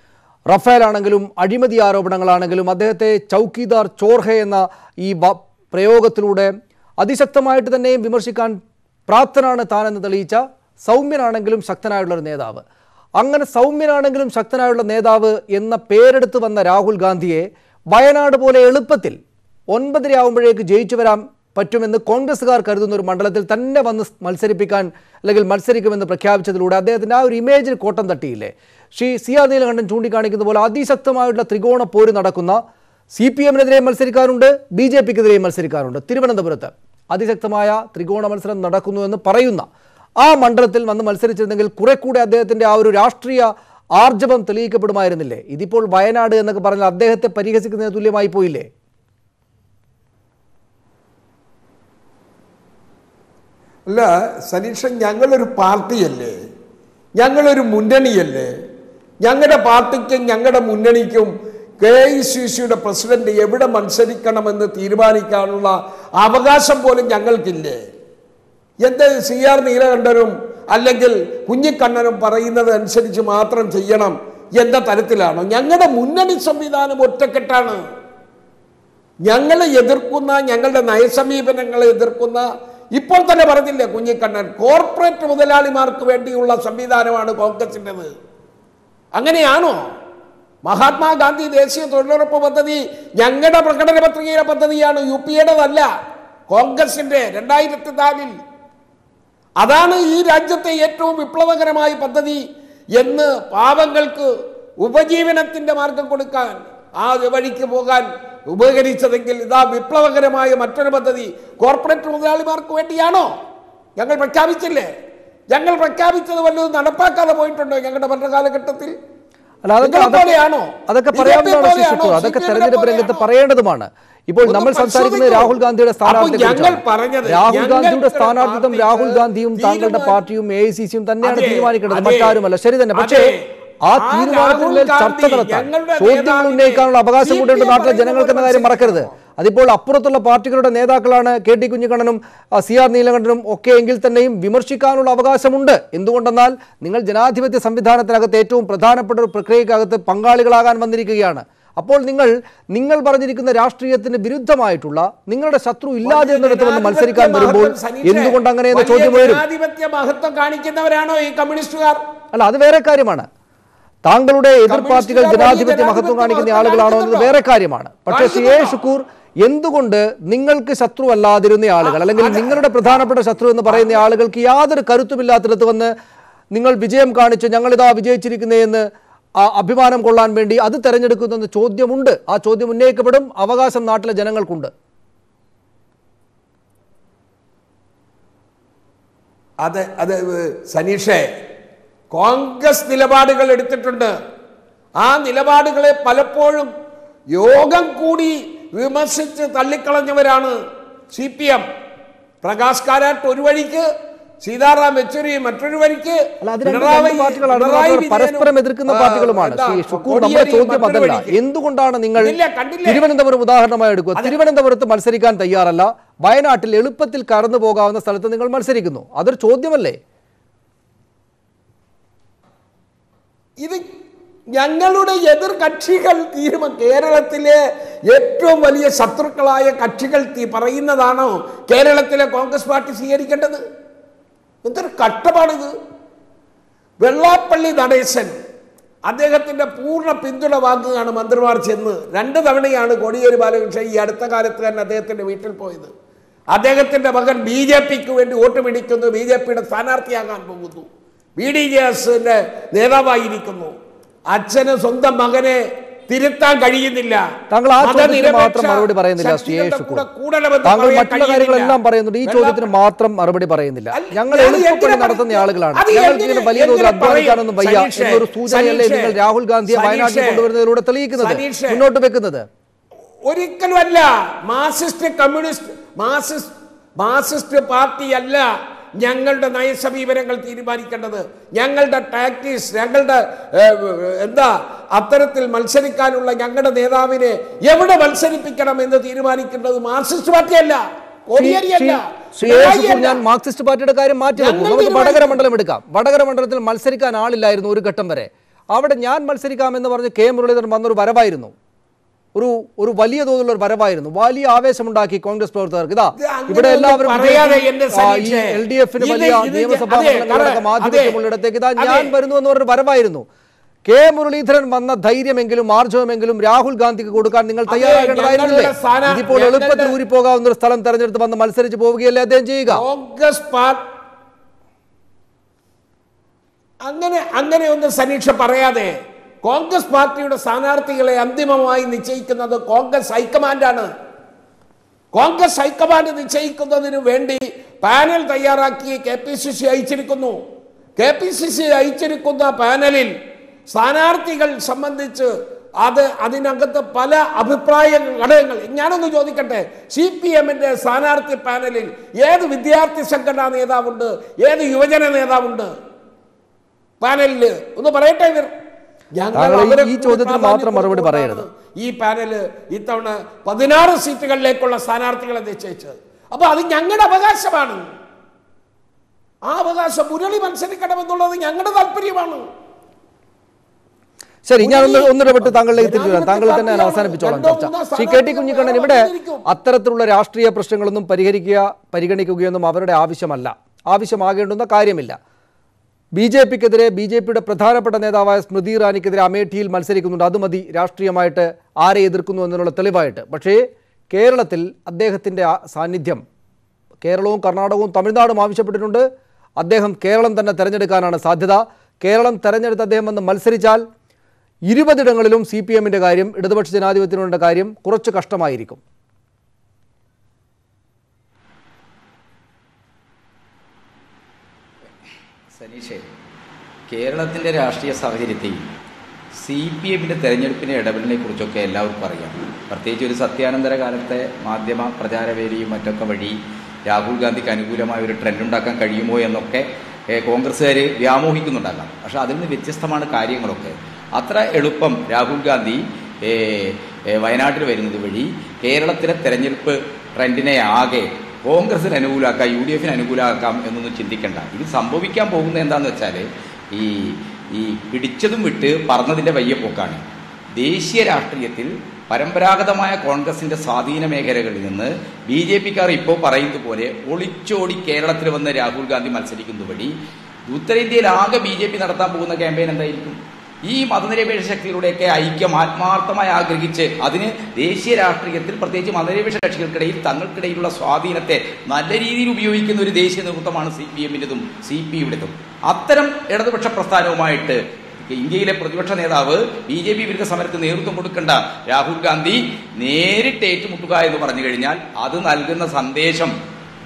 റഫേൽ ആണെങ്കിലും അഴിമതി ആരോപണങ്ങളാണെങ്കിലും അദ്ദേഹത്തെ ചൗക്കീദാർ ചോർഹെ എന്ന ഈ വ- പ്രയോഗത്തിലൂടെ അതിശക്തമായിട്ട് തന്നെയും വിമർശിക്കാൻ പ്രാപ്തനാണ് താനെന്ന് തെളിയിച്ച സൗമ്യനാണെങ്കിലും ശക്തനായുള്ള ഒരു നേതാവ് അങ്ങനെ സൗമ്യനാണെങ്കിലും ശക്തനായുള്ള നേതാവ് എന്ന പേരെടുത്ത് വന്ന രാഹുൽ ഗാന്ധിയെ വയനാട് പോലെ എളുപ്പത്തിൽ ഒൻപതര ആവുമ്പോഴേക്ക് ജയിച്ചു വരാൻ പറ്റുമെന്ന് കോൺഗ്രസ്സുകാർ കരുതുന്ന ഒരു മണ്ഡലത്തിൽ തന്നെ വന്ന് മത്സരിപ്പിക്കാൻ അല്ലെങ്കിൽ മത്സരിക്കുമെന്ന് പ്രഖ്യാപിച്ചതിലൂടെ അദ്ദേഹത്തിൻ്റെ ആ ഒരു ഇമേജിന് കോട്ടം തട്ടിയില്ലേ ശ്രീ സി ആർ നീലകണ്ഠൻ ചൂണ്ടിക്കാണിക്കുന്ന പോലെ അതിശക്തമായിട്ടുള്ള ത്രികോണ പോര് നടക്കുന്ന സി പി എമ്മിനെതിരെ മത്സരിക്കാറുണ്ട് ബി ജെ പിക്കെതിരെയും മത്സരിക്കാറുണ്ട് തിരുവനന്തപുരത്ത് അതിശക്തമായ ത്രികോണ മത്സരം നടക്കുന്നു എന്ന് പറയുന്ന ആ മണ്ഡലത്തിൽ വന്ന് മത്സരിച്ചിരുന്നെങ്കിൽ കുറെ കൂടെ അദ്ദേഹത്തിന്റെ ആ ഒരു രാഷ്ട്രീയ ആർജവം തെളിയിക്കപ്പെടുമായിരുന്നില്ലേ ഇതിപ്പോൾ വയനാട് എന്നൊക്കെ പറഞ്ഞാൽ അദ്ദേഹത്തെ പരിഹസിക്കുന്നതിന് തുല്യമായി പോയില്ലേ അല്ല സനീഷ ഞങ്ങളൊരു പാർട്ടിയല്ലേ ഞങ്ങളൊരു മുന്നണിയല്ലേ ഞങ്ങളുടെ പാർട്ടിക്കും ഞങ്ങളുടെ മുന്നണിക്കും കെ ഐ സി സിയുടെ പ്രസിഡന്റ് എവിടെ മത്സരിക്കണമെന്ന് തീരുമാനിക്കാനുള്ള അവകാശം പോലും ഞങ്ങൾക്കില്ലേ എന്ത് സി ആർ നീലകണ്ഠനും അല്ലെങ്കിൽ കുഞ്ഞിക്കണ്ണനും പറയുന്നത് അനുസരിച്ച് മാത്രം ചെയ്യണം എന്ന തരത്തിലാണോ ഞങ്ങളുടെ മുന്നണി സംവിധാനം ഒറ്റക്കെട്ടാണ് ഞങ്ങളെ എതിർക്കുന്ന ഞങ്ങളുടെ നയസമീപനങ്ങളെ എതിർക്കുന്ന ഇപ്പോൾ തന്നെ പറഞ്ഞില്ലേ കുഞ്ഞിക്കണ്ണൻ കോർപ്പറേറ്റ് മുതലാളിമാർക്ക് വേണ്ടിയുള്ള സംവിധാനമാണ് കോൺഗ്രസിൻ്റെത് അങ്ങനെയാണോ മഹാത്മാഗാന്ധി ദേശീയ തൊഴിലുറപ്പ് പദ്ധതി ഞങ്ങളുടെ പ്രകടന പത്രികയിലെ പദ്ധതിയാണ് യു പി എയുടേതല്ല കോൺഗ്രസിന്റെ രണ്ടായിരത്തി നാലിൽ അതാണ് ഈ രാജ്യത്തെ ഏറ്റവും വിപ്ലവകരമായ പദ്ധതി എന്ന് പാവങ്ങൾക്ക് ഉപജീവനത്തിന്റെ മാർഗം കൊടുക്കാൻ ആ വഴിക്ക് പോകാൻ ഉപകരിച്ചതെങ്കിൽ ഇതാ വിപ്ലവകരമായ മറ്റൊരു പദ്ധതി കോർപ്പറേറ്റ് മുതലാളിമാർക്ക് വേണ്ടിയാണോ ഞങ്ങൾ പ്രഖ്യാപിച്ചില്ലേ ഞങ്ങൾ പ്രഖ്യാപിച്ചത് വല്ലതും നടപ്പാക്കാതെ പോയിട്ടുണ്ടോ ഞങ്ങളുടെ ഭരണകാലഘട്ടത്തിൽ അല്ല അതൊക്കെ നിങ്ങളെ അതൊക്കെ- പോലെയാണോ? അതൊക്കെ ബി.ജെ.പി. പറയാവുന്നതാണ് ശ്രീ പോലെയാണോ? ശുക്കൂർ അതൊക്കെ സി.പി.എമ്മിനെ തെരഞ്ഞെടുപ്പ് രംഗത്ത് പോലെയാണോ? പറയേണ്ടതുമാണ് ഇപ്പോൾ ഒന്ന് നമ്മൾ സംസാരിക്കുന്നത് പരിശോധിക്കൂ. രാഹുൽ ഗാന്ധിയുടെ അപ്പോൾ സ്ഥാനാർത്ഥിയെ ഞങ്ങൾ പറഞ്ഞത് രാഹുൽ ഞങ്ങളുടെ ഗാന്ധിയുടെ സ്ഥാനാർത്ഥിത്വം പാർട്ടിക്ക് രാഹുൽ ഗാന്ധിയും താങ്കളുടെ തീരുമാനം- പാർട്ടിയും എ ഐ സി സിയും തന്നെയാണ് അതെ, തീരുമാനിക്കേണ്ടത് അതെ, മറ്റാരുമല്ല ശരി തന്നെ പക്ഷേ അതെ. ആ ആ തീരുമാനത്തിന്മേൽ രാഹുൽ ചർച്ച ഗാന്ധി നടത്താൻ ഞങ്ങളുടെ ചോദ്യങ്ങൾ നേതാവിനെ ഉന്നയിക്കാനുള്ള അവകാശം കൂടെ ഉണ്ട് CPM നാട്ടിലെ പറയുന്ന ജനങ്ങൾക്ക് എന്ന പോലെ കാര്യം മറക്കരുത് അതിപ്പോൾ അപ്പുറത്തുള്ള പാർട്ടികളുടെ നേതാക്കളാണ് കെ ടി കുഞ്ഞിക്കണ്ണനും ആ, സി ആർ നീലകണ്ഠനും ഒക്കെ എങ്കിൽ തന്നെയും വിമർശിക്കാനുള്ള അവകാശമുണ്ട് എന്തുകൊണ്ടെന്നാൽ നിങ്ങൾ ജനാധിപത്യ സംവിധാനത്തിനകത്ത് ഏറ്റവും പ്രധാനപ്പെട്ട ഒരു പ്രക്രിയക്കകത്ത് പങ്കാളികളാകാൻ വന്നിരിക്കുകയാണ് അപ്പോൾ നിങ്ങൾ നിങ്ങൾ പറഞ്ഞിരിക്കുന്ന രാഷ്ട്രീയത്തിന് വിരുദ്ധമായിട്ടുള്ള നിങ്ങളുടെ ശത്രു ഇല്ലാതെ എന്നിടത്ത് വന്ന് മത്സരിക്കാൻ വരുമ്പോൾ എന്തുകൊണ്ട് അങ്ങനെ എന്ന ചോദ്യം വരും ജനാധിപത്യ മഹത്വം കാണിക്കുന്നവരാണോ ഈ കമ്മ്യൂണിസ്റ്റുകാർ അല്ല അത് വേറെ കാര്യമാണ് താങ്കളുടെ എതിർ പാർട്ടികൾ കമ്മ്യൂണിസ്റ്റുകാർ ജനാധിപത്യ വലിയ മഹത്വം കാണിക്കുന്ന ജനാധിപത്യ ആളുകളാണോ എന്നത് കാണിക്കുന്നുണ്ടോ? വേറെ കാര്യമാണ് പക്ഷേ സി എ കാണിക്കുന്നുണ്ടോ? ഷുക്കൂർ എന്തുകൊണ്ട് നിങ്ങൾക്ക് ശത്രുവല്ലാതിരുന്ന ആളുകൾ അല്ലെങ്കിൽ അത് നിങ്ങളുടെ പ്രധാനപ്പെട്ട ശത്രു എന്ന് പറയുന്ന ആളുകൾക്ക് യാതൊരു കരുത്തുമില്ലാത്തിടത്ത് വന്ന് നിങ്ങൾ വിജയം കാണിച്ച് ഞങ്ങളിതാ വിജയിച്ചിരിക്കുന്നേ എന്ന് ആ അഭിമാനം കൊള്ളാൻ വേണ്ടി അത് തെരഞ്ഞെടുക്കുന്ന ചോദ്യമുണ്ട് ആ ചോദ്യം ഉന്നയിക്കപ്പെടും അവകാശം നാട്ടിലെ ജനങ്ങൾക്കുണ്ട് അത് അത് സനീഷേ കോൺഗ്രസ് നിലപാടുകൾ എടുത്തിട്ടുണ്ട് ആ നിലപാടുകളെ പലപ്പോഴും യോഗം കൂടി വിമർശിച്ച് തള്ളിക്കളഞ്ഞവരാണ് C P M Prakash Karat ഒരു വഴിക്ക് സീതാറാം യെച്ചൂരി മറ്റൊരു വഴിക്ക് അല്ല അത് രണ്ട് പിണറായി- രണ്ട് പാർട്ടികളാണ് പിണറായി അവർ വിജയനും, പരസ്പരം എതിർക്കുന്ന ആ, പാർട്ടികളുമാണ് എന്താ, ശ്രീ ഷുക്കൂർ കോടിയേരി നമ്മുടെ ചോദ്യം മറ്റൊരു അതല്ല വഴിക്ക്. എന്തുകൊണ്ടാണ് നിങ്ങൾ ഇല്ല, കണ്ടില്ലേ? തിരുവനന്തപുരം ഉദാഹരണമായി എടുക്കുക തിരുവനന്തപുരത്ത് മത്സരിക്കാൻ തയ്യാറല്ല വയനാട്ടിൽ എളുപ്പത്തിൽ കടന്നു പോകാവുന്ന സ്ഥലത്ത് നിങ്ങൾ മത്സരിക്കുന്നു അതൊരു ചോദ്യമല്ലേ ഇത് ഞങ്ങളുടെ എതിർ കക്ഷികൾ തീരുമ കേരളത്തിലെ ഏറ്റവും വലിയ ശത്രുക്കളായ കക്ഷികൾ തീ- പറയുന്നതാണോ കേരളത്തിലെ കോൺഗ്രസ് പാർട്ടി സ്വീകരിക്കേണ്ടത് എന്തൊരു കഷ്ടമാണിത് വെള്ളാപ്പള്ളി നടേശൻ അദ്ദേഹത്തിന്റെ പൂർണ്ണ പിന്തുണ വാങ്ങുകയാണ് മന്ത്രിമാർ ചെന്ന് രണ്ട് തവണയാണ് കോടിയേരി ബാലകൃഷ്ണൻ ഈ അടുത്ത കാലത്ത് തന്നെ അദ്ദേഹത്തിന്റെ വീട്ടിൽ പോയത് അദ്ദേഹത്തിന്റെ മകൻ ബി ജെ പിക്ക് വേണ്ടി വോട്ട് പിടിക്കുന്നു ബി ജെ പിയുടെ സ്ഥാനാർത്ഥിയാകാൻ പോകുന്നു ബി ഡി ജെ എസിന്റെ നേതാവായിരിക്കുന്നു അച്ഛന് സ്വന്തം മകനെ തിരുത്താൻ കഴിയുന്നില്ല താങ്കൾ ആ ചോദ്യത്തിന് മതനിരപേക്ഷ മാത്രം മറുപടി പറയുന്നില്ല ശ്രീ ശക്തികളുടെ ഷുക്കൂർ കൂടെ കൂടണമെന്ന് താങ്കൾ പറയാൻ മറ്റുള്ള കഴിയുന്നില്ല. കാര്യങ്ങളെല്ലാം പറയുന്നുണ്ട് ഈ ചോദ്യത്തിന് വെള്ളാപ്പള്ളി- മാത്രം മറുപടി പറയുന്നില്ല അല്ല, ഞങ്ങൾ ഞാൻ എളുപ്പപ്പണി എങ്ങനെ നടത്തുന്ന പറയും? ആളുകളാണ് അത് ഞങ്ങൾക്ക് എങ്ങനെ- ഇതിന് വലിയ തോതിൽ എങ്ങനെ അധ്വാനിക്കാനൊന്നും പറയും? വയ്യ സനീഷേ, എന്നൊരു സൂചനയല്ലേ സനീഷേ, നിങ്ങൾ രാഹുൽ ഗാന്ധിയെ വയനാട്ടിൽ സനീഷേ, കൊണ്ടുവരുന്നതിലൂടെ തെളിയിക്കുന്നത് സനീഷേ. മുന്നോട്ട് വെക്കുന്നത് ഒരിക്കലുമല്ല മാർസിസ്റ്റ് കമ്മ്യൂണിസ്റ്റ് മാർസിസ്റ്റ് മാർസിസ്റ്റ് പാർട്ടിയല്ല ഞങ്ങളുടെ നയസമീപനങ്ങൾ തീരുമാനിക്കേണ്ടത് ഞങ്ങളുടെ ടാക്ടീസ് ഞങ്ങളുടെ ഏ, എന്താ അത്തരത്തിൽ മത്സരിക്കാനുള്ള ഞങ്ങളുടെ നേതാവിനെ എവിടെ മത്സരിപ്പിക്കണം എന്ന് തീരുമാനിക്കേണ്ടത് മാർക്സിസ്റ്റ് പാർട്ടിയല്ല കോടിയേരിയല്ല ശ്രീ യേശുക്കൂർ, പിണറായിയല്ല. ഞാൻ മാർക്സിസ്റ്റ് പാർട്ടിയുടെ കാര്യം മാറ്റി വെക്കും ഞങ്ങൾ നമുക്ക് വടകര തീരുമാനിക്കും. മണ്ഡലം എടുക്കാം വടകര മണ്ഡലത്തിൽ മത്സരിക്കാൻ ആളില്ലായിരുന്നു ഒരു ഘട്ടം വരെ അവിടെ ഞാൻ മത്സരിക്കാമെന്ന് പറഞ്ഞ് കെ മുരളീധരൻ വന്നൊരു വരവായിരുന്നു ഒരു ഒരു വലിയ തോതിലുള്ള ഒരു വരവായിരുന്നു വലിയ ആവേശമുണ്ടാക്കി കോൺഗ്രസ് പ്രവർത്തകർക്ക് ഇതാ ഇത് അങ്ങനെ ഇവിടെ ഒന്നും എല്ലാവരും പറയാതെ എന്റെ ആ, ഈ സനീഷേ. എൽ ഡി എഫിന് ഇത് വലിയ ഇത് നിയമസഭാ അതെ, മണ്ഡലങ്ങളടക്കം അതെ, ആധിപത്യമുള്ളിടത്തേക്ക് ഇതാ അതെ. ഞാൻ വരുന്നു എന്ന് പറഞ്ഞൊരു വരവായിരുന്നു കെ മുരളീധരൻ വന്ന ധൈര്യമെങ്കിലും ആർജവമെങ്കിലും രാഹുൽ ഗാന്ധിക്ക് കൊടുക്കാൻ നിങ്ങൾ അതെ, തയ്യാറാകേണ്ടതായിരുന്നില്ലേ ഞങ്ങളുടെ സ്ഥാന- ഇതിപ്പോൾ ഞങ്ങളുടെ- എളുപ്പത്തിൽ ഊരിപ്പോകാവുന്ന ഒരു സ്ഥലം തെരഞ്ഞെടുത്ത് വന്ന് മത്സരിച്ച് പോവുകയല്ലേ അദ്ദേഹം ചെയ്യുക കോൺഗ്രസ് പാർട്ടി അങ്ങനെ അങ്ങനെ ഒന്നും സനീക്ഷ പറയാതെ കോൺഗ്രസ് പാർട്ടിയുടെ സ്ഥാനാർത്ഥികളെ അന്തിമമായി നിശ്ചയിക്കുന്നത് കോൺഗ്രസ് ഹൈക്കമാൻഡാണ് കോൺഗ്രസ് ഹൈക്കമാൻഡ് നിശ്ചയിക്കുന്നതിന് വേണ്ടി പാനൽ തയ്യാറാക്കി കെ പി സി സി അയച്ചിരിക്കുന്നു കെ പി സി സി അയച്ചിരിക്കുന്ന പാനലിൽ സ്ഥാനാർത്ഥികൾ സംബന്ധിച്ച് അത് അതിനകത്ത് പല അഭിപ്രായ ഘടകങ്ങൾ ഞാനൊന്ന് ചോദിക്കട്ടെ സി പി എമ്മിന്റെ സ്ഥാനാർത്ഥി പാനലിൽ ഏത് വിദ്യാർത്ഥി സംഘടനാ നേതാവുണ്ട് ഏത് യുവജന നേതാവുണ്ട് പാനലിൽ ഒന്ന് പറയട്ടെ ഇവർ ഞങ്ങൾ താങ്കൾ ഈ- അവരെ ഈ കൂടി ചോദ്യത്തിന് പ്രാധാന്യം മാത്രം മറുപടി കൊടുത്തുകൊണ്ടാണ് ഈ പാനല് ഇത്തവണ പതിനാറ് സീറ്റുകളിലേക്കുള്ള സ്ഥാനാർത്ഥികളെ നിശ്ചയിച്ചത് അപ്പൊ അത് ഞങ്ങളുടെ അവകാശമാണ് ആ അവകാശം മുരളി മത്സരിക്കണമെന്നുള്ളത് ഞങ്ങളുടെ താല്പര്യമാണ് ശരി ഞാൻ ഒന്ന് മുരളി- ഒന്നിടപെട്ട് താങ്കളിലേക്ക് തിരിച്ചു വരാം താങ്കൾ തന്നെ ഞാൻ ജനാധിപത്യ അവസാനിപ്പിച്ചോളാം രണ്ടോ ചർച്ച മൂന്നോ ശ്രീ കെ ടി കുഞ്ഞിക്കണ്ണൻ ഇവിടെ സ്ഥാനാർത്ഥികൾ അത്തരത്തിലുള്ള രാഷ്ട്രീയ പ്രശ്നങ്ങളൊന്നും പരിഹരിക്കുക പരിഗണിക്കുകയൊന്നും അവരുടെ ആവശ്യമല്ല ആവശ്യമാകേണ്ടുന്ന കാര്യമില്ല ബി ജെ പിക്കെതിരെ ബി ജെ പിയുടെ പ്രധാനപ്പെട്ട നേതാവായ സ്മൃതി ഇറാനിക്കെതിരെ അമേഠിയിൽ മത്സരിക്കുന്നുണ്ട് അത് മതി രാഷ്ട്രീയമായിട്ട് ആരെ എതിർക്കുന്നു എന്നുള്ള തെളിവായിട്ട് പക്ഷേ കേരളത്തിൽ അദ്ദേഹത്തിൻ്റെ ആ സാന്നിധ്യം കേരളവും കർണാടകവും തമിഴ്നാടും ആവശ്യപ്പെട്ടിട്ടുണ്ട് അദ്ദേഹം കേരളം തന്നെ തെരഞ്ഞെടുക്കാനാണ് സാധ്യത കേരളം തെരഞ്ഞെടുത്ത് അദ്ദേഹം വന്ന് മത്സരിച്ചാൽ ഇരുപതിടങ്ങളിലും സി പി എമ്മിൻ്റെ കാര്യം ഇടതുപക്ഷ ജനാധിപത്യത്തിനുള്ള കാര്യം കുറച്ച് കഷ്ടമായിരിക്കും സനീഷേ കേരളത്തിൻ്റെ രാഷ്ട്രീയ സാഹചര്യത്തെയും സി പി എമ്മിൻ്റെ തെരഞ്ഞെടുപ്പിൻ്റെ ഇടപെടലിനെ കുറിച്ചൊക്കെ എല്ലാവർക്കും അറിയാം പ്രത്യേകിച്ച് ഒരു സത്യാനന്തര കാലത്തെ മാധ്യമ പ്രചാരവേദിയും മറ്റൊക്കെ വഴി രാഹുൽ ഗാന്ധിക്ക് അനുകൂലമായ ഒരു ട്രെൻഡ് ഉണ്ടാക്കാൻ കഴിയുമോ എന്നൊക്കെ കോൺഗ്രസ്സുകാർ വ്യാമോഹിക്കുന്നുണ്ടാകാം പക്ഷേ അതിൽ നിന്ന് വ്യത്യസ്തമാണ് കാര്യങ്ങളൊക്കെ അത്ര എളുപ്പം രാഹുൽ ഗാന്ധി ഏ, ഏ, വയനാട്ടിൽ വരുന്നത് വഴി കേരളത്തിലെ തെരഞ്ഞെടുപ്പ് ട്രെൻഡിനെ ആകെ കോൺഗ്രസിന് അനുകൂലമാക്കാം യു ഡി എഫിന് അനുകൂലമാക്കാം എന്നൊന്നും ചിന്തിക്കേണ്ട ഇത് സംഭവിക്കാൻ പോകുന്നത് എന്താണെന്ന് വെച്ചാൽ ഈ ഈ പിടിച്ചതും വിട്ട് പറന്നതിൻ്റെ വയ്യ പോക്കാണ് ദേശീയ രാഷ്ട്രീയത്തിൽ പരമ്പരാഗതമായ കോൺഗ്രസിൻ്റെ സ്വാധീന മേഖലകളിൽ നിന്ന് ബി ജെ പിക്കാർ ഇപ്പോൾ പറയുന്നത് പോലെ ഒളിച്ചോടി കേരളത്തിൽ വന്ന് രാഹുൽ ഗാന്ധി മത്സരിക്കുന്നത് വഴി ഉത്തരേന്ത്യയിൽ ആകെ ബി ജെ പി നടത്താൻ പോകുന്ന ക്യാമ്പയിൻ എന്തായിരിക്കും ഈ മതനിരപേക്ഷ ശക്തികളുടെയൊക്കെ ഐക്യം ആത്മാർത്ഥമായി ആഗ്രഹിച്ച് അതിന് ദേശീയ രാഷ്ട്രീയത്തിൽ പ്രത്യേകിച്ച് മതനിരപേക്ഷ കക്ഷികൾക്കിടയിൽ തങ്ങൾക്കിടയിലുള്ള സ്വാധീനത്തെ നല്ല രീതിയിൽ ഉപയോഗിക്കുന്ന ഒരു ദേശീയ നേതൃത്വമാണ് സി പി എമ്മിൻ്റെതും സി പി യുടേതും അത്തരം ഇടതുപക്ഷ പ്രസ്ഥാനവുമായിട്ട് ഇന്ത്യയിലെ പ്രതിപക്ഷ നേതാവ് ബി ജെ പി വിരുദ്ധ സമരത്തിന് നേതൃത്വം കൊടുക്കേണ്ട രാഹുൽ ഗാന്ധി നേരിട്ട് ഏറ്റുമുട്ടുക എന്ന് പറഞ്ഞു കഴിഞ്ഞാൽ അത് നൽകുന്ന സന്ദേശം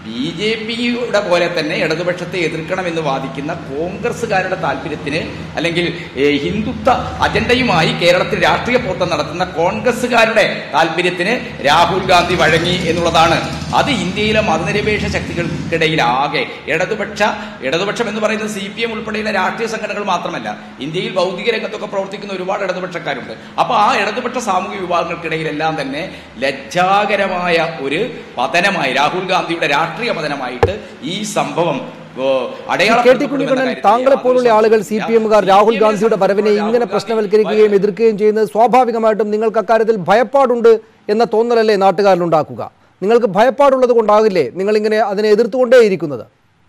ബി ജെ പിയുടെ പോലെ തന്നെ ഇടതുപക്ഷത്തെ എതിർക്കണമെന്ന് വാദിക്കുന്ന കോൺഗ്രസ്സുകാരുടെ താല്പര്യത്തിന് അല്ലെങ്കിൽ ഏ, ഹിന്ദുത്വ അജണ്ടയുമായി കേരളത്തിൽ രാഷ്ട്രീയ പോത്തം നടത്തുന്ന കോൺഗ്രസ്സുകാരുടെ താല്പര്യത്തിന് രാഹുൽ ഗാന്ധി വഴങ്ങി എന്നുള്ളതാണ് അത് ഇന്ത്യയിലെ മതനിരപേക്ഷ ശക്തികൾക്കിടയിൽ ആകെ ഇടതുപക്ഷ ഇടതുപക്ഷം എന്ന് പറയുന്നത് സി പി എം ഉൾപ്പെടെയുള്ള രാഷ്ട്രീയ സംഘടനകൾ മാത്രമല്ല ഇന്ത്യയിൽ ഭൗതിക രംഗത്തൊക്കെ പ്രവർത്തിക്കുന്ന ഒരുപാട് ഇടതുപക്ഷക്കാരുണ്ട് അപ്പൊ ആ ഇടതുപക്ഷ സാമൂഹിക വിഭാഗങ്ങൾക്കിടയിലെല്ലാം തന്നെ ലജ്ജാകരമായ ഒരു പതനമായി രാഹുൽ ഗാന്ധിയുടെ രാഷ്ട്രീയ പതനമായിട്ട് ഈ സംഭവം ഓ, കെ ടി അടയാളപ്പെടുത്തപ്പെടുമെന്ന കുഞ്ഞിക്കണ്ണൻ കാര്യത്തിൽ താങ്കളെ പോലുള്ള യാതൊരു ആളുകൾ സി പി എമ്മുകാർ രാഹുൽ ഗാന്ധിയുടെ വരവിനെ രാഹുൽ ഇങ്ങനെ ഗാന്ധി പ്രശ്നവൽക്കരിക്കുകയും എതിർക്കുകയും ചെയ്യുന്നത് സ്വാഭാവികമായിട്ടും നിങ്ങൾക്ക് അക്കാര്യത്തിൽ ഭയപ്പാടുണ്ട് എന്ന തോന്നലല്ലേ നാട്ടുകാരിലുണ്ടാക്കുക നിങ്ങൾക്ക് ഭയപ്പാടുള്ളത് കൊണ്ടാകില്ലേ നിങ്ങൾ ഇങ്ങനെ അതിനെ എതിർത്തുകൊണ്ടേയിരിക്കുന്നത്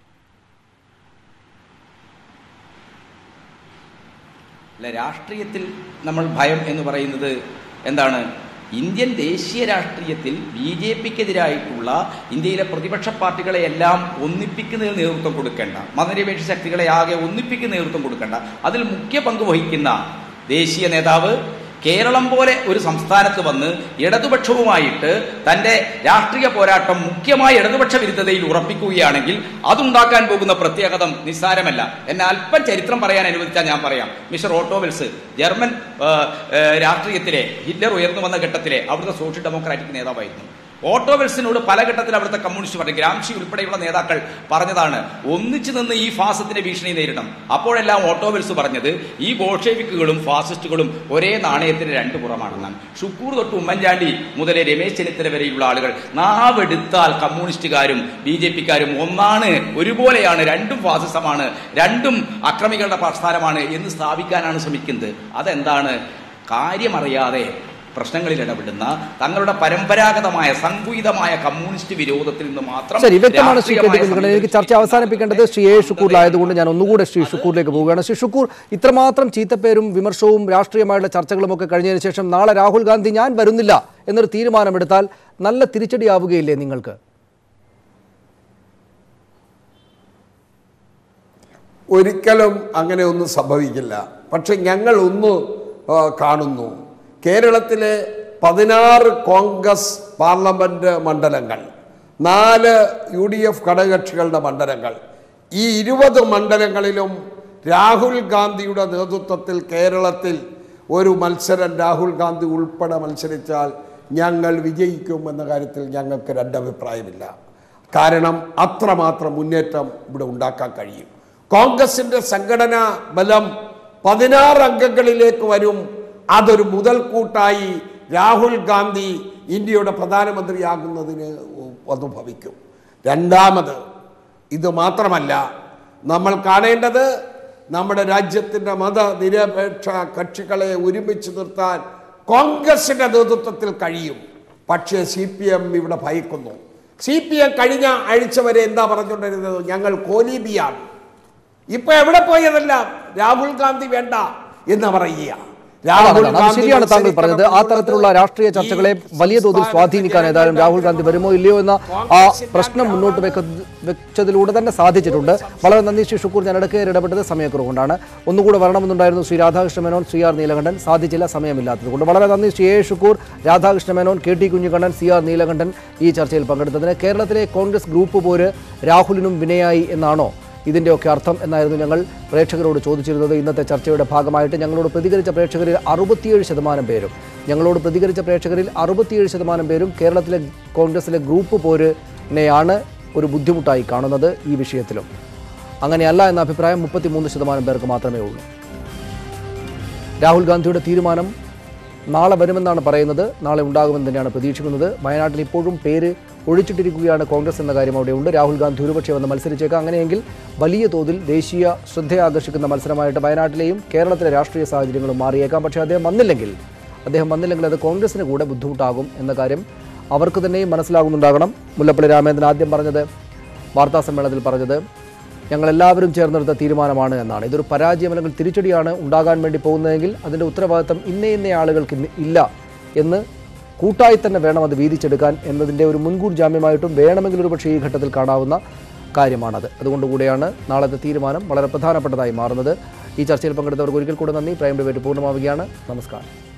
അല്ല രാഷ്ട്രീയത്തിൽ നമ്മൾ ഭയം എന്ന് പറയുന്നത് എന്താണ് ഇന്ത്യൻ ദേശീയ രാഷ്ട്രീയത്തിൽ ബി ജെ പിക്കെതിരായിട്ടുള്ള ഇന്ത്യയിലെ പ്രതിപക്ഷ പാർട്ടികളെ എല്ലാം ഒന്നിപ്പിക്കുന്നതിന് നേതൃത്വം കൊടുക്കേണ്ട മതനിരപേക്ഷ ശക്തികളെ ആകെ ഒന്നിപ്പിക്കുന്ന നേതൃത്വം കൊടുക്കേണ്ട അതിൽ മുഖ്യ പങ്ക് വഹിക്കുന്ന ദേശീയ നേതാവ് കേരളം പോലെ ഒരു സംസ്ഥാനത്ത് വന്ന് ഇടതുപക്ഷവുമായിട്ട് തന്റെ രാഷ്ട്രീയ പോരാട്ടം മുഖ്യമായ ഇടതുപക്ഷ വിരുദ്ധതയിൽ ഉറപ്പിക്കുകയാണെങ്കിൽ അതുണ്ടാക്കാൻ പോകുന്ന പ്രത്യാഘാതം നിസ്സാരമല്ല എന്നെ അല്പം ചരിത്രം പറയാൻ അനുവദിച്ചാൽ ഞാൻ പറയാം മിസ്റ്റർ ഓട്ടോവെൽസ് ജർമ്മൻ ആ, ആ, രാഷ്ട്രീയത്തിലെ ഹിറ്റ്ലർ ഉയർന്നു വന്ന ഘട്ടത്തിലെ അവിടുത്തെ സോഷ്യൽ ഡെമോക്രാറ്റിക് നേതാവായിരുന്നു ഓട്ടോവെൽസിനോട് പല ഘട്ടത്തിൽ അവിടുത്തെ കമ്മ്യൂണിസ്റ്റ് പാർട്ടി ഗ്രാംഷി ഉൾപ്പെടെയുള്ള നേതാക്കൾ പറഞ്ഞതാണ് ഒന്നിച്ചു നിന്ന് ഈ ഫാസത്തിന്റെ ഭീഷണി നേരിടണം അപ്പോഴെല്ലാം ഓട്ടോവെൽസ് പറഞ്ഞത് ഈ ബോൾഷെവിക്കുകളും ഫാസിസ്റ്റുകളും ഒരേ നാണയത്തിന് രണ്ട് പുറമാണെന്നാണ് ഷുക്കൂർ തൊട്ട് ഉമ്മൻചാണ്ടി മുതലേ രമേശ് ചെന്നിത്തല വരെയുള്ള ആളുകൾ നാവെടുത്താൽ കമ്മ്യൂണിസ്റ്റുകാരും ബി ജെ പിക്കാരും ഒന്നാണ് ഒരുപോലെയാണ് രണ്ടും ഫാസിസമാണ് രണ്ടും അക്രമികളുടെ പ്രസ്ഥാനമാണ് എന്ന് സ്ഥാപിക്കാനാണ് ശ്രമിക്കുന്നത് അതെന്താണ് കാര്യമറിയാതെ പ്രശ്നങ്ങളിൽ ഇടപെടുന്ന തങ്ങളുടെ പരമ്പരാഗതമായ സങ്കുചിതമായ കമ്മ്യൂണിസ്റ്റ് വിരോധത്തിൽ നിന്ന് മാത്രം ശരി വ്യക്തമാണ് ശ്രീ കെ ടി രാഷ്ട്രീയമായ കുഞ്ഞിക്കണ്ണൻ എനിക്ക് ചർച്ച അവസാനിപ്പിക്കേണ്ടത് ശ്രീ എ ഷുക്കൂറിലായതുകൊണ്ട് ഞാൻ ഒന്നുകൂടെ ശ്രീ ഷുക്കൂറിലേക്ക് പോവുകയാണ് ശ്രീ ഷുക്കൂർ ഇത്രമാത്രം ചീത്തപ്പേരും വിമർശവും രാഷ്ട്രീയമായുള്ള ചർച്ചകളും ഒക്കെ കഴിഞ്ഞതിന് ശേഷം നാളെ രാഹുൽ ഗാന്ധി ഞാൻ വരുന്നില്ല എന്നൊരു തീരുമാനമെടുത്താൽ നല്ല തിരിച്ചടിയാവുകയില്ലേ നിങ്ങൾക്ക് ഒരിക്കലും അങ്ങനെ ഒന്നും സംഭവിക്കില്ല പക്ഷെ ഞങ്ങൾ ഒന്ന് ആ, കാണുന്നു കേരളത്തിലെ പതിനാറ് കോൺഗ്രസ് പാർലമെന്റ് മണ്ഡലങ്ങൾ നാല് യു ഡി എഫ് ഘടകകക്ഷികളുടെ മണ്ഡലങ്ങൾ ഈ ഇരുപത് മണ്ഡലങ്ങളിലും രാഹുൽ ഗാന്ധിയുടെ നേതൃത്വത്തിൽ കേരളത്തിൽ ഒരു മത്സരം രാഹുൽ ഗാന്ധി ഉൾപ്പെടെ മത്സരിച്ചാൽ ഞങ്ങൾ വിജയിക്കും എന്ന കാര്യത്തിൽ ഞങ്ങൾക്ക് രണ്ടഭിപ്രായമില്ല കാരണം അത്രമാത്രം മുന്നേറ്റം ഇവിടെ ഉണ്ടാക്കാൻ കഴിയും കോൺഗ്രസിന്റെ സംഘടനാ ബലം പതിനാറ് അംഗങ്ങളിലേക്ക് വരും അതൊരു മുതൽക്കൂട്ടായി രാഹുൽ ഗാന്ധി ഇന്ത്യയുടെ പ്രധാനമന്ത്രിയാകുന്നതിന് അനുഭവിക്കും രണ്ടാമത് ഇത് മാത്രമല്ല നമ്മൾ കാണേണ്ടത് നമ്മുടെ രാജ്യത്തിൻ്റെ മതനിരപേക്ഷ കക്ഷികളെ ഒരുമിച്ച് നിർത്താൻ കോൺഗ്രസിന്റെ നേതൃത്വത്തിൽ കഴിയും പക്ഷേ സി പി എം ഇവിടെ ഭയക്കുന്നു സി പി എം കഴിഞ്ഞ ആഴ്ച വരെ എന്താ പറഞ്ഞുകൊണ്ടിരുന്നത് ഞങ്ങൾ കോലീബിയാണ് ഇപ്പൊ എവിടെ പോയതെല്ലാം രാഹുൽ ഗാന്ധി വേണ്ട എന്ന് പറയുക അതാണ്, അത് ശരിയാണ് താങ്കൾ പറഞ്ഞത് ആ തരത്തിലുള്ള രാഷ്ട്രീയ ചർച്ചകളെ വലിയ തോതിൽ സ്വാധീനിക്കാൻ ഏതായാലും രാഹുൽ ഗാന്ധി വരുമോ ഇല്ലയോ എന്ന ആ പ്രശ്നം മുന്നോട്ട് വെക്ക വെച്ചതിലൂടെ തന്നെ സാധിച്ചിട്ടുണ്ട് വളരെ നന്ദി ശ്രീ ഷുക്കൂർ ഞാൻ ഇടയ്ക്ക് ഇടപെട്ടത് സമയക്കുറവുകൊണ്ടാണ് ഒന്നുകൂടെ വരണമെന്നുണ്ടായിരുന്നു ശ്രീ രാധാകൃഷ്ണ മേനോൻ ശ്രീ ആർ നീലകണ്ഠൻ സാധിച്ചില്ല സമയമില്ലാത്തത് കൊണ്ട് വളരെ നന്ദി Shri A Shukkur Radhakrishna Menon K T Kunhikannan C R Neelakantan ഈ ചർച്ചയിൽ പങ്കെടുത്തതിന് കേരളത്തിലെ കോൺഗ്രസ് ഗ്രൂപ്പ് പോര് രാഹുലിനും വിനയായി എന്നാണോ ഇതിൻ്റെയൊക്കെ അർത്ഥം എന്നായിരുന്നു ഞങ്ങൾ പ്രേക്ഷകരോട് ചോദിച്ചിരുന്നത് ഇന്നത്തെ ചർച്ചയുടെ ഭാഗമായിട്ട് ഞങ്ങളോട് പ്രതികരിച്ച പ്രേക്ഷകരിൽ അറുപത്തിയേഴ് ശതമാനം പേരും ഞങ്ങളോട് പ്രതികരിച്ച പ്രേക്ഷകരിൽ അറുപത്തിയേഴ് ശതമാനം പേരും കേരളത്തിലെ കോൺഗ്രസിലെ ഗ്രൂപ്പ് പോരിനെയാണ് ഒരു ബുദ്ധിമുട്ടായി കാണുന്നത് ഈ വിഷയത്തിലും അങ്ങനെയല്ല എന്ന അഭിപ്രായം മുപ്പത്തിമൂന്ന് ശതമാനം പേർക്ക് മാത്രമേ ഉള്ളൂ രാഹുൽ ഗാന്ധിയുടെ തീരുമാനം നാളെ വരുമെന്നാണ് പറയുന്നത് നാളെ ഉണ്ടാകുമെന്ന് തന്നെയാണ് പ്രതീക്ഷിക്കുന്നത് വയനാട്ടിൽ ഇപ്പോഴും പേര് ഒഴിച്ചിട്ടിരിക്കുകയാണ് കോൺഗ്രസ് എന്ന കാര്യം അവിടെയുണ്ട് രാഹുൽ ഗാന്ധി ഒരുപക്ഷെ വന്ന് മത്സരിച്ചേക്കാം അങ്ങനെയെങ്കിൽ വലിയ തോതിൽ ദേശീയ ശ്രദ്ധയാകർഷിക്കുന്ന മത്സരമായിട്ട് വയനാട്ടിലെയും കേരളത്തിലെ രാഷ്ട്രീയ സാഹചര്യങ്ങളും മാറിയേക്കാം പക്ഷേ അദ്ദേഹം വന്നില്ലെങ്കിൽ അദ്ദേഹം വന്നില്ലെങ്കിൽ അത് കോൺഗ്രസിന് കൂടെ ബുദ്ധിമുട്ടാകും എന്ന കാര്യം അവർക്ക് തന്നെയും മനസ്സിലാകുന്നുണ്ടാകണം മുല്ലപ്പള്ളി രാമേന്ദ്രൻ ആദ്യം പറഞ്ഞത് വാർത്താ സമ്മേളനത്തിൽ പറഞ്ഞത് ഞങ്ങളെല്ലാവരും ചേർന്നെടുത്ത തീരുമാനമാണ് എന്നാണ് ഇതൊരു പരാജയം അല്ലെങ്കിൽ തിരിച്ചടിയാണ് ഉണ്ടാകാൻ വേണ്ടി പോകുന്നതെങ്കിൽ അതിൻ്റെ ഉത്തരവാദിത്തം ഇന്ന ഇന്ന ആളുകൾക്ക് ഇന്ന് ഇല്ല എന്ന് കൂട്ടായി തന്നെ വേണം അത് വീതിച്ചെടുക്കാൻ എന്നതിൻ്റെ ഒരു മുൻകൂർ ജാമ്യമായിട്ടും വേണമെങ്കിൽ ഒരു പക്ഷേ ഈ ഘട്ടത്തിൽ കാണാവുന്ന കാര്യമാണത് അതുകൊണ്ടുകൂടെയാണ് നാളത്തെ തീരുമാനം വളരെ പ്രധാനപ്പെട്ടതായി മാറുന്നത് ഈ ചർച്ചയിൽ പങ്കെടുത്തവർക്ക് ഒരിക്കൽ കൂടെ നന്ദി പ്രൈം ഡിബേറ്റ് പൂർണ്ണമാവുകയാണ് നമസ്കാരം